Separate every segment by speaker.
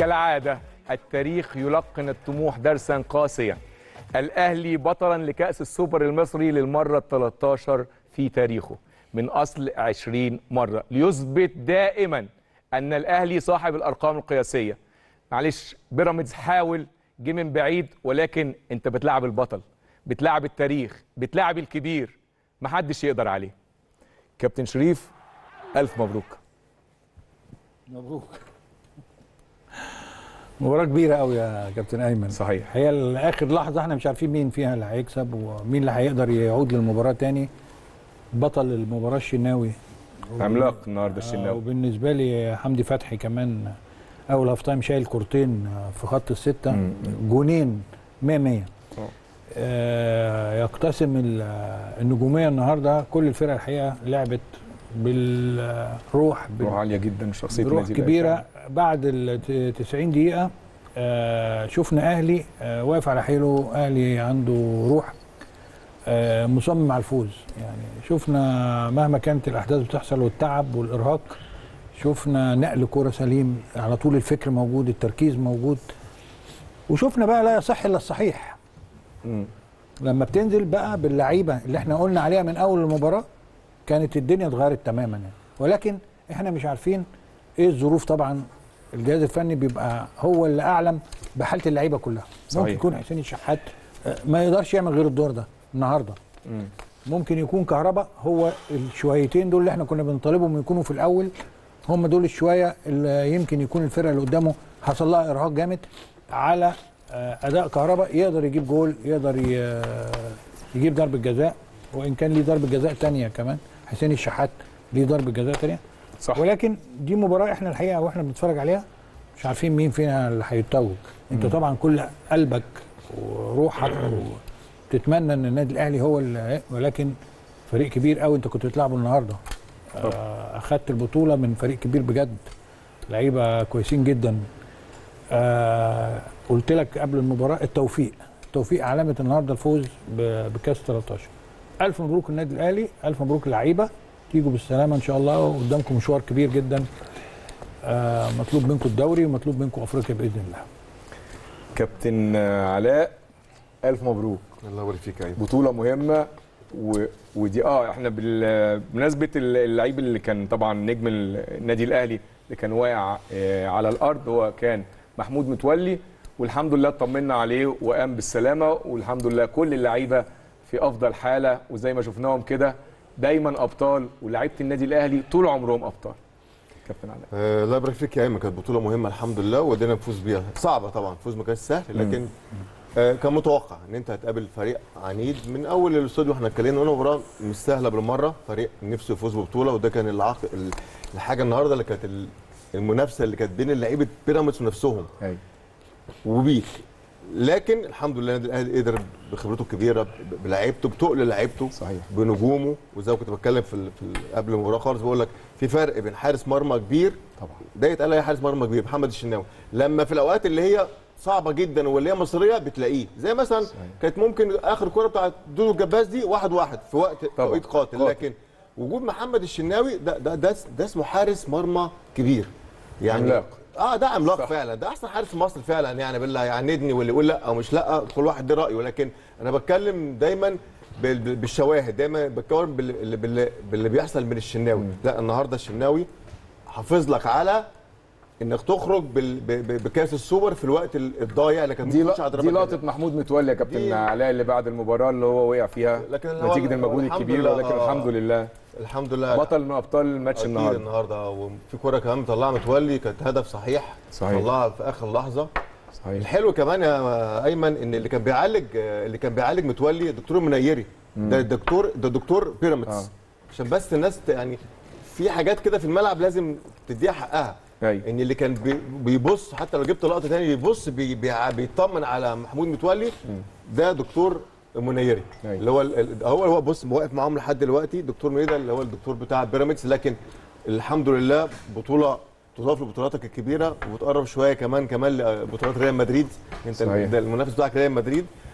Speaker 1: كالعادة التاريخ يلقن الطموح درسا قاسيا الأهلي بطلا لكأس السوبر المصري للمرة ال 13 في تاريخه من أصل 20 مرة ليثبت دائما أن الأهلي صاحب الأرقام القياسية معلش بيراميدز حاول جه من بعيد ولكن أنت بتلعب البطل بتلعب التاريخ بتلعب الكبير محدش يقدر عليه كابتن شريف ألف مبروك
Speaker 2: مبروك مباراة كبيرة قوي يا كابتن أيمن
Speaker 1: صحيح.
Speaker 2: هي لآخر لحظة احنا مش عارفين مين فيها اللي هيكسب ومين اللي هيقدر يعود للمباراة تاني بطل المباراة الشناوي
Speaker 1: عملاق النهارده
Speaker 2: آه،
Speaker 1: الشناوي
Speaker 2: وبالنسبة لي حمدي فتحي كمان أول هاف تايم شايل كورتين في خط الستة
Speaker 1: مم.
Speaker 2: جونين 100 100
Speaker 1: آه.
Speaker 2: آه، يقتسم ال- النجومية النهاردة كل الفرق الحقيقة لعبت بالروح بال-
Speaker 1: روح عالية جدا شخصية
Speaker 2: بروح
Speaker 1: النادي الأهلي.
Speaker 2: كبيره بعد ال 90 دقيقه آه شفنا اهلي آه واقف على حيله اهلي عنده روح آه مصمم على الفوز يعني شفنا مهما كانت الاحداث بتحصل والتعب والارهاق شفنا نقل كرة سليم على طول الفكر موجود التركيز موجود وشفنا بقى لا يصح الا الصحيح
Speaker 1: مم.
Speaker 2: لما بتنزل بقى باللعيبه اللي احنا قلنا عليها من اول المباراه كانت الدنيا اتغيرت تماما يعني ولكن احنا مش عارفين ايه الظروف طبعا الجهاز الفني بيبقى هو اللي اعلم بحاله اللعيبه كلها
Speaker 1: صحيح.
Speaker 2: ممكن يكون حسين الشحات آه، ما يقدرش يعمل غير الدور ده النهارده
Speaker 1: مم.
Speaker 2: ممكن يكون كهربا هو الشويتين دول اللي احنا كنا بنطالبهم يكونوا في الاول هم دول الشويه اللي يمكن يكون الفرقه اللي قدامه حصل لها ارهاق جامد على آه، اداء كهربا يقدر يجيب جول يقدر ي- يجيب ضربه جزاء وان كان ليه ضربه جزاء تانية كمان حسين الشحات ليه ضربه جزاء تانية
Speaker 1: صح
Speaker 2: ولكن دي مباراه احنا الحقيقه واحنا بنتفرج عليها مش عارفين مين فينا اللي هيتوج انت طبعا كل قلبك وروحك وتتمنى ان النادي الاهلي هو اللي ولكن فريق كبير قوي انت كنت بتلعبه النهارده آه، اخدت البطوله من فريق كبير بجد لعيبه كويسين جدا آه قلت لك قبل المباراه التوفيق التوفيق علامه النهارده الفوز ب- بكاس 13 الف مبروك النادي الاهلي الف مبروك اللعيبه تيجوا بالسلامه ان شاء الله وقدامكم مشوار كبير جدا آه مطلوب منكم الدوري ومطلوب منكم افريقيا باذن الله
Speaker 1: كابتن علاء ألف مبروك
Speaker 3: الله يبارك فيك يا ايمن
Speaker 1: بطولة مهمة و... ودي اه احنا بال... بمناسبة اللعيب اللي كان طبعا نجم النادي الأهلي اللي كان واقع آه، على الأرض هو كان محمود متولي والحمد لله اطمنا عليه وقام بالسلامة والحمد لله كل اللعيبة في أفضل حالة وزي ما شفناهم كده دايما أبطال ولاعيبة النادي الأهلي طول عمرهم أبطال كابتن علاء
Speaker 3: آه الله يبارك فيك يا ايمن كانت بطوله مهمه الحمد لله وقدرنا نفوز بيها صعبه طبعا الفوز ما كانش سهل لكن آه كان متوقع ان انت هتقابل فريق عنيد من اول الاستوديو احنا اتكلمنا قلنا مباراه مش سهله بالمره فريق نفسه يفوز ببطوله وده كان العق... ال- الحاجه النهارده اللي كانت ال- المنافسه اللي كانت بين لعيبه بيراميدز ونفسهم
Speaker 1: أيوة.
Speaker 3: وبيك لكن الحمد لله النادي الاهلي قدر بخبرته الكبيره ب- بلعيبته بتقل لعيبته
Speaker 1: صحيح.
Speaker 3: بنجومه وزي ما كنت بتكلم في, ال- في ال- قبل المباراه خالص بقول لك في فرق بين حارس مرمى كبير
Speaker 1: طبعا
Speaker 3: ده يتقال عليه حارس مرمى كبير محمد الشناوي لما في الاوقات اللي هي صعبه جدا واللي هي مصريه بتلاقيه زي مثلا
Speaker 1: صحيح.
Speaker 3: كانت ممكن اخر كره بتاعت دودو الجباس دي واحد واحد في وقت
Speaker 1: طبعا.
Speaker 3: توقيت قاتل
Speaker 1: قاتل.
Speaker 3: لكن وجود محمد الشناوي ده ده ده, ده اسمه حارس مرمى كبير يعني
Speaker 1: عملاق.
Speaker 3: اه ده عملاق
Speaker 1: صح.
Speaker 3: فعلا ده احسن حارس في مصر فعلا يعني بالله يعندني واللي يقول لا او مش لا كل واحد ده رايه لكن انا بتكلم دايما بال- بال- بالشواهد دايما بتكلم باللي, باللي, باللي بيحصل من الشناوي لا النهارده الشناوي حافظ لك على انك تخرج بال- ب- ب- بكاس السوبر في الوقت ال- الضايع اللي كان
Speaker 1: دي
Speaker 3: ممكن تخش على
Speaker 1: لق-
Speaker 3: ضربات
Speaker 1: دي
Speaker 3: جزاء.
Speaker 1: لقطة محمود متولي يا كابتن
Speaker 3: دي-
Speaker 1: علاء اللي بعد المباراة اللي هو وقع فيها
Speaker 3: لكن هو-
Speaker 1: نتيجة
Speaker 3: هو
Speaker 1: المجهود
Speaker 3: الحمد
Speaker 1: الكبير
Speaker 3: لله،
Speaker 1: ولكن
Speaker 3: آه.
Speaker 1: الحمد لله
Speaker 3: الحمد لله
Speaker 1: بطل من ابطال الماتش
Speaker 3: أكيد
Speaker 1: النهارده
Speaker 3: النهارده وفي كوره كمان مطلعها متولي كانت هدف صحيح
Speaker 1: صحيح.
Speaker 3: طلعها في اخر لحظه
Speaker 1: صحيح
Speaker 3: الحلو كمان يا ايمن ان اللي كان بيعالج اللي كان بيعالج متولي الدكتور المنيري ده الدكتور ده دكتور بيراميدز
Speaker 1: آه.
Speaker 3: عشان بس الناس ت- يعني في حاجات كده في الملعب لازم تديها حقها
Speaker 1: أيوة.
Speaker 3: ان اللي كان بي- بيبص حتى لو جبت لقطه تاني بيبص بي بي بيطمن على محمود متولي ده دكتور منيري
Speaker 1: أيوة.
Speaker 3: اللي هو ال- ال- هو هو بص واقف معاهم لحد دلوقتي دكتور منيري ده اللي هو الدكتور بتاع بيراميدز لكن الحمد لله بطوله تضاف لبطولاتك الكبيره وتقرب شويه كمان كمان لبطولات ريال مدريد انت
Speaker 1: صحيح.
Speaker 3: ده المنافس بتاعك ريال مدريد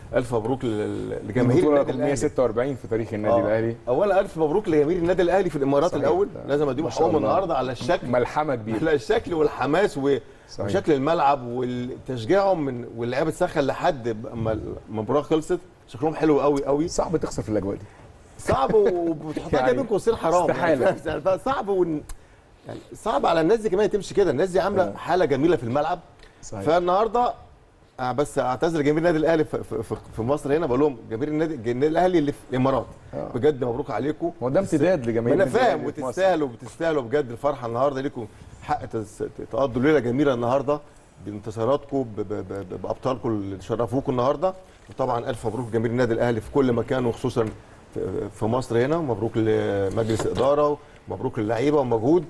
Speaker 3: الف مبروك لل- لجماهير
Speaker 1: البطوله
Speaker 3: النادي
Speaker 1: رقم
Speaker 3: الاهلي
Speaker 1: 146 في تاريخ النادي
Speaker 3: آه.
Speaker 1: الاهلي
Speaker 3: اولا الف مبروك لجماهير النادي الاهلي في الامارات
Speaker 1: صحيح.
Speaker 3: الاول
Speaker 1: ده
Speaker 3: لازم اديهم
Speaker 1: ما شاء
Speaker 3: حقهم
Speaker 1: الله.
Speaker 3: النهارده على الشكل
Speaker 1: ملحمه كبيره
Speaker 3: على الشكل والحماس و...
Speaker 1: صحيح.
Speaker 3: وشكل الملعب وتشجيعهم من واللعيبه تسخن لحد اما المباراه خلصت شكلهم حلو قوي قوي
Speaker 1: صعب تخسر في الاجواء دي
Speaker 3: صعب وبتحطها
Speaker 1: يعني
Speaker 3: كده بين قوسين حرام
Speaker 1: استحالة.
Speaker 3: يعني فاهم؟ صعب ون... يعني صعب على الناس دي كمان تمشي كده الناس دي عامله حاله جميله في الملعب
Speaker 1: صحيح
Speaker 3: فالنهارده آه، بس اعتذر جماهير النادي الاهلي في, في, في- في مصر هنا بقول لهم جماهير النادي النادي الاهلي اللي في الامارات
Speaker 1: آه.
Speaker 3: بجد مبروك عليكم
Speaker 1: هو ده امتداد
Speaker 3: ما
Speaker 1: لجماهير
Speaker 3: انا
Speaker 1: النادي
Speaker 3: فاهم
Speaker 1: الأهلي في مصر.
Speaker 3: وتستاهلوا وبتستاهلوا بجد الفرحه النهارده ليكم حق تس- تقضوا ليله جميله النهارده بانتصاراتكم ب- ب- ب- بابطالكم اللي شرفوكم النهارده وطبعا الف مبروك جماهير النادي الاهلي في كل مكان وخصوصا في- في مصر هنا مبروك لمجلس الاداره ومبروك للعيبه ومجهود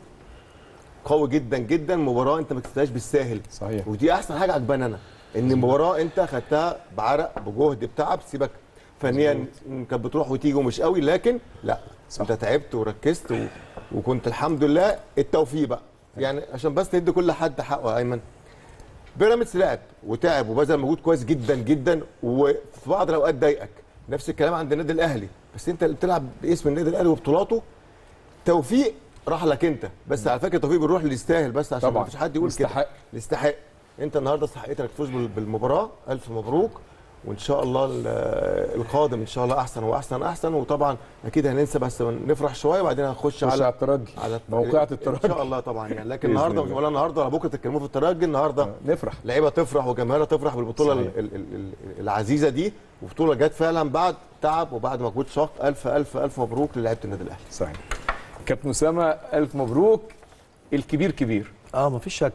Speaker 3: قوي جدا جدا مباراه انت ما كسبتهاش بالساهل
Speaker 1: صحيح
Speaker 3: ودي احسن حاجه عجباني انا ان المباراه انت خدتها بعرق بجهد بتعب سيبك فنيا كانت بتروح وتيجي ومش قوي لكن لا
Speaker 1: صح.
Speaker 3: انت تعبت وركزت و... وكنت الحمد لله التوفيق بقى يعني عشان بس ندي كل حد حقه يا ايمن بيراميدز لعب وتعب وبذل مجهود كويس جدا جدا وفي بعض الاوقات ضايقك نفس الكلام عند النادي الاهلي بس انت اللي بتلعب باسم النادي الاهلي وبطولاته توفيق راح لك انت بس على فكره التوفيق بيروح اللي يستاهل بس عشان ما
Speaker 1: طبعا
Speaker 3: فيش حد يقول كده
Speaker 1: يستحق.
Speaker 3: اللي يستحق انت النهارده استحقيت انك تفوز بال- بالمباراه الف مبروك وان شاء الله ال- القادم ان شاء الله احسن واحسن احسن وطبعا اكيد هننسى بس نفرح شويه وبعدين هنخش
Speaker 1: خش على
Speaker 3: على
Speaker 1: الترجي
Speaker 3: على
Speaker 1: موقعة
Speaker 3: ان
Speaker 1: الترجي
Speaker 3: شاء الله طبعا يعني لكن
Speaker 1: بإذن
Speaker 3: النهارده
Speaker 1: الله.
Speaker 3: ولا النهارده ولا بكره تتكلموا في الترجي النهارده
Speaker 1: نفرح
Speaker 3: لعيبه تفرح وجماهيرها تفرح بالبطوله
Speaker 1: صحيح.
Speaker 3: ال- ال- ال- العزيزه دي وبطوله جت فعلا بعد تعب وبعد مجهود شاق الف الف الف مبروك للعيبه النادي الاهلي
Speaker 1: صحيح كابتن اسامه الف مبروك الكبير كبير
Speaker 4: اه مفيش شك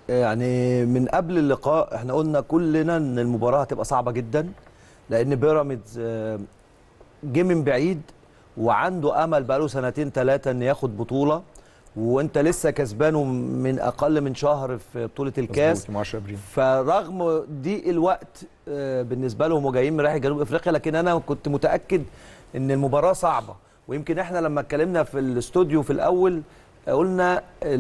Speaker 4: يعني من قبل اللقاء احنا قلنا كلنا ان المباراه هتبقى صعبه جدا لان بيراميدز آه، جه من بعيد وعنده امل بقاله سنتين ثلاثه ان ياخد بطوله وانت لسه كسبانه من اقل من شهر في بطوله الكاس
Speaker 1: مظبوط، يوم 10 ابريل
Speaker 4: فرغم ضيق الوقت آه، بالنسبه لهم وجايين من رايح جنوب افريقيا لكن انا كنت متاكد ان المباراه صعبه ويمكن احنا لما اتكلمنا في الاستوديو في الاول آه، قلنا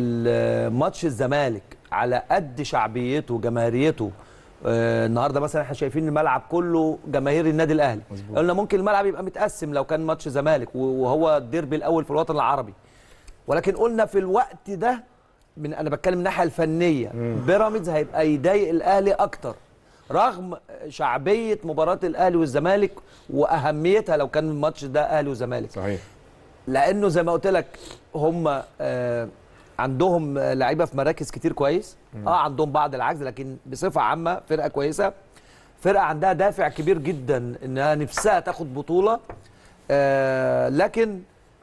Speaker 4: ال- ماتش الزمالك على قد شعبيته وجماهيريته آه، النهارده مثلا احنا شايفين الملعب كله جماهير النادي الاهلي
Speaker 1: مظبوط.
Speaker 4: قلنا ممكن الملعب يبقى متقسم لو كان ماتش زمالك وهو الديربي الاول في الوطن العربي ولكن قلنا في الوقت ده من انا بتكلم من الناحيه الفنيه بيراميدز هيبقى يضايق الاهلي اكتر رغم شعبيه مباراه الاهلي والزمالك واهميتها لو كان الماتش ده اهلي وزمالك
Speaker 1: صحيح
Speaker 4: لانه زي ما قلت لك هم آه، عندهم آه، لعيبه في مراكز كتير كويس اه عندهم بعض العجز لكن بصفه عامه فرقه كويسه فرقه عندها دافع كبير جدا انها نفسها تاخد بطوله آه لكن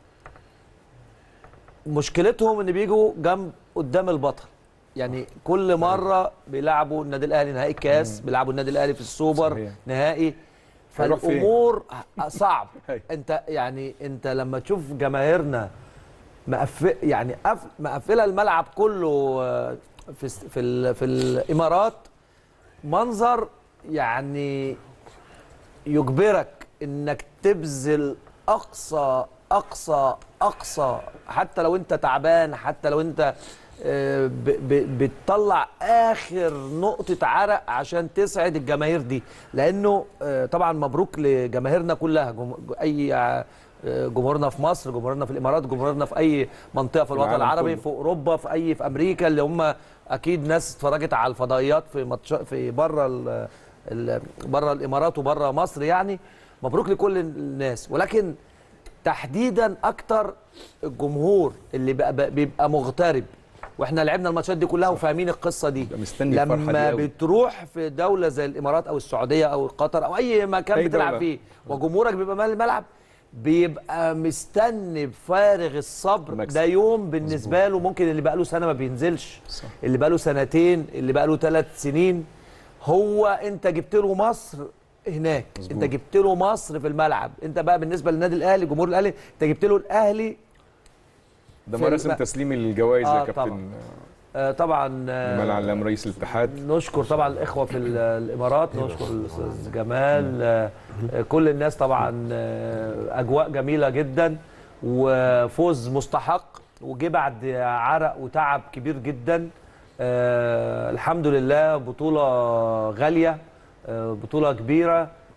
Speaker 4: مشكلتهم ان بيجوا جنب قدام البطل يعني كل مره بيلعبوا النادي الاهلي نهائي الكاس بيلعبوا النادي الاهلي في السوبر
Speaker 1: صحيح.
Speaker 4: نهائي
Speaker 1: هيروح فين؟
Speaker 4: فالامور صعب
Speaker 1: أيوة.
Speaker 4: انت يعني انت لما تشوف جماهيرنا مقفل يعني قف مقفله الملعب كله آه، في الس- في ال- في الامارات منظر يعني يجبرك انك تبذل اقصى اقصى اقصى حتى لو انت تعبان حتى لو انت آه، ب- ب- بتطلع اخر نقطه عرق عشان تسعد الجماهير دي لانه آه، طبعا مبروك لجماهيرنا كلها جم- اي آه، جمهورنا في مصر جمهورنا في الامارات جمهورنا في اي منطقه في الوطن
Speaker 1: العالم
Speaker 4: العربي
Speaker 1: كله.
Speaker 4: في اوروبا في اي في امريكا اللي هم اكيد ناس اتفرجت على الفضائيات في ماتش في بره ال- ال- بره الامارات وبره مصر يعني مبروك لكل الناس ولكن تحديدا اكتر الجمهور اللي بقى بقى- بيبقى مغترب واحنا لعبنا الماتشات دي كلها وفاهمين القصه دي
Speaker 1: بيبقى مستني الفرحة دي
Speaker 4: لما
Speaker 1: أوي.
Speaker 4: بتروح في دوله زي الامارات او السعوديه او قطر او اي مكان
Speaker 1: أي
Speaker 4: بتلعب
Speaker 1: دولة.
Speaker 4: فيه وجمهورك بيبقى مال الملعب بيبقى مستني بفارغ الصبر
Speaker 1: المكسب.
Speaker 4: ده يوم بالنسبه له ممكن اللي بقى له سنه ما بينزلش
Speaker 1: صح.
Speaker 4: اللي بقى له سنتين اللي بقى له ثلاث سنين هو انت جبت له مصر هناك
Speaker 1: مظبوط.
Speaker 4: انت جبت له مصر في الملعب انت بقى بالنسبه للنادي الاهلي جمهور الاهلي انت جبت له الاهلي
Speaker 1: ده
Speaker 4: في
Speaker 1: مراسم
Speaker 4: الم-
Speaker 1: تسليم الجوائز
Speaker 4: آه
Speaker 1: يا كابتن
Speaker 4: طبعا. آه طبعا آه
Speaker 1: جمال علام رئيس الاتحاد
Speaker 4: نشكر طبعا الاخوه في ال- الامارات نشكر الاستاذ جمال آه، آه، كل الناس طبعا آه، اجواء جميله جدا وفوز مستحق وجه بعد عرق وتعب كبير جدا آه، الحمد لله بطوله غاليه آه، بطوله كبيره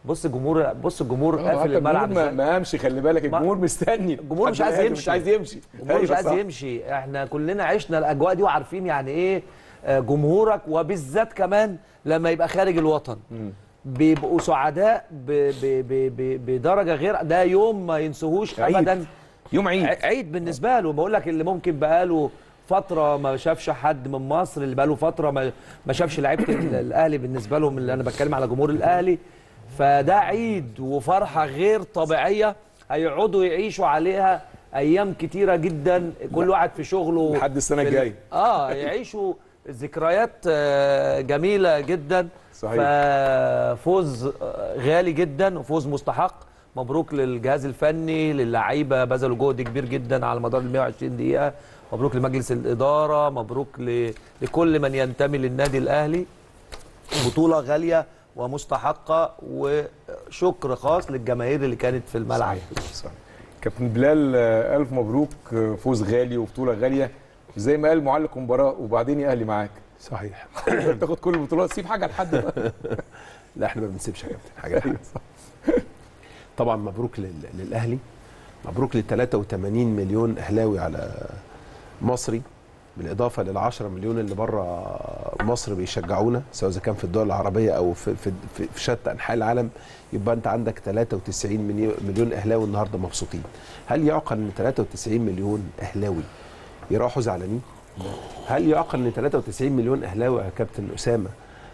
Speaker 4: بص الجمهور بص الجمهور
Speaker 1: آه،
Speaker 4: قافل
Speaker 1: حتى
Speaker 4: الملعب
Speaker 1: الجمهور ما,
Speaker 4: إزاي.
Speaker 1: ما قامش خلي بالك الجمهور مستني
Speaker 4: الجمهور مش
Speaker 1: حد
Speaker 4: عايز
Speaker 1: قاعد
Speaker 4: يمشي.
Speaker 1: مش عايز يمشي
Speaker 4: الجمهور مش
Speaker 1: أيوة
Speaker 4: عايز
Speaker 1: صح.
Speaker 4: يمشي احنا كلنا عشنا الاجواء دي وعارفين يعني ايه آه، جمهورك وبالذات كمان لما يبقى خارج الوطن بيبقوا سعداء ب ب ب ب بدرجه غير ده يوم ما ينسوهوش
Speaker 1: عيد.
Speaker 4: ابدا
Speaker 1: يوم عيد
Speaker 4: ع- عيد بالنسبه له بقول لك اللي ممكن بقاله فتره ما شافش حد من مصر اللي بقاله فتره ما ما شافش لعيبه ال- الاهلي بالنسبه لهم اللي انا بتكلم على جمهور الاهلي فده عيد وفرحه غير طبيعيه هيقعدوا يعيشوا عليها ايام كتيره جدا كل واحد في شغله
Speaker 1: لحد السنة
Speaker 4: في ال-
Speaker 1: الجاية.
Speaker 4: اه يعيشوا ذكريات آه، جميله جدا
Speaker 1: صحيح.
Speaker 4: ففوز آه، غالي جدا وفوز مستحق مبروك للجهاز الفني للعيبه بذلوا جهد كبير جدا على مدار ال 120 دقيقه مبروك لمجلس الاداره مبروك ل... لكل من ينتمي للنادي الاهلي بطوله غاليه ومستحقه وشكر خاص للجماهير اللي كانت في الملعب
Speaker 1: صحيح. كابتن بلال آه، الف مبروك آه، فوز غالي وبطوله غاليه زي ما قال معلق المباراه وبعدين يا اهلي معاك
Speaker 5: صحيح
Speaker 1: تاخد كل البطولات سيب حاجه لحد بقى.
Speaker 5: لا احنا ما بنسيبش يا كابتن حاجه لحد. طبعا مبروك لل- للاهلي مبروك لل 83 مليون اهلاوي على مصري بالاضافه لل 10 مليون اللي بره مصر بيشجعونا سواء اذا كان في الدول العربيه او في في في, في شتى انحاء العالم يبقى انت عندك 93 مليون- مليون اهلاوي النهارده مبسوطين هل يعقل ان 93 مليون اهلاوي يروحوا زعلانين هل يعقل ان 93 مليون اهلاوي يا كابتن اسامه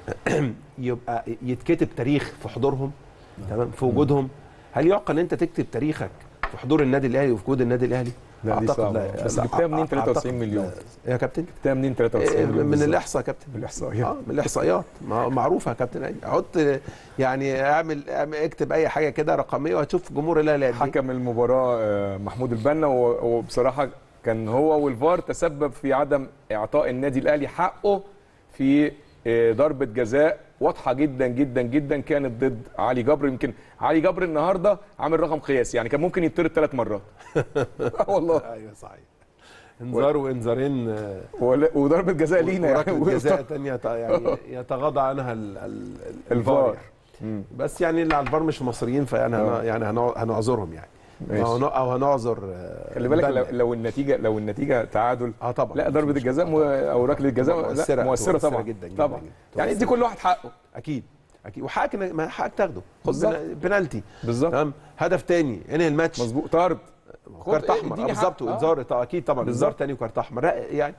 Speaker 5: يبقى يتكتب تاريخ في حضورهم تمام في وجودهم هل يعقل ان انت تكتب تاريخك في حضور النادي الاهلي وفي وجود النادي الاهلي
Speaker 1: لا، دي صعبة. بس جبتها منين 93
Speaker 5: أعتقد
Speaker 1: مليون؟
Speaker 5: لا. يا كابتن
Speaker 1: جبتها منين 93
Speaker 5: إيه،
Speaker 1: مليون
Speaker 5: من
Speaker 1: بالظبط؟
Speaker 5: الاحصاء يا كابتن
Speaker 1: من الإحصائيات.
Speaker 5: اه من الاحصائيات ما- معروفه يا كابتن أيمن. حط يعني اعمل اعمل- اكتب اي حاجه كده رقميه وهتشوف جمهور الاهلي قد إيه.
Speaker 1: حكم المباراه آه، محمود البنا و- وبصراحه كان هو والفار تسبب في عدم اعطاء النادي الاهلي حقه في آه، ضربه جزاء واضحه جدا جدا جدا كانت ضد علي جبر يمكن علي جبر النهارده عامل رقم قياسي يعني كان ممكن يطرد ثلاث مرات آه والله
Speaker 5: ايوه صحيح انذار وانذارين آه،
Speaker 1: ولا- وضربه جزاء لينا يعني
Speaker 5: وركله جزاء تانية ت- يعني يتغاضى عنها ال- ال- ال-
Speaker 1: الفار.
Speaker 5: يعني. بس يعني اللي على الفار مش مصريين فيعني هن-
Speaker 1: آه.
Speaker 5: يعني هنع- هنعذرهم يعني
Speaker 1: ماشي.
Speaker 5: او هن- او هنعذر آه،
Speaker 1: خلي بالك
Speaker 5: البنا
Speaker 1: لو,
Speaker 5: يعني.
Speaker 1: لو النتيجه لو النتيجه تعادل
Speaker 5: اه طبعا
Speaker 1: لا ضربه الجزاء مو- او ركله الجزاء لا،
Speaker 5: مؤثرة،
Speaker 1: مؤثره
Speaker 5: مؤثرة
Speaker 1: طبعا
Speaker 5: جداً جداً
Speaker 1: طبعا
Speaker 5: جداً.
Speaker 1: يعني دي كل واحد حقه
Speaker 5: اكيد اكيد وحقك إنك- ما حقك تاخده خد
Speaker 1: بالظبط.
Speaker 5: بنا- بنالتي
Speaker 1: بالظبط
Speaker 5: تمام هدف تاني انهي الماتش
Speaker 1: مظبوط طرد خد
Speaker 5: كارت
Speaker 1: إيه،
Speaker 5: احمر
Speaker 1: اديني
Speaker 5: آه بالظبط
Speaker 1: حق. آه.
Speaker 5: وانذار طبعا اكيد طبعا انذار
Speaker 1: بالظبط.
Speaker 5: تاني وكارت احمر لا، يعني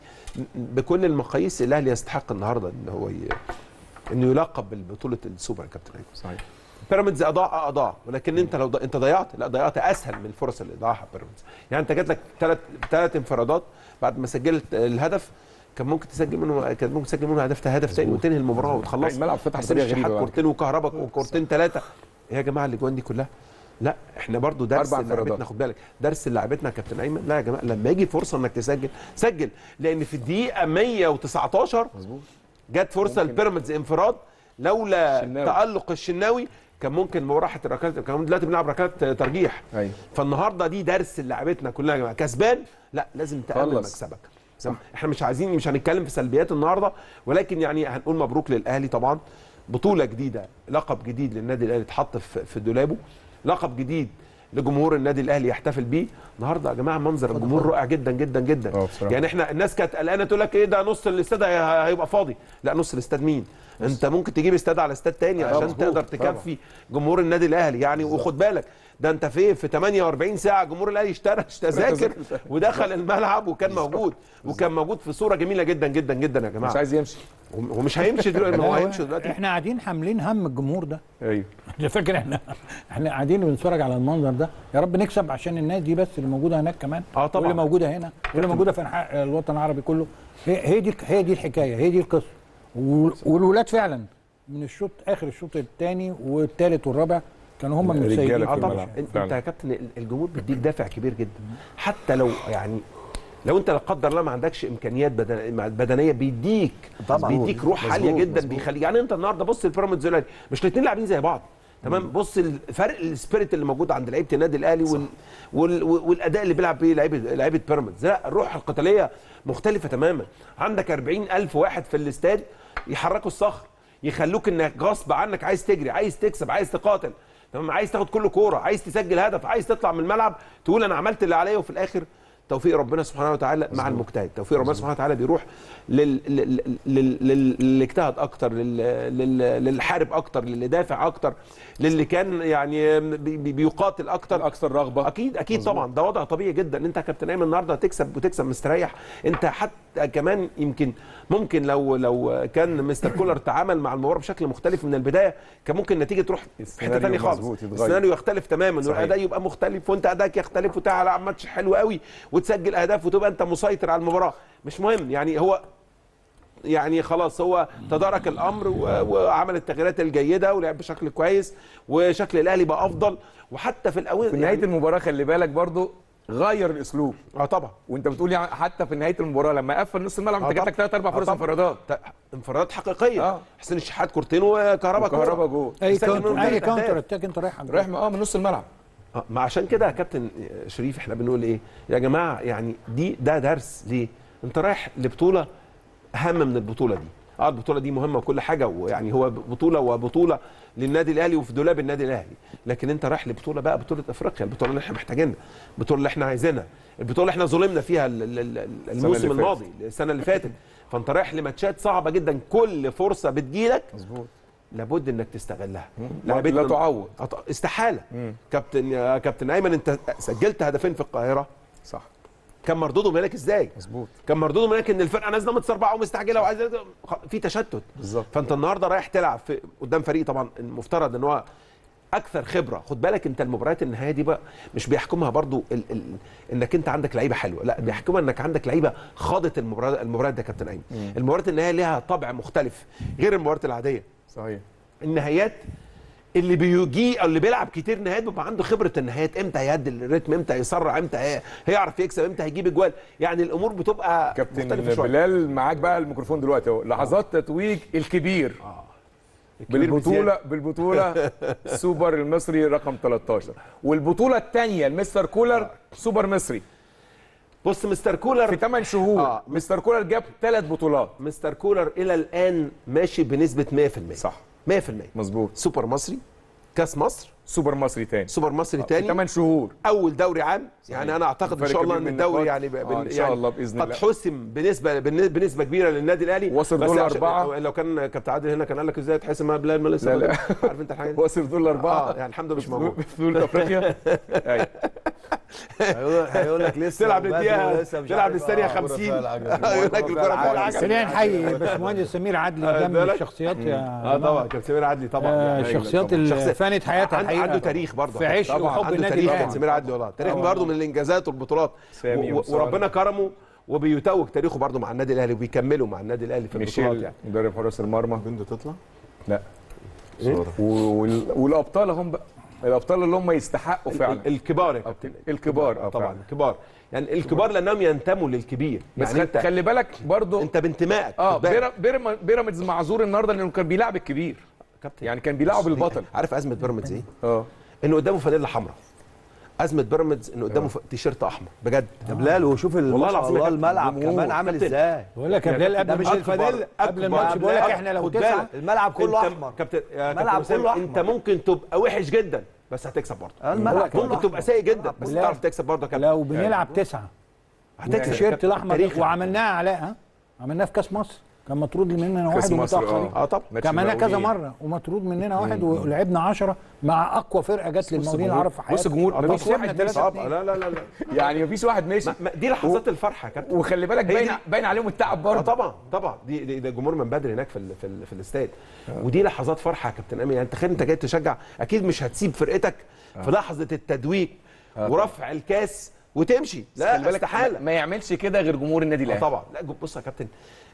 Speaker 5: بكل المقاييس الاهلي يستحق النهارده ان هو ي... انه يلقب بالبطوله السوبر يا كابتن ايمن
Speaker 1: صحيح
Speaker 5: بيراميدز اضاع اضاع ولكن انت لو ض... انت ضيعت لا ضيعت اسهل من الفرص اللي ضاعها بيراميدز يعني انت جات لك ثلاث ثلاث انفرادات بعد ما سجلت الهدف كان ممكن تسجل منه كان ممكن تسجل منه هدف هدف ثاني وتنهي المباراه وتخلص
Speaker 1: الملعب فتح
Speaker 5: حسين
Speaker 1: بطريقة
Speaker 5: الشحات
Speaker 1: غريبة بعد
Speaker 5: كورتين وكهرباء وكورتين ثلاثه ايه يا جماعه الاجوان دي كلها لا احنا برضو درس
Speaker 1: أربع انفرادات.
Speaker 5: لعبتنا خد بالك درس لعبتنا يا كابتن ايمن لا يا جماعه لما يجي فرصه انك تسجل سجل لان في الدقيقه 119
Speaker 1: مظبوط
Speaker 5: جت فرصه لبيراميدز انفراد لولا
Speaker 1: الشناوي.
Speaker 5: تالق الشناوي كان ممكن راحه الركلات كان دلوقتي بنلعب ركلات ترجيح
Speaker 1: ايوه
Speaker 5: فالنهارده دي درس لعبتنا كلها يا جماعه كسبان لا لازم تامن
Speaker 1: خلص.
Speaker 5: مكسبك صح. احنا مش عايزين مش هنتكلم في سلبيات النهارده ولكن يعني هنقول مبروك للاهلي طبعا بطوله جديده لقب جديد للنادي الاهلي اتحط في في دولابه لقب جديد لجمهور النادي الاهلي يحتفل بيه النهارده يا جماعه منظر الجمهور رائع جدا جدا جدا
Speaker 1: اه بصراحة.
Speaker 5: يعني احنا الناس كانت قلقانه تقول لك ايه ده نص الاستاد هي- هيبقى فاضي لا نص الاستاد مين انت ممكن تجيب استاد على استاد تاني عشان
Speaker 1: مظبوط.
Speaker 5: تقدر تكفي جمهور النادي الاهلي يعني وخد بالك ده انت في في 48 ساعه جمهور الاهلي اشترى تذاكر ودخل الملعب وكان موجود وكان موجود في صوره جميله جدا جدا جدا يا
Speaker 1: مش
Speaker 5: جماعه
Speaker 1: عايز يمشي
Speaker 5: ومش هيمشي دلوقتي ما هو هيمشي دلوقتي
Speaker 2: احنا قاعدين حاملين هم الجمهور ده
Speaker 1: ايوه
Speaker 2: انت فاكر احنا احنا قاعدين بنتفرج على المنظر ده يا رب نكسب عشان الناس دي بس اللي موجوده هناك كمان
Speaker 5: اه طبعا.
Speaker 2: واللي موجوده هنا واللي موجوده في انحاء الوطن العربي كله هي هي دي هي دي الحكايه هي دي القصه وال- والولاد فعلا من الشوط اخر الشوط الثاني والثالث والرابع كانوا هم من
Speaker 1: رجالة
Speaker 2: المسيطرين
Speaker 5: اه
Speaker 1: في
Speaker 5: طبعا
Speaker 1: الملعب.
Speaker 5: انت
Speaker 1: فعلا.
Speaker 5: انت يا كابتن الجمهور بيديك دافع كبير جدا حتى لو يعني لو انت لا قدر الله ما عندكش امكانيات بدن- بدنيه بيديك
Speaker 4: طبعا.
Speaker 5: بيديك روح
Speaker 4: مظبوط،
Speaker 5: عاليه جدا
Speaker 4: مظبوط.
Speaker 5: بيخليك يعني انت النهارده بص البيراميدز دلوقتي مش الاثنين لاعبين زي بعض تمام بص الفرق السبيريت اللي موجود عند لعيبه النادي الاهلي وال... وال... والاداء اللي بيلعب بيه لعيبه لعيبه بيراميدز لا الروح القتاليه مختلفه تماما عندك 40000 واحد في الاستاد يحركوا الصخر يخلوك انك غصب عنك عايز تجري عايز تكسب عايز تقاتل تمام عايز تاخد كل كوره عايز تسجل هدف عايز تطلع من الملعب تقول انا عملت اللي عليا وفي الاخر توفيق ربنا سبحانه وتعالى مع المجتهد توفيق ربنا سبحانه وتعالى بيروح لل... لل... لل... لل... للي اجتهد اكتر لل... لل... للي حارب اكتر للي دافع اكتر للي كان يعني بي... بي- بيقاتل اكتر
Speaker 1: الاكثر رغبه
Speaker 5: اكيد اكيد طبعا ده وضع طبيعي جدا انت يا كابتن ايمن النهارده هتكسب وتكسب مستريح انت حتى كمان يمكن ممكن لو لو كان مستر كولر تعامل مع المباراه بشكل مختلف من البدايه كان ممكن النتيجه تروح في حته
Speaker 1: السيناريو
Speaker 5: ثانيه خالص
Speaker 1: مظبوط، يتغير.
Speaker 5: السيناريو يختلف تماما
Speaker 1: صحيح.
Speaker 5: والاداء يبقى مختلف وانت ادائك يختلف وتلعب ماتش حلو قوي وتسجل اهداف وتبقى انت مسيطر على المباراه مش مهم يعني هو يعني خلاص هو تدارك الامر و- وعمل التغييرات الجيده ولعب بشكل كويس وشكل الاهلي بقى افضل وحتى في الاول
Speaker 1: في نهايه المباراه خلي بالك برضو غير الاسلوب
Speaker 5: اه طبعا
Speaker 1: وانت بتقول يعني حتى في نهايه المباراه لما قفل نص الملعب
Speaker 5: آه
Speaker 1: انت جات لك
Speaker 5: طبعا.
Speaker 1: ثلاث اربع
Speaker 5: آه
Speaker 1: فرص
Speaker 5: طبعا.
Speaker 1: انفرادات
Speaker 5: ت- انفرادات حقيقيه
Speaker 1: آه.
Speaker 5: حسين الشحات كورتين وكهربا
Speaker 1: كهربا
Speaker 5: كوره
Speaker 1: جول
Speaker 2: اي
Speaker 5: يسجل
Speaker 2: كاونتر
Speaker 5: منهم
Speaker 2: اي
Speaker 5: ثلاث
Speaker 2: كاونتر
Speaker 5: أهداف.
Speaker 2: اتاك انت رايح عند
Speaker 1: رايح اه من نص الملعب
Speaker 5: آه، ما عشان كده يا كابتن شريف احنا بنقول ايه يا جماعه يعني دي ده درس ليه انت رايح لبطوله اهم من البطوله دي اه البطوله دي مهمه وكل حاجه ويعني هو بطوله وبطوله للنادي الاهلي وفي دولاب النادي الاهلي لكن انت رايح لبطوله بقى بطوله افريقيا البطوله اللي احنا محتاجينها البطوله اللي احنا عايزينها البطوله اللي احنا ظلمنا فيها ال- ال- ال- الموسم
Speaker 1: اللي
Speaker 5: الماضي السنه اللي فاتت فانت رايح لماتشات صعبه جدا كل فرصه بتجيلك
Speaker 1: مظبوط
Speaker 5: لابد انك تستغلها
Speaker 1: لا
Speaker 5: لعبتنا-
Speaker 1: تعوض
Speaker 5: أط- استحاله كابتن يا كابتن ايمن انت سجلت هدفين في القاهره
Speaker 1: صح
Speaker 5: كان مردودهم هناك ازاي؟
Speaker 1: مظبوط
Speaker 5: كان مردودهم هناك ان الفرقه نازله متسربعه ومستعجله وعايزه خ- في تشتت
Speaker 1: بالظبط.
Speaker 5: فانت النهارده رايح تلعب في قدام فريق طبعا المفترض ان هو اكثر خبره خد بالك انت المباريات النهائيه دي بقى مش بيحكمها برضو ال ال انك انت عندك لعيبه حلوه لا بيحكمها انك عندك لعيبه خاضت المباريات المباريات دي يا كابتن ايمن المباريات النهائيه ليها طابع مختلف غير المباريات العاديه
Speaker 1: صحيح
Speaker 5: النهايات اللي بيجي او اللي بيلعب كتير نهايات بيبقى عنده خبره النهايات امتى هيهدي الريتم امتى يسرع امتى هي- هيعرف يكسب امتى هيجيب اجوال يعني الامور بتبقى
Speaker 1: كابتن
Speaker 5: مختلفه شويه
Speaker 1: بلال معاك بقى الميكروفون دلوقتي اهو لحظات تتويج الكبير
Speaker 5: الكبير
Speaker 1: بالبطوله بالبطوله سوبر المصري رقم 13 والبطوله الثانيه المستر كولر سوبر مصري
Speaker 5: بص مستر
Speaker 1: في
Speaker 5: كولر
Speaker 1: 8 شهور
Speaker 5: آه.
Speaker 1: مستر كولر جاب ثلاث بطولات
Speaker 5: مستر كولر الى الان ماشي بنسبه 100%
Speaker 1: صح
Speaker 5: 100%
Speaker 1: مظبوط
Speaker 5: سوبر مصري كاس مصر
Speaker 1: سوبر مصري تاني
Speaker 5: سوبر مصري
Speaker 1: في
Speaker 5: تاني
Speaker 1: 8 شهور
Speaker 5: اول دوري عام يعني انا اعتقد ان
Speaker 1: فرق
Speaker 5: شاء الله
Speaker 1: كبير
Speaker 5: ان
Speaker 1: من
Speaker 5: الدوري
Speaker 1: النقاط.
Speaker 5: يعني, ب-
Speaker 1: آه،
Speaker 5: بن-
Speaker 1: إن شاء
Speaker 5: يعني
Speaker 1: الله بإذن
Speaker 5: قد
Speaker 1: الله.
Speaker 5: حسم بنسبه بن- بنسبه كبيره للنادي الاهلي
Speaker 1: وصل
Speaker 5: بس
Speaker 1: دول
Speaker 5: عشان-
Speaker 1: أربعة.
Speaker 5: لو كان كابتن عادل هنا كان قال لك ازاي تحسم ما بلال ما لسه
Speaker 1: لا، لا.
Speaker 5: عارف انت الحاجه دي
Speaker 1: وصل دول اربعه
Speaker 5: اه يعني الحمد لله مش موجود
Speaker 1: في بطوله افريقيا أيوة.
Speaker 4: هيقول هيقول لك لسه
Speaker 5: تلعب
Speaker 4: بدري
Speaker 5: للدقيقه
Speaker 4: ولسه مش
Speaker 5: تلعب
Speaker 4: عارف.
Speaker 5: للثانيه
Speaker 4: آه،
Speaker 5: 50
Speaker 4: كرة فيها العجب.
Speaker 5: يقول لك الكره فيها العجب
Speaker 2: خلينا نحيي باشمهندس سمير عدلي
Speaker 5: آه،
Speaker 2: ده من
Speaker 5: بالك؟
Speaker 2: الشخصيات يا
Speaker 5: اه طبعا كابتن سمير عدلي طبعا
Speaker 2: آه،
Speaker 5: يعني
Speaker 2: الشخصيات
Speaker 5: طبعاً.
Speaker 2: اللي
Speaker 5: شخصية-
Speaker 2: فانت حياتها
Speaker 5: عنده,
Speaker 2: الحقيقة
Speaker 5: عنده تاريخ برضه
Speaker 2: في عشق
Speaker 5: طبعاً.
Speaker 2: وحب
Speaker 5: عنده
Speaker 2: النادي
Speaker 5: تاريخ
Speaker 2: الأهلي.
Speaker 5: كابتن سمير عدلي والله تاريخ
Speaker 2: آه.
Speaker 5: برضه من الانجازات والبطولات
Speaker 1: سامي
Speaker 5: و- و-
Speaker 1: وصالح.
Speaker 5: وربنا كرمه وبيتوج تاريخه برضه مع النادي الاهلي وبيكملوا مع النادي الاهلي في البطولات
Speaker 1: ميشيل
Speaker 5: يعني
Speaker 1: مدرب حراس المرمى
Speaker 3: بنده تطلع
Speaker 1: لا
Speaker 3: صورة.
Speaker 1: وال- والابطال هم بقى الابطال اللي هم يستحقوا فعلا
Speaker 5: ال- الكبار يا كابتن
Speaker 1: الكبار اه
Speaker 5: طبعا
Speaker 1: طبعا
Speaker 5: الكبار يعني الكبار لانهم ينتموا للكبير
Speaker 1: بس
Speaker 5: يعني انت
Speaker 1: خلي بالك برضو
Speaker 5: انت بانتمائك
Speaker 1: اه
Speaker 5: خد بالك.
Speaker 1: بيرا- بيرا- بيراميدز معذور النهارده لانه كان بيلعب الكبير
Speaker 5: كابتن
Speaker 1: يعني كان بيلعب البطل
Speaker 5: عارف ازمه بيراميدز ايه؟
Speaker 1: اه
Speaker 5: انه قدامه فانيلا حمراء ازمه بيراميدز انه قدامه ف- تيشيرت احمر بجد
Speaker 4: يا بلال وشوف
Speaker 5: والله
Speaker 4: والله
Speaker 5: العظيم يا
Speaker 4: الله
Speaker 5: كابتن،
Speaker 4: الملعب
Speaker 5: جمهور.
Speaker 4: كمان عامل
Speaker 5: كابتن.
Speaker 4: ازاي
Speaker 2: بقول لك يا
Speaker 5: يا
Speaker 2: بلال
Speaker 5: كابتن،
Speaker 2: قبل
Speaker 5: ده مش
Speaker 2: الماتش
Speaker 5: أكبر-
Speaker 2: قبل
Speaker 5: أكبر-
Speaker 2: الماتش بقول لك
Speaker 5: أكبر-
Speaker 2: احنا لو
Speaker 5: خد
Speaker 2: تسعه
Speaker 5: بالك.
Speaker 4: الملعب كله
Speaker 5: انت
Speaker 4: احمر
Speaker 5: كابتن يا
Speaker 4: الملعب
Speaker 5: كابتن
Speaker 4: كله
Speaker 5: كله
Speaker 4: أحمر.
Speaker 5: انت ممكن تبقى وحش جدا بس هتكسب برضه
Speaker 4: الملعب كله
Speaker 5: ممكن
Speaker 4: أحمر.
Speaker 5: تبقى سيء جدا بس
Speaker 2: لا.
Speaker 5: تعرف تكسب برضه يا كابتن
Speaker 2: لو بنلعب تسعه
Speaker 5: هتكسب
Speaker 2: التيشيرت الاحمر
Speaker 5: تاريخ.
Speaker 2: وعملناها علاء ها عملناها في كاس مصر كان مطرود مننا
Speaker 1: كاس
Speaker 2: واحد
Speaker 1: مصر
Speaker 2: ومتاخر
Speaker 1: اه
Speaker 5: اه طبعا
Speaker 1: ماتش
Speaker 2: عملناها كذا
Speaker 1: المقاولين.
Speaker 2: مره ومطرود مننا واحد ولعبنا 10 مع اقوى فرقه جت للمقاولين
Speaker 1: جمهور-
Speaker 2: العرب في
Speaker 1: بص
Speaker 2: حياتهم
Speaker 1: جمهور
Speaker 5: آه،
Speaker 1: مفيش
Speaker 2: طبعاً.
Speaker 1: واحد
Speaker 2: كسبنا
Speaker 1: ماشي
Speaker 2: ثلاثة
Speaker 5: طبعا لا لا لا لا
Speaker 1: يعني مفيش واحد ماشي
Speaker 5: ما- ما- دي لحظات الفرحه يا كابتن
Speaker 1: وخلي بالك
Speaker 5: هي
Speaker 1: باين
Speaker 5: دي-
Speaker 1: باين عليهم التعب
Speaker 5: اه
Speaker 1: برضه
Speaker 5: طبعا طبعا دي دي, دي جمهور من بدري هناك في ال في, ال في الاستاد ودي لحظات فرحه يا كابتن امين يعني تخيل انت جاي تشجع اكيد مش هتسيب فرقتك في لحظه التدويج ورفع الكاس وتمشي
Speaker 1: خلي
Speaker 5: لا
Speaker 1: بالك
Speaker 5: استحاله
Speaker 1: ما يعملش كده غير جمهور النادي
Speaker 5: آه
Speaker 1: الاهلي
Speaker 5: طبعا لا جو- بص يا كابتن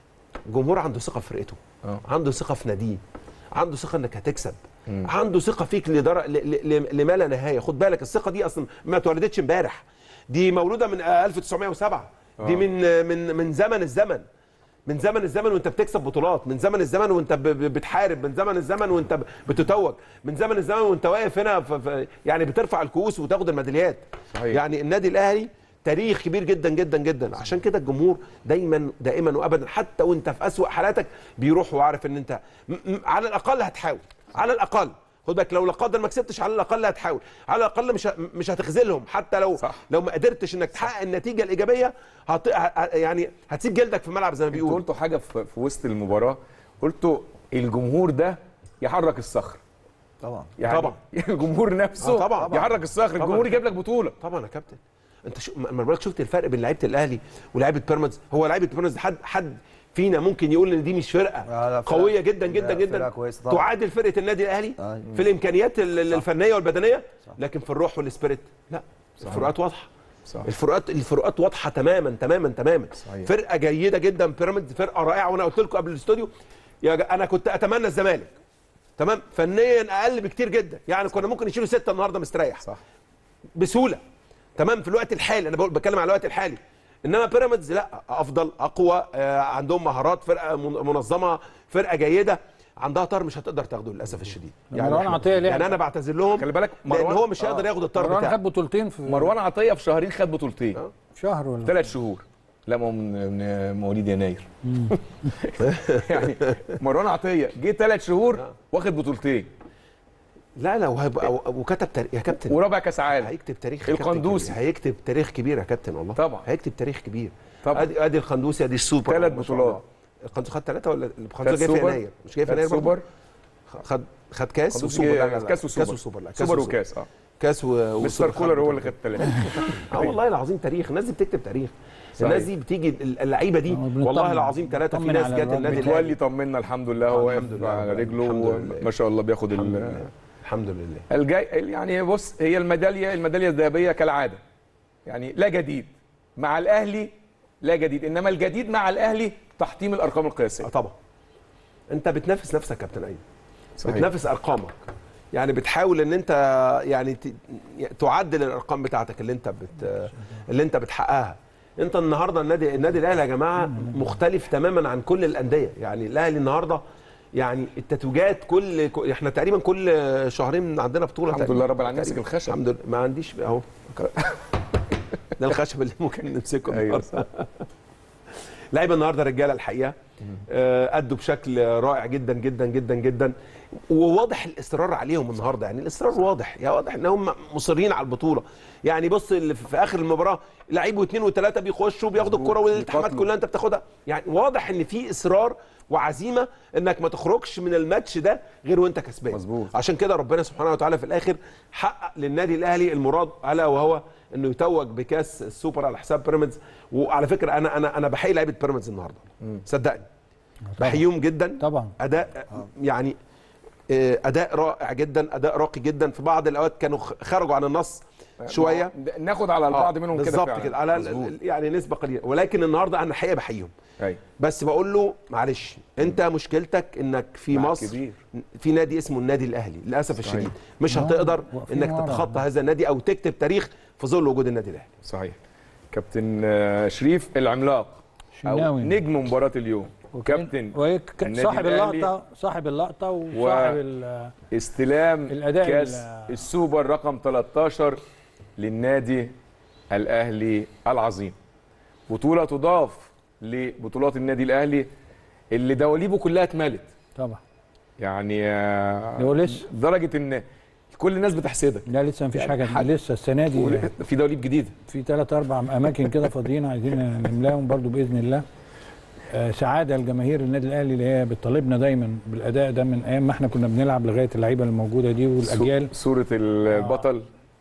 Speaker 5: جمهور عنده ثقه في فرقته
Speaker 1: آه.
Speaker 5: عنده ثقه في ناديه عنده ثقه انك هتكسب عنده ثقه فيك لدر... ل... ل... ل- لما لا نهايه خد بالك الثقه دي اصلا ما اتولدتش امبارح دي مولوده من آه، 1907 دي من آه، من من زمن الزمن من زمن الزمن وانت بتكسب بطولات من زمن الزمن وانت ب- ب- بتحارب من زمن الزمن وانت ب- بتتوج من زمن الزمن وانت واقف هنا ف... ف... يعني بترفع الكؤوس وتاخد الميداليات
Speaker 1: صحيح.
Speaker 5: يعني النادي الاهلي تاريخ كبير جدا جدا جدا عشان كده الجمهور دايما دائما وابدا حتى وانت في اسوأ حالاتك بيروح وعارف ان انت م- م- على الاقل هتحاول على الاقل خد بالك لو لا قدر ما كسبتش على الاقل هتحاول على الاقل مش ه- مش هتخذلهم حتى لو
Speaker 1: صح.
Speaker 5: لو ما قدرتش انك تحقق النتيجه الايجابيه هت... ه- يعني هتسيب جلدك في الملعب زي ما
Speaker 1: انتوا
Speaker 5: بيقولوا
Speaker 1: قلتوا حاجه في, في وسط المباراه قلتوا الجمهور ده يحرك الصخر
Speaker 4: طبعا
Speaker 1: يعني
Speaker 5: طبعا.
Speaker 1: الجمهور نفسه
Speaker 5: آه، طبعا.
Speaker 1: يحرك الصخر
Speaker 5: طبعا.
Speaker 1: الجمهور يجيب لك بطوله
Speaker 5: طبعا يا كابتن انت شو ما بقولك شفت الفرق بين لعيبه الاهلي ولاعيبه بيراميدز هو لعيبه بيراميدز حد حد فينا ممكن يقول ان دي مش فرقه
Speaker 4: لا، لا، فرقة-
Speaker 5: قويه جدا جدا
Speaker 4: لا،
Speaker 5: جدا
Speaker 4: فرقة كويسة طبعا.
Speaker 5: تعادل فرقه النادي الاهلي
Speaker 4: أيوة.
Speaker 5: في الامكانيات ال- ال- الفنيه والبدنيه لكن في الروح والسبيريت لا الفروقات واضحه
Speaker 1: صح.
Speaker 5: الفروقات الفروقات واضحه تماما تماما تماما
Speaker 1: صحيح.
Speaker 5: فرقه جيده جدا بيراميدز فرقه رائعه وانا قلت لكم قبل الاستوديو يا جا- انا كنت اتمنى الزمالك تمام فنيا اقل بكتير جدا يعني كنا ممكن يشيلوا سته النهارده مستريح
Speaker 1: صح
Speaker 5: بسهوله تمام في الوقت الحالي انا بقول بتكلم على الوقت الحالي انما بيراميدز لا افضل اقوى آه، عندهم مهارات فرقه من- منظمه فرقه جيده عندها طار مش هتقدر تاخده للاسف الشديد
Speaker 2: مروان
Speaker 5: إحنا-
Speaker 2: عطية لعب.
Speaker 5: يعني انا بعتذر لهم
Speaker 1: خلي بالك
Speaker 5: لان
Speaker 1: مروان-
Speaker 5: هو مش هيقدر ياخد الطار
Speaker 2: مروان
Speaker 5: بتاعه
Speaker 2: خد بطولتين في
Speaker 1: مروان عطيه في شهرين خد بطولتين
Speaker 5: آه.
Speaker 2: شهر ولا
Speaker 1: ثلاث شهور لا ما هو من من مواليد يناير يعني مروان عطيه جه ثلاث شهور واخد بطولتين
Speaker 5: لا لا وهيبقى وكتب تاريخ يا كابتن
Speaker 1: ورابع كاس عالم
Speaker 5: هيكتب تاريخ يا كابتن
Speaker 1: القندوسي.
Speaker 5: كبير. هيكتب تاريخ كبير يا كابتن والله
Speaker 1: طبعا.
Speaker 5: هيكتب تاريخ كبير
Speaker 1: طبعا.
Speaker 5: ادي ادي القندوسي ادي السوبر
Speaker 1: ثلاث
Speaker 5: ما شاء
Speaker 1: بطولات.
Speaker 5: الله. القندوسي خد ثلاثه ولا
Speaker 1: خد
Speaker 5: القندوسي جاي في
Speaker 1: سوبر
Speaker 5: يناير مش جاي في
Speaker 1: خد
Speaker 5: يناير برضه؟
Speaker 1: سوبر
Speaker 5: خد خد كاس
Speaker 1: قندوسي
Speaker 5: وسوبر
Speaker 1: جه-
Speaker 5: لا لا لا.
Speaker 1: كاس وسوبر
Speaker 5: كاس وسوبر لا
Speaker 1: سوبر وكاس اه
Speaker 5: كاس و-
Speaker 1: مستر
Speaker 5: وسوبر
Speaker 1: كولر هو اللي
Speaker 5: خد
Speaker 1: خد ثلاثه
Speaker 5: اه والله العظيم تاريخ الناس دي بتكتب تاريخ
Speaker 1: صحيح.
Speaker 5: الناس دي بتيجي اللعيبه دي
Speaker 2: آه، بنطمن.
Speaker 5: والله العظيم ثلاثه في
Speaker 2: بنطمن
Speaker 5: ناس
Speaker 2: على
Speaker 5: جت
Speaker 2: الراجل.
Speaker 5: النادي
Speaker 1: متولي
Speaker 5: الاهلي
Speaker 1: طمنا الحمد لله هو
Speaker 5: الحمد
Speaker 1: واقف
Speaker 5: لله
Speaker 1: على
Speaker 5: رب
Speaker 1: رجله
Speaker 5: الحمد لله.
Speaker 1: ما شاء الله بياخد
Speaker 5: الحمد
Speaker 1: ال-
Speaker 5: لله الحمد لله
Speaker 1: الجاي يعني بص هي الميداليه الميداليه الذهبيه كالعاده يعني لا جديد مع الاهلي لا جديد انما الجديد مع الاهلي تحطيم الارقام
Speaker 5: اه
Speaker 1: القياسيه
Speaker 5: طبعا انت بتنافس نفسك يا كابتن ايمن
Speaker 1: صحيح.
Speaker 5: بتنافس ارقامك يعني بتحاول ان انت يعني ت- تعدل الارقام بتاعتك اللي انت بت اللي انت بتحققها انت النهارده النادي النادي الاهلي يا جماعه مختلف تماما عن كل الانديه يعني الاهلي النهارده يعني التتويجات كل كل- احنا تقريبا كل شهرين عندنا بطوله
Speaker 1: الحمد
Speaker 5: تقريباً.
Speaker 1: لله رب العالمين
Speaker 5: تقريباً.
Speaker 1: ماسك الخشب.
Speaker 5: الحمد لله ما عنديش اهو ده الخشب اللي ممكن نمسكه
Speaker 1: ايوه
Speaker 5: النهاردة.
Speaker 1: صح.
Speaker 5: لعيبه النهارده رجاله الحقيقه آه، ادوا بشكل رائع جدا جدا جدا جدا وواضح الاصرار عليهم النهارده يعني الاصرار واضح يا واضح ان هم مصرين على البطوله يعني بص اللي في في اخر المباراه لعيب واثنين وثلاثه بيخشوا بياخدوا الكره والالتحامات
Speaker 1: بيقاتلوا.
Speaker 5: كلها انت بتاخدها يعني واضح ان في اصرار وعزيمه انك ما تخرجش من الماتش ده غير وانت كسبان
Speaker 1: مظبوط.
Speaker 5: عشان كده ربنا سبحانه وتعالى في الاخر حقق للنادي الاهلي المراد الا وهو انه يتوج بكاس السوبر على حساب بيراميدز وعلى فكره انا انا انا بحيي لعيبه بيراميدز النهارده صدقني بحييهم جدا
Speaker 2: طبعا
Speaker 5: اداء يعني آه، اداء رائع جدا اداء راقي جدا في بعض الاوقات كانوا خ- خرجوا عن النص شويه
Speaker 1: ناخد على البعض منهم كده
Speaker 5: بالظبط
Speaker 1: فعلاً.
Speaker 5: كده على ال-
Speaker 1: مظبوط.
Speaker 5: ال- يعني نسبه قليله ولكن النهارده انا الحقيقه بحييهم
Speaker 1: ايوه
Speaker 5: بس بقول له معلش انت مشكلتك انك في
Speaker 1: معاك
Speaker 5: مصر
Speaker 1: كبير.
Speaker 5: في نادي اسمه النادي الاهلي للاسف
Speaker 1: صحيح.
Speaker 5: الشديد مش
Speaker 2: آه،
Speaker 5: هتقدر
Speaker 2: واقفين
Speaker 5: انك
Speaker 2: ورا.
Speaker 5: تتخطى هذا النادي او تكتب تاريخ في ظل وجود النادي الاهلي
Speaker 1: صحيح كابتن آه، شريف العملاق او
Speaker 2: شناوي.
Speaker 1: نجم مباراه اليوم كابتن
Speaker 2: وك-
Speaker 1: النادي
Speaker 2: صاحب
Speaker 1: الأهلي.
Speaker 2: اللقطه صاحب اللقطه وصاحب ال-
Speaker 1: استلام
Speaker 2: الأداء
Speaker 1: كاس
Speaker 2: ال-
Speaker 1: السوبر رقم 13 للنادي الاهلي العظيم بطوله تضاف لبطولات النادي الاهلي اللي دواليبه كلها اتملت
Speaker 2: طبعا
Speaker 1: يعني آه،
Speaker 2: هو لسه
Speaker 1: لدرجه ان كل الناس بتحسدك
Speaker 2: لا لسه مفيش
Speaker 1: يعني
Speaker 2: حاجه
Speaker 1: حد-
Speaker 2: لسه السنه دي
Speaker 1: ول- في دواليب جديده
Speaker 2: في ثلاث اربع اماكن كده فاضيين عايزين نملاهم برضو باذن الله آه، سعاده الجماهير النادي الاهلي اللي هي بتطالبنا دايما بالاداء ده من ايام ما احنا كنا بنلعب لغايه اللعيبه الموجوده دي والاجيال
Speaker 1: صوره البطل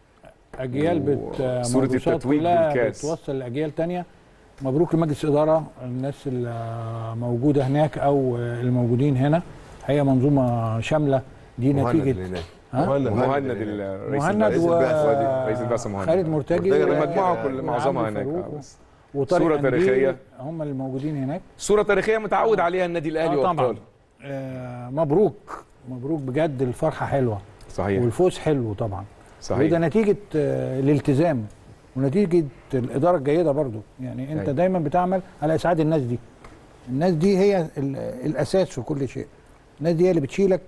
Speaker 2: اجيال بت آه،
Speaker 1: صورة
Speaker 2: موروثات
Speaker 1: التتويج
Speaker 2: كلها
Speaker 1: بالكاس.
Speaker 2: بتوصل لاجيال تانية مبروك لمجلس الاداره الناس اللي آه، موجوده هناك او آه، الموجودين هنا هي منظومه شامله دي نتيجه ها؟
Speaker 1: مهند
Speaker 3: مهند
Speaker 1: ال- رئيس
Speaker 2: مهند
Speaker 1: البعثة.
Speaker 2: و
Speaker 1: وادي- رئيس البعثة مهند.
Speaker 2: خالد مرتجي
Speaker 3: مرتجي
Speaker 2: و-
Speaker 1: المجموعه كل
Speaker 2: وعبد
Speaker 1: معظمها هناك
Speaker 2: فاروق
Speaker 1: آه، بس.
Speaker 2: وطارق
Speaker 1: صورة
Speaker 2: أنديل
Speaker 1: تاريخية.
Speaker 2: هم اللي موجودين هناك
Speaker 1: صوره تاريخيه متعود عليها النادي الاهلي
Speaker 2: آه طبعا
Speaker 1: وابطاله
Speaker 2: آه مبروك مبروك بجد الفرحه حلوه
Speaker 1: صحيح
Speaker 2: والفوز حلو طبعا وده
Speaker 1: صحيح
Speaker 2: نتيجه آه الالتزام ونتيجه الاداره الجيده برضو يعني انت
Speaker 1: أيوة.
Speaker 2: دايما بتعمل على اسعاد الناس دي الناس دي هي ال- الاساس في كل شيء الناس دي هي اللي بتشيلك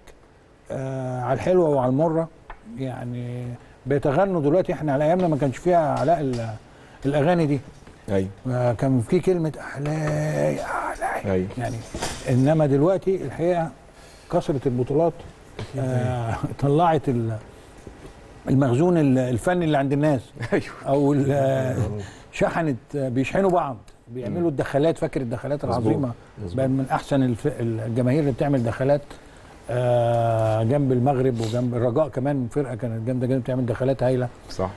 Speaker 2: آه على الحلوه وعلى المره يعني بيتغنوا دلوقتي احنا على ايامنا ما كانش فيها علاء ال- الاغاني دي
Speaker 1: ايوه
Speaker 2: آه، كان في كلمه احلاي احلاي
Speaker 1: ايوه
Speaker 2: يعني انما دلوقتي الحقيقه كثره البطولات آه طلعت ال- المخزون ال- الفني اللي عند الناس
Speaker 1: ايوه
Speaker 2: او ال- آه، شحنت آه، بيشحنوا بعض بيعملوا الدخلات فاكر الدخلات العظيمه بقى من احسن الف- الجماهير اللي بتعمل دخلات آه جنب المغرب وجنب الرجاء كمان فرقه كانت جامده جدا بتعمل دخلات هايله
Speaker 1: صح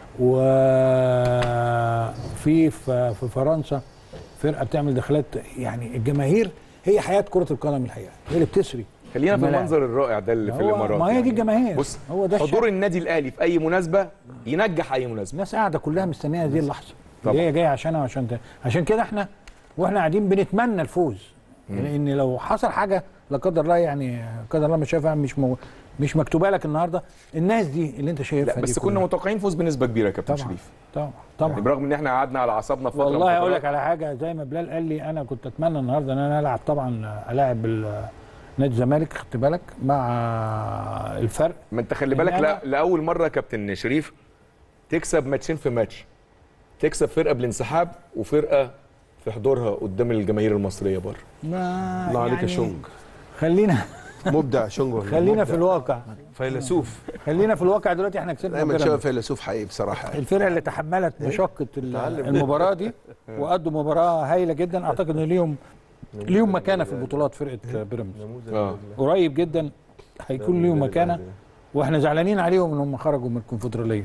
Speaker 2: وفي في في فرنسا فرقه بتعمل دخلات يعني الجماهير هي حياه كره القدم الحقيقه هي اللي بتسري
Speaker 1: خلينا في
Speaker 2: الملاعب.
Speaker 1: المنظر الرائع ده اللي في
Speaker 2: هو-
Speaker 1: الامارات
Speaker 2: ما هي دي
Speaker 1: يعني.
Speaker 2: الجماهير.
Speaker 1: بص
Speaker 2: هو ده
Speaker 1: حضور
Speaker 2: الشكل.
Speaker 1: النادي الاهلي في اي مناسبه ينجح اي مناسبه
Speaker 2: الناس قاعده كلها مستنيه هذه اللحظه
Speaker 1: طبعا.
Speaker 2: اللي هي جايه عشانها وعشان ده. عشان كده احنا واحنا قاعدين بنتمنى الفوز لان لو حصل حاجه لا قدر الله يعني لا قدر الله مش شايفها مش مو مش مكتوبه لك النهارده الناس دي اللي انت شايفها
Speaker 1: لا
Speaker 2: دي
Speaker 1: بس كنا
Speaker 2: كلها.
Speaker 1: متوقعين فوز بنسبه كبيره يا كابتن
Speaker 2: طبعا
Speaker 1: شريف
Speaker 2: طبعا طبعا
Speaker 1: يعني برغم ان احنا قعدنا على اعصابنا فتره
Speaker 2: والله
Speaker 1: من
Speaker 2: اقول لك
Speaker 1: فترات.
Speaker 2: على حاجه زي ما بلال قال لي انا كنت اتمنى النهارده ان انا العب طبعا العب ال- نادي الزمالك خدت بالك مع الفرق
Speaker 1: ما انت خلي بالك
Speaker 2: إن
Speaker 1: لا
Speaker 2: أنا-
Speaker 1: لاول مره يا كابتن شريف تكسب ماتشين في ماتش تكسب فرقه بالانسحاب وفرقه في حضورها قدام الجماهير المصريه بره
Speaker 2: ما
Speaker 5: الله عليك يا
Speaker 2: يعني
Speaker 5: شونج
Speaker 2: خلينا
Speaker 5: مبدع شونج والله.
Speaker 2: خلينا في
Speaker 5: مبدع.
Speaker 2: الواقع
Speaker 5: فيلسوف
Speaker 2: خلينا في الواقع دلوقتي احنا كسبنا
Speaker 5: دايما شايف
Speaker 2: بيراميدز.
Speaker 5: فيلسوف حقيقي بصراحه
Speaker 2: الفرقه اللي تحملت مشقه ال- المباراه دي وادوا مباراه هايله جدا اعتقد ان ليهم ليهم مكانه في البطولات فرقه بيراميدز
Speaker 1: اه
Speaker 2: قريب جدا هيكون ليهم مكانه واحنا زعلانين عليهم ان هم خرجوا من الكونفدراليه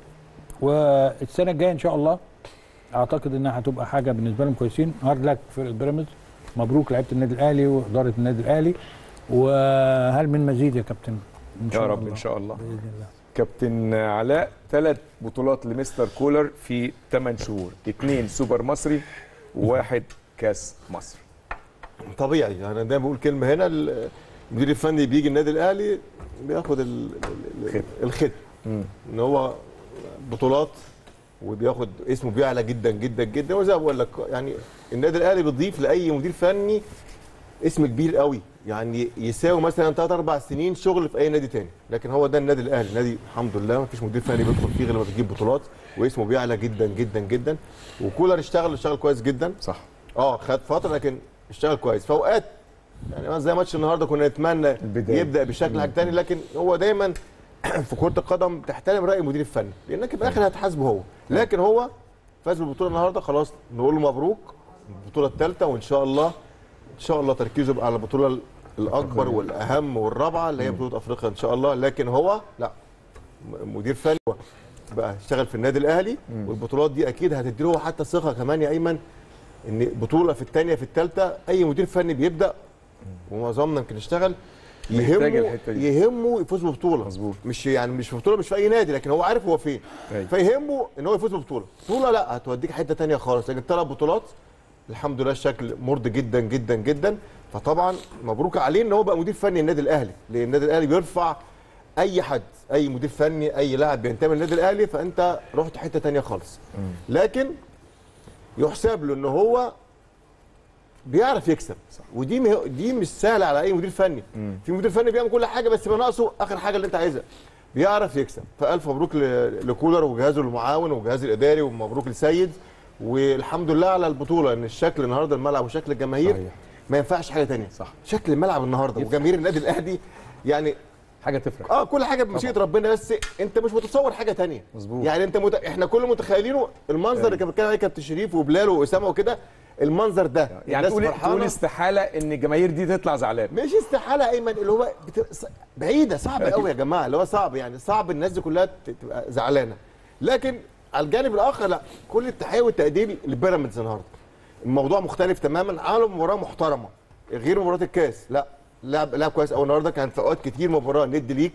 Speaker 2: والسنه الجايه ان شاء الله اعتقد انها هتبقى حاجه بالنسبه لهم كويسين هارد لك فرقه بيراميدز مبروك لعيبه النادي الاهلي واداره النادي الاهلي وهل من مزيد يا كابتن ان
Speaker 1: يا رب
Speaker 2: الله.
Speaker 1: ان شاء الله
Speaker 2: باذن الله
Speaker 1: كابتن علاء ثلاث بطولات لمستر كولر في 8 شهور اثنين سوبر مصري وواحد كاس مصر
Speaker 3: طبيعي يعني انا دايما بقول كلمه هنا المدير الفني بيجي النادي الاهلي بياخد ال- ال-
Speaker 1: ختم.
Speaker 3: ال- الختم ان هو بطولات وبياخد اسمه بيعلى جدا جدا جدا وزي ما بقول لك يعني النادي الاهلي بيضيف لاي مدير فني اسم كبير قوي يعني يساوي مثلا ثلاث اربع سنين شغل في اي نادي تاني لكن هو ده النادي الاهلي نادي الحمد لله ما فيش مدير فني بيدخل فيه غير لما بتجيب بطولات واسمه بيعلى جدا جدا جدا وكولر اشتغل اشتغل كويس جدا
Speaker 1: صح
Speaker 3: اه خد فتره لكن اشتغل كويس في اوقات يعني زي ماتش النهارده كنا نتمنى
Speaker 1: البداية.
Speaker 3: يبدا بشكل حاجه ثاني لكن هو دايما في كره القدم تحترم راي المدير الفني لانك في الاخر هتحاسبه هو لكن هو فاز بالبطوله النهارده خلاص نقول له مبروك البطوله الثالثه وان شاء الله ان شاء الله تركيزه يبقى على البطوله الاكبر والاهم والرابعه اللي هي بطوله افريقيا ان شاء الله لكن هو لا م- مدير فني بقى اشتغل في النادي الاهلي والبطولات دي اكيد هتديله هو حتى ثقه كمان يا ايمن ان بطوله في الثانيه في الثالثه اي مدير فني بيبدا ومعظمنا يمكن اشتغل
Speaker 1: محتاج
Speaker 3: يهمه
Speaker 1: الحتة دي.
Speaker 3: يهمه يفوز ببطوله
Speaker 1: مظبوط.
Speaker 3: مش يعني مش في بطوله مش في اي نادي لكن هو عارف هو فين
Speaker 1: أيوة.
Speaker 3: فيهمه ان هو يفوز ببطوله بطوله لا هتوديك حته ثانيه خالص لكن ثلاث بطولات الحمد لله الشكل مرضي جدا جدا جدا فطبعا مبروك عليه ان هو بقى مدير فني النادي الاهلي لان النادي الاهلي بيرفع اي حد اي مدير فني اي لاعب بينتمي للنادي الاهلي فانت رحت حته ثانيه خالص لكن يحسب له ان هو بيعرف يكسب ودي مه... دي مش سهله على اي مدير فني في مدير فني بيعمل كل حاجه بس بيبقى ناقصه اخر حاجه اللي انت عايزها بيعرف يكسب فالف مبروك ل... لكولر وجهازه المعاون والجهاز الاداري ومبروك لسيد والحمد لله على البطوله ان الشكل النهارده الملعب وشكل الجماهير
Speaker 1: صحيح.
Speaker 3: ما ينفعش حاجه تانية
Speaker 1: صح.
Speaker 3: شكل الملعب النهارده وجماهير النادي الاهلي يعني
Speaker 1: حاجه تفرق
Speaker 3: اه كل حاجه بمشيئه ربنا بس انت مش متصور حاجه تانية
Speaker 1: مظبوط.
Speaker 3: يعني انت مت... احنا كل متخيلينه المنظر اللي كان بيتكلم عليه كابتن شريف وبلال واسامه وكده المنظر ده
Speaker 1: يعني
Speaker 3: الناس
Speaker 1: تقول
Speaker 3: فرحانة.
Speaker 1: تقول استحاله ان الجماهير دي تطلع زعلان
Speaker 3: مش استحاله ايمن اللي هو بت... ص- بعيده صعبه قوي يا جماعه اللي هو صعب يعني صعب الناس دي كلها ت- تبقى زعلانه لكن على الجانب الاخر لا كل التحيه والتقدير لبيراميدز النهارده الموضوع مختلف تماما عملوا مباراه محترمه غير مباراه الكاس لا لعب لعب كويس قوي النهارده كان في اوقات كتير مباراه ند ليك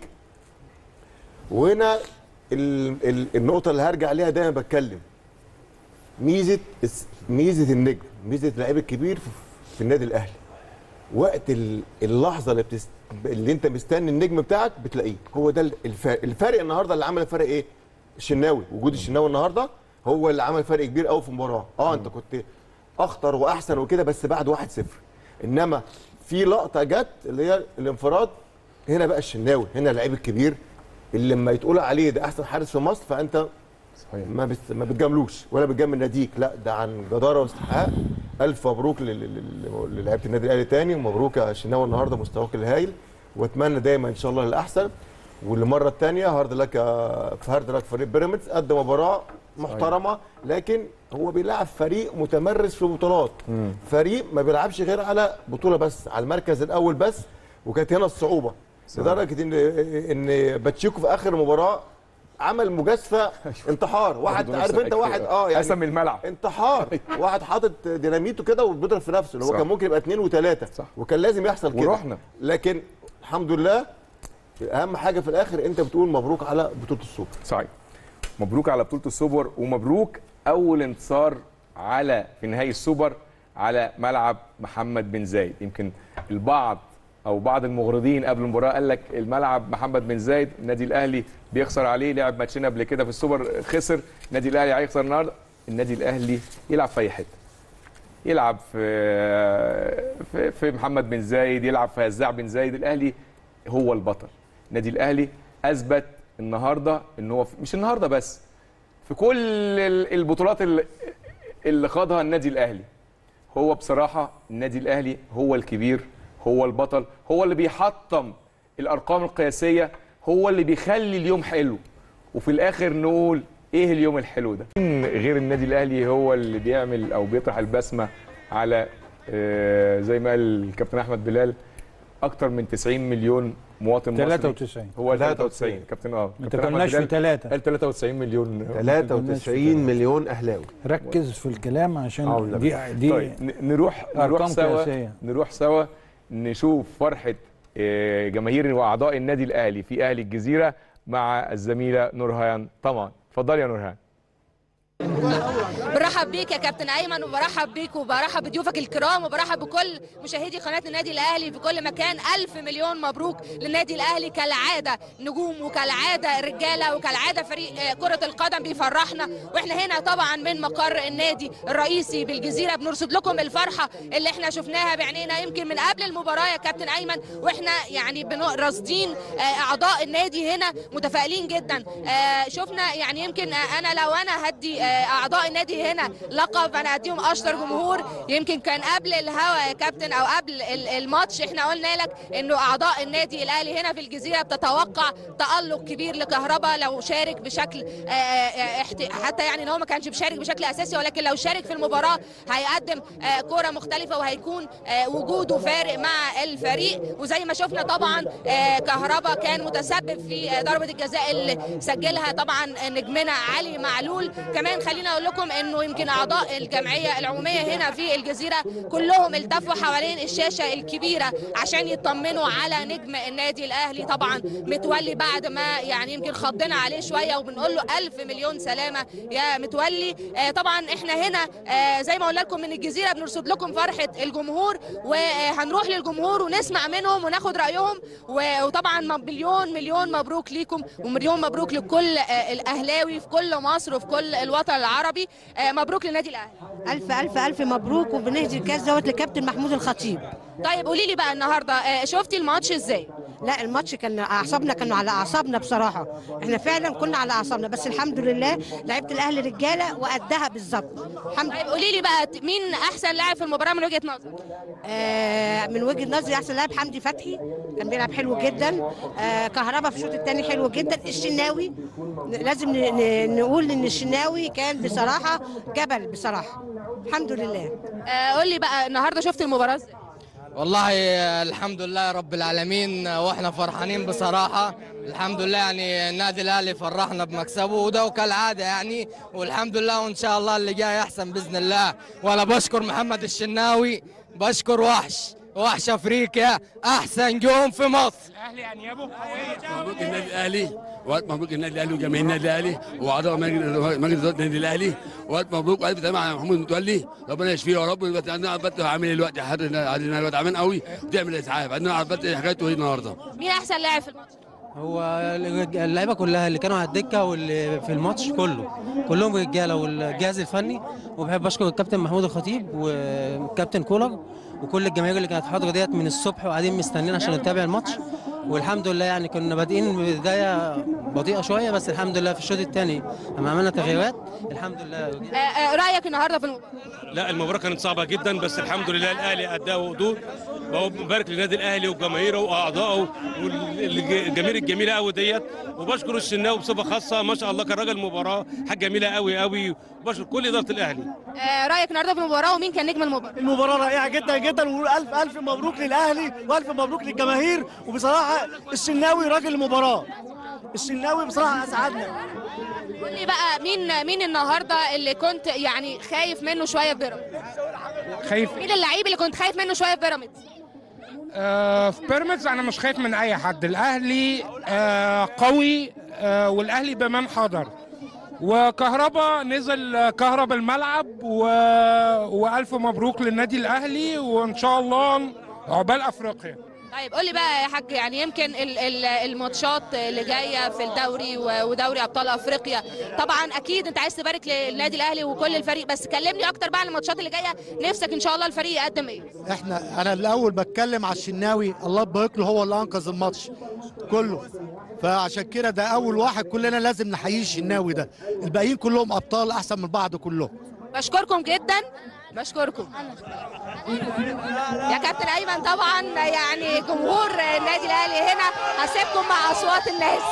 Speaker 3: وهنا ال... ال... النقطه اللي هرجع عليها دايما بتكلم ميزه الس- ميزه النجم ميزه اللعيب الكبير في, في النادي الاهلي وقت ال- اللحظه اللي بتست... اللي انت مستني النجم بتاعك بتلاقيه هو ده ال- الفرق الفرق النهارده اللي عمل الفرق ايه الشناوي وجود الشناوي النهارده هو اللي عمل فرق كبير قوي في المباراه اه انت كنت اخطر واحسن وكده بس بعد 1-0 انما في لقطه جت اللي هي الانفراد هنا بقى الشناوي هنا اللعيب الكبير اللي لما يتقول عليه ده احسن حارس في مصر فانت
Speaker 1: صحيح
Speaker 3: ما بت... ما بتجاملوش ولا بتجامل ناديك لا ده عن جداره واستحقاق الف مبروك لل- لل- للاعيبه النادي الاهلي تاني ومبروك يا شناوي النهارده مستواك الهايل واتمنى دايما ان شاء الله للاحسن والمره الثانيه هارد لك يا- في هارد لك فريق بيراميدز قدم مباراه محترمه لكن هو بيلعب فريق متمرس في بطولات فريق ما بيلعبش غير على بطوله بس على المركز الاول بس وكانت هنا الصعوبه لدرجه ان ان باتشيكو في اخر المباراه عمل مجازفه انتحار واحد
Speaker 1: برضه
Speaker 3: عارف
Speaker 1: نفس
Speaker 3: انت واحد اه يعني
Speaker 1: قسم الملعب
Speaker 3: انتحار واحد حاطط ديناميته كده وبيضرب في نفسه اللي هو
Speaker 1: صح.
Speaker 3: كان ممكن يبقى اثنين وثلاثه
Speaker 1: صح.
Speaker 3: وكان لازم يحصل كده
Speaker 1: ورحنا.
Speaker 3: لكن الحمد لله اهم حاجه في الاخر انت بتقول مبروك على بطوله السوبر
Speaker 1: صحيح مبروك على بطوله السوبر ومبروك اول انتصار على في نهائي السوبر على ملعب محمد بن زايد يمكن البعض او بعض المغرضين قبل المباراه قال لك الملعب محمد بن زايد النادي الاهلي بيخسر عليه لعب ماتشين قبل كده في السوبر خسر النادي الاهلي هيخسر النهارده النادي الاهلي يلعب في اي حته يلعب في في, في محمد بن زايد يلعب في هزاع بن زايد الاهلي هو البطل النادي الاهلي اثبت النهارده ان هو في- مش النهارده بس في كل ال- البطولات اللي, اللي خاضها النادي الاهلي هو بصراحه النادي الاهلي هو الكبير هو البطل هو اللي بيحطم الارقام القياسيه هو اللي بيخلي اليوم حلو وفي الاخر نقول ايه اليوم الحلو ده مين غير النادي الاهلي هو اللي بيعمل او بيطرح البسمه على آه، زي ما قال الكابتن احمد بلال اكتر من 90 مليون مواطن مصري
Speaker 2: 93
Speaker 1: هو
Speaker 3: 93.
Speaker 1: 93 كابتن اه
Speaker 2: ما
Speaker 1: كابتن أحمد
Speaker 2: تكلمناش في
Speaker 1: بلال
Speaker 2: ثلاثة
Speaker 1: قال 93 مليون
Speaker 5: 93 مليون اهلاوي
Speaker 2: ركز في الكلام
Speaker 5: آه،
Speaker 2: عشان
Speaker 5: والنبي.
Speaker 2: دي دي
Speaker 1: طيب ن- نروح نروح
Speaker 2: أرقام
Speaker 1: سوا
Speaker 2: قياسية.
Speaker 1: نروح سوا نشوف فرحه آه، جماهير واعضاء النادي الاهلي في اهلي الجزيره مع الزميله نورهان طبعا اتفضلي يا نورهان
Speaker 6: برحب بيك يا كابتن ايمن وبرحب بيك وبرحب بضيوفك الكرام وبرحب بكل مشاهدي قناه النادي الاهلي في كل مكان الف مليون مبروك للنادي الاهلي كالعاده نجوم وكالعاده رجاله وكالعاده فريق آه، كره القدم بيفرحنا واحنا هنا طبعا من مقر النادي الرئيسي بالجزيره بنرصد لكم الفرحه اللي احنا شفناها بعينينا يمكن من قبل المباراه يا كابتن ايمن واحنا يعني بن- راصدين آه، اعضاء النادي هنا متفائلين جدا آه، شفنا يعني يمكن آه، انا لو انا هدي آه، اعضاء النادي هنا لقب انا اديهم اشطر جمهور يمكن كان قبل الهوا يا كابتن او قبل ال- الماتش احنا قلنا لك انه اعضاء النادي الاهلي هنا في الجزيره بتتوقع تالق كبير لكهربا لو شارك بشكل آه، آه، احت- حتى يعني ان هو ما كانش بيشارك بشكل اساسي ولكن لو شارك في المباراه هيقدم آه، كره مختلفه وهيكون آه، وجوده فارق مع الفريق وزي ما شفنا طبعا آه، كهربا كان متسبب في آه، ضربه الجزاء اللي سجلها طبعا نجمنا علي معلول كمان خلينا اقول لكم انه يمكن اعضاء الجمعيه العموميه هنا في الجزيره كلهم التفوا حوالين الشاشه الكبيره عشان يطمنوا على نجم النادي الاهلي طبعا متولي بعد ما يعني يمكن خضنا عليه شويه وبنقول له الف مليون سلامه يا متولي آه، طبعا احنا هنا آه، زي ما قلنا لكم من الجزيره بنرصد لكم فرحه الجمهور وهنروح للجمهور ونسمع منهم وناخد رايهم و- وطبعا مليون مليون مبروك ليكم ومليون مبروك لكل آه، الاهلاوي في كل مصر وفي كل الوطن العربي آه، مبروك للنادي الاهلي
Speaker 7: ألف ألف ألف مبروك وبنهدي الكاس دوت لكابتن محمود الخطيب
Speaker 6: طيب قولي لي بقى النهارده آه، شفتي الماتش ازاي
Speaker 7: لا الماتش كان اعصابنا كانوا على اعصابنا بصراحه احنا فعلا كنا على اعصابنا بس الحمد لله لعيبه الاهلي رجاله وقدها بالظبط الحمد
Speaker 6: طيب قولي لي بقى ت- مين احسن لاعب في المباراه من وجهه نظرك
Speaker 7: آه من وجهه نظري احسن لاعب حمدي فتحي كان بيلعب حلو جدا آه كهربا في الشوط الثاني حلو جدا الشناوي لازم ن- ن- نقول ان الشناوي كان بصراحه جبل بصراحه الحمد لله
Speaker 6: آه، قول لي بقى النهارده شفت المباراه ازاي
Speaker 8: والله آه، الحمد لله رب العالمين آه، واحنا فرحانين بصراحة الحمد لله يعني النادي الاهلي فرحنا بمكسبه وده كالعادة يعني والحمد لله وان شاء الله اللي جاي احسن باذن الله وانا بشكر محمد الشناوي بشكر وحش وحش افريقيا احسن يوم في مصر
Speaker 9: مبروك النادي الاهلي والف مبروك النادي الاهلي وجماهير النادي الاهلي واعضاء مجلس مجلس اداره النادي الاهلي والف مبروك والف سلامه على محمود متولي ربنا يشفيه يا رب دلوقتي عندنا عبد الفتاح عامل ايه دلوقتي حد عندنا الواد عمان قوي بتعمل اسعاف عندنا عبد الفتاح حكايته ايه النهارده
Speaker 6: مين احسن لاعب في الماتش
Speaker 10: هو اللعيبه كلها اللي كانوا على الدكه واللي في الماتش كله كلهم رجاله والجهاز الفني وبحب اشكر الكابتن محمود الخطيب والكابتن كولر وكل الجماهير اللي كانت حاضره ديت من الصبح وقاعدين مستنيين عشان نتابع الماتش والحمد لله يعني كنا بادئين بدايه بطيئه شويه بس الحمد لله في الشوط الثاني لما عملنا تغييرات الحمد لله
Speaker 6: آه، آه، رايك النهارده في المباراه
Speaker 11: لا المباراة كانت صعبة جدا بس الحمد لله الأهلي أداه وضوء وهو مبارك للنادي الأهلي وجماهيره وأعضائه والجماهير الجميلة قوي ديت وبشكر الشناوي بصفة خاصة ما شاء الله كان راجل مباراة حاجة جميلة قوي قوي وبشكر كل إدارة الأهلي
Speaker 6: آه، رايك النهارده في المباراه ومين كان نجم المباراه
Speaker 12: المباراة رائعة جدا جدا والف الف مبروك للاهلي والف مبروك للجماهير وبصراحة الشناوي راجل المباراة الشناوي بصراحة اسعدنا
Speaker 6: قول لي بقى مين مين النهارده اللي كنت يعني خايف منه شويه في بيراميدز
Speaker 13: خايف
Speaker 6: مين اللعيب اللي كنت خايف منه شويه في بيراميدز
Speaker 13: آه في بيراميدز انا مش خايف من اي حد الاهلي آه قوي آه والاهلي بمان حضر وكهربا نزل كهربا الملعب و... والف مبروك للنادي الاهلي وان شاء الله عقبال افريقيا
Speaker 6: طيب قول لي بقى يا حاج يعني يمكن ال- ال- الماتشات اللي جايه في الدوري و- ودوري ابطال افريقيا طبعا اكيد انت عايز تبارك للنادي الاهلي وكل الفريق بس كلمني اكتر بقى عن الماتشات اللي جايه نفسك ان شاء الله الفريق يقدم ايه
Speaker 12: احنا انا الاول بتكلم على الشناوي الله يبارك له هو اللي انقذ الماتش كله فعشان كده ده اول واحد كلنا لازم نحييه الشناوي ده الباقيين كلهم ابطال احسن من بعض كلهم
Speaker 6: بشكركم جدا بشكركم يا كابتن ايمن طبعا يعني جمهور النادي الاهلي هنا هسيبكم مع اصوات الناس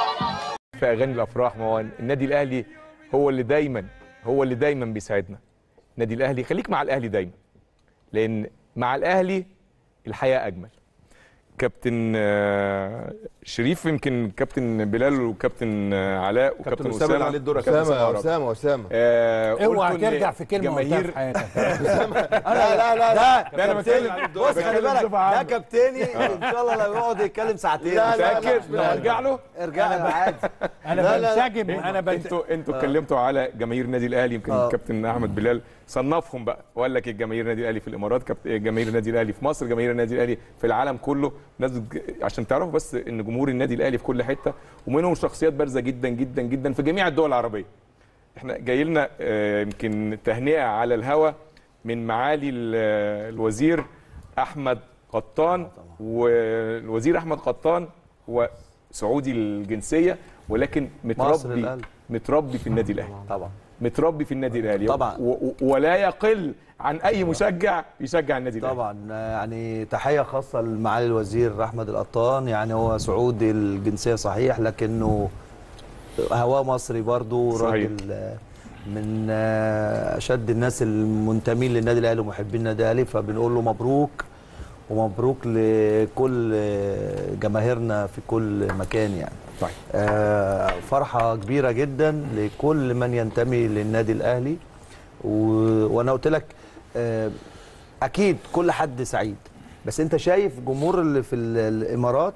Speaker 1: في اغاني الافراح ما هو النادي الاهلي هو اللي دايما هو اللي دايما بيساعدنا النادي الاهلي خليك مع الاهلي دايما لان مع الاهلي الحياه اجمل كابتن آه، شريف يمكن كابتن بلال وكابتن آه، علاء وكابتن
Speaker 3: كابتن اسامه اللي عليه الدور
Speaker 1: كابتن
Speaker 3: اسامه
Speaker 1: عرب.
Speaker 3: اسامه اسامه
Speaker 1: آه،
Speaker 2: اوعى
Speaker 1: قلتوا إن
Speaker 2: ترجع في كلمه قلتها
Speaker 1: جماهير
Speaker 2: في حياتك
Speaker 3: لا لا لا
Speaker 4: ده
Speaker 1: ده انا بتكلم
Speaker 4: بص خلي
Speaker 1: بتكلم
Speaker 4: بالك
Speaker 1: بصفة
Speaker 4: ده
Speaker 1: عامة.
Speaker 4: كابتني ان شاء الله لو يقعد يتكلم ساعتين
Speaker 3: لا، لا،
Speaker 1: متاكد
Speaker 3: لا.
Speaker 1: ارجع له
Speaker 4: ارجع له عادي
Speaker 2: انا
Speaker 3: لا، لا، لا.
Speaker 2: بنسجم انا بنسجم
Speaker 1: انتوا انتوا اتكلمتوا على جماهير النادي الاهلي يمكن
Speaker 4: آه.
Speaker 1: الكابتن احمد بلال صنفهم بقى وقال لك الجماهير النادي الاهلي في الامارات كابت- جماهير النادي الاهلي في مصر جماهير النادي الاهلي في العالم كله الناس بتج- عشان تعرفوا بس ان جمهور النادي الاهلي في كل حته ومنهم شخصيات بارزه جدا جدا جدا في جميع الدول العربيه احنا جاي لنا آه، يمكن تهنئه على الهوا من معالي ال- الوزير احمد قطان والوزير احمد قطان هو سعودي الجنسيه ولكن
Speaker 4: مصر
Speaker 1: متربي
Speaker 4: الأهلي.
Speaker 1: متربي في النادي الاهلي
Speaker 4: طبعا
Speaker 1: متربي في النادي الاهلي
Speaker 4: طبعا.
Speaker 1: و و ولا يقل عن اي مشجع يشجع النادي الاهلي
Speaker 4: طبعا يعني تحيه خاصه لمعالي الوزير احمد القطان يعني هو سعودي الجنسيه صحيح لكنه هواه مصري برضو
Speaker 1: صحيح.
Speaker 4: راجل آه، من آه، اشد الناس المنتمين للنادي الاهلي ومحبين النادي الاهلي فبنقول له مبروك ومبروك لكل آه، جماهيرنا في كل مكان يعني
Speaker 1: طيب
Speaker 4: آه، فرحة كبيرة جدا لكل من ينتمي للنادي الأهلي و... وأنا قلت لك آه، أكيد كل حد سعيد بس أنت شايف جمهور اللي في ال- الإمارات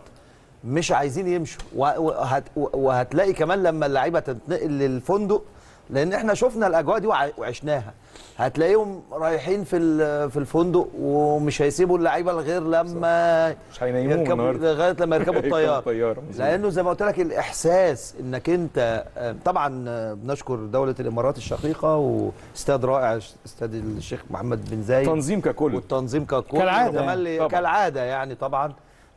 Speaker 4: مش عايزين يمشوا وه- وهت... وهتلاقي كمان لما اللعيبة تنتقل للفندق لأن احنا شفنا الأجواء دي وع- وعشناها هتلاقيهم رايحين في ال- في الفندق ومش هيسيبوا اللعيبه غير لما
Speaker 1: مش هينيموهم
Speaker 4: يركبوا
Speaker 1: النهارده
Speaker 4: لغايه لما يركبوا
Speaker 1: يركبوا
Speaker 4: الطياره
Speaker 1: الطيارة، مظبوط.
Speaker 4: لانه زي ما قلت لك الاحساس انك انت آه، طبعا آه، بنشكر دوله الامارات الشقيقه واستاد رائع استاد الشيخ محمد بن زايد
Speaker 1: تنظيم ككل
Speaker 4: والتنظيم ككل
Speaker 2: كالعادة
Speaker 4: وكمان
Speaker 1: يعني. طبعاً.
Speaker 4: كالعاده يعني طبعا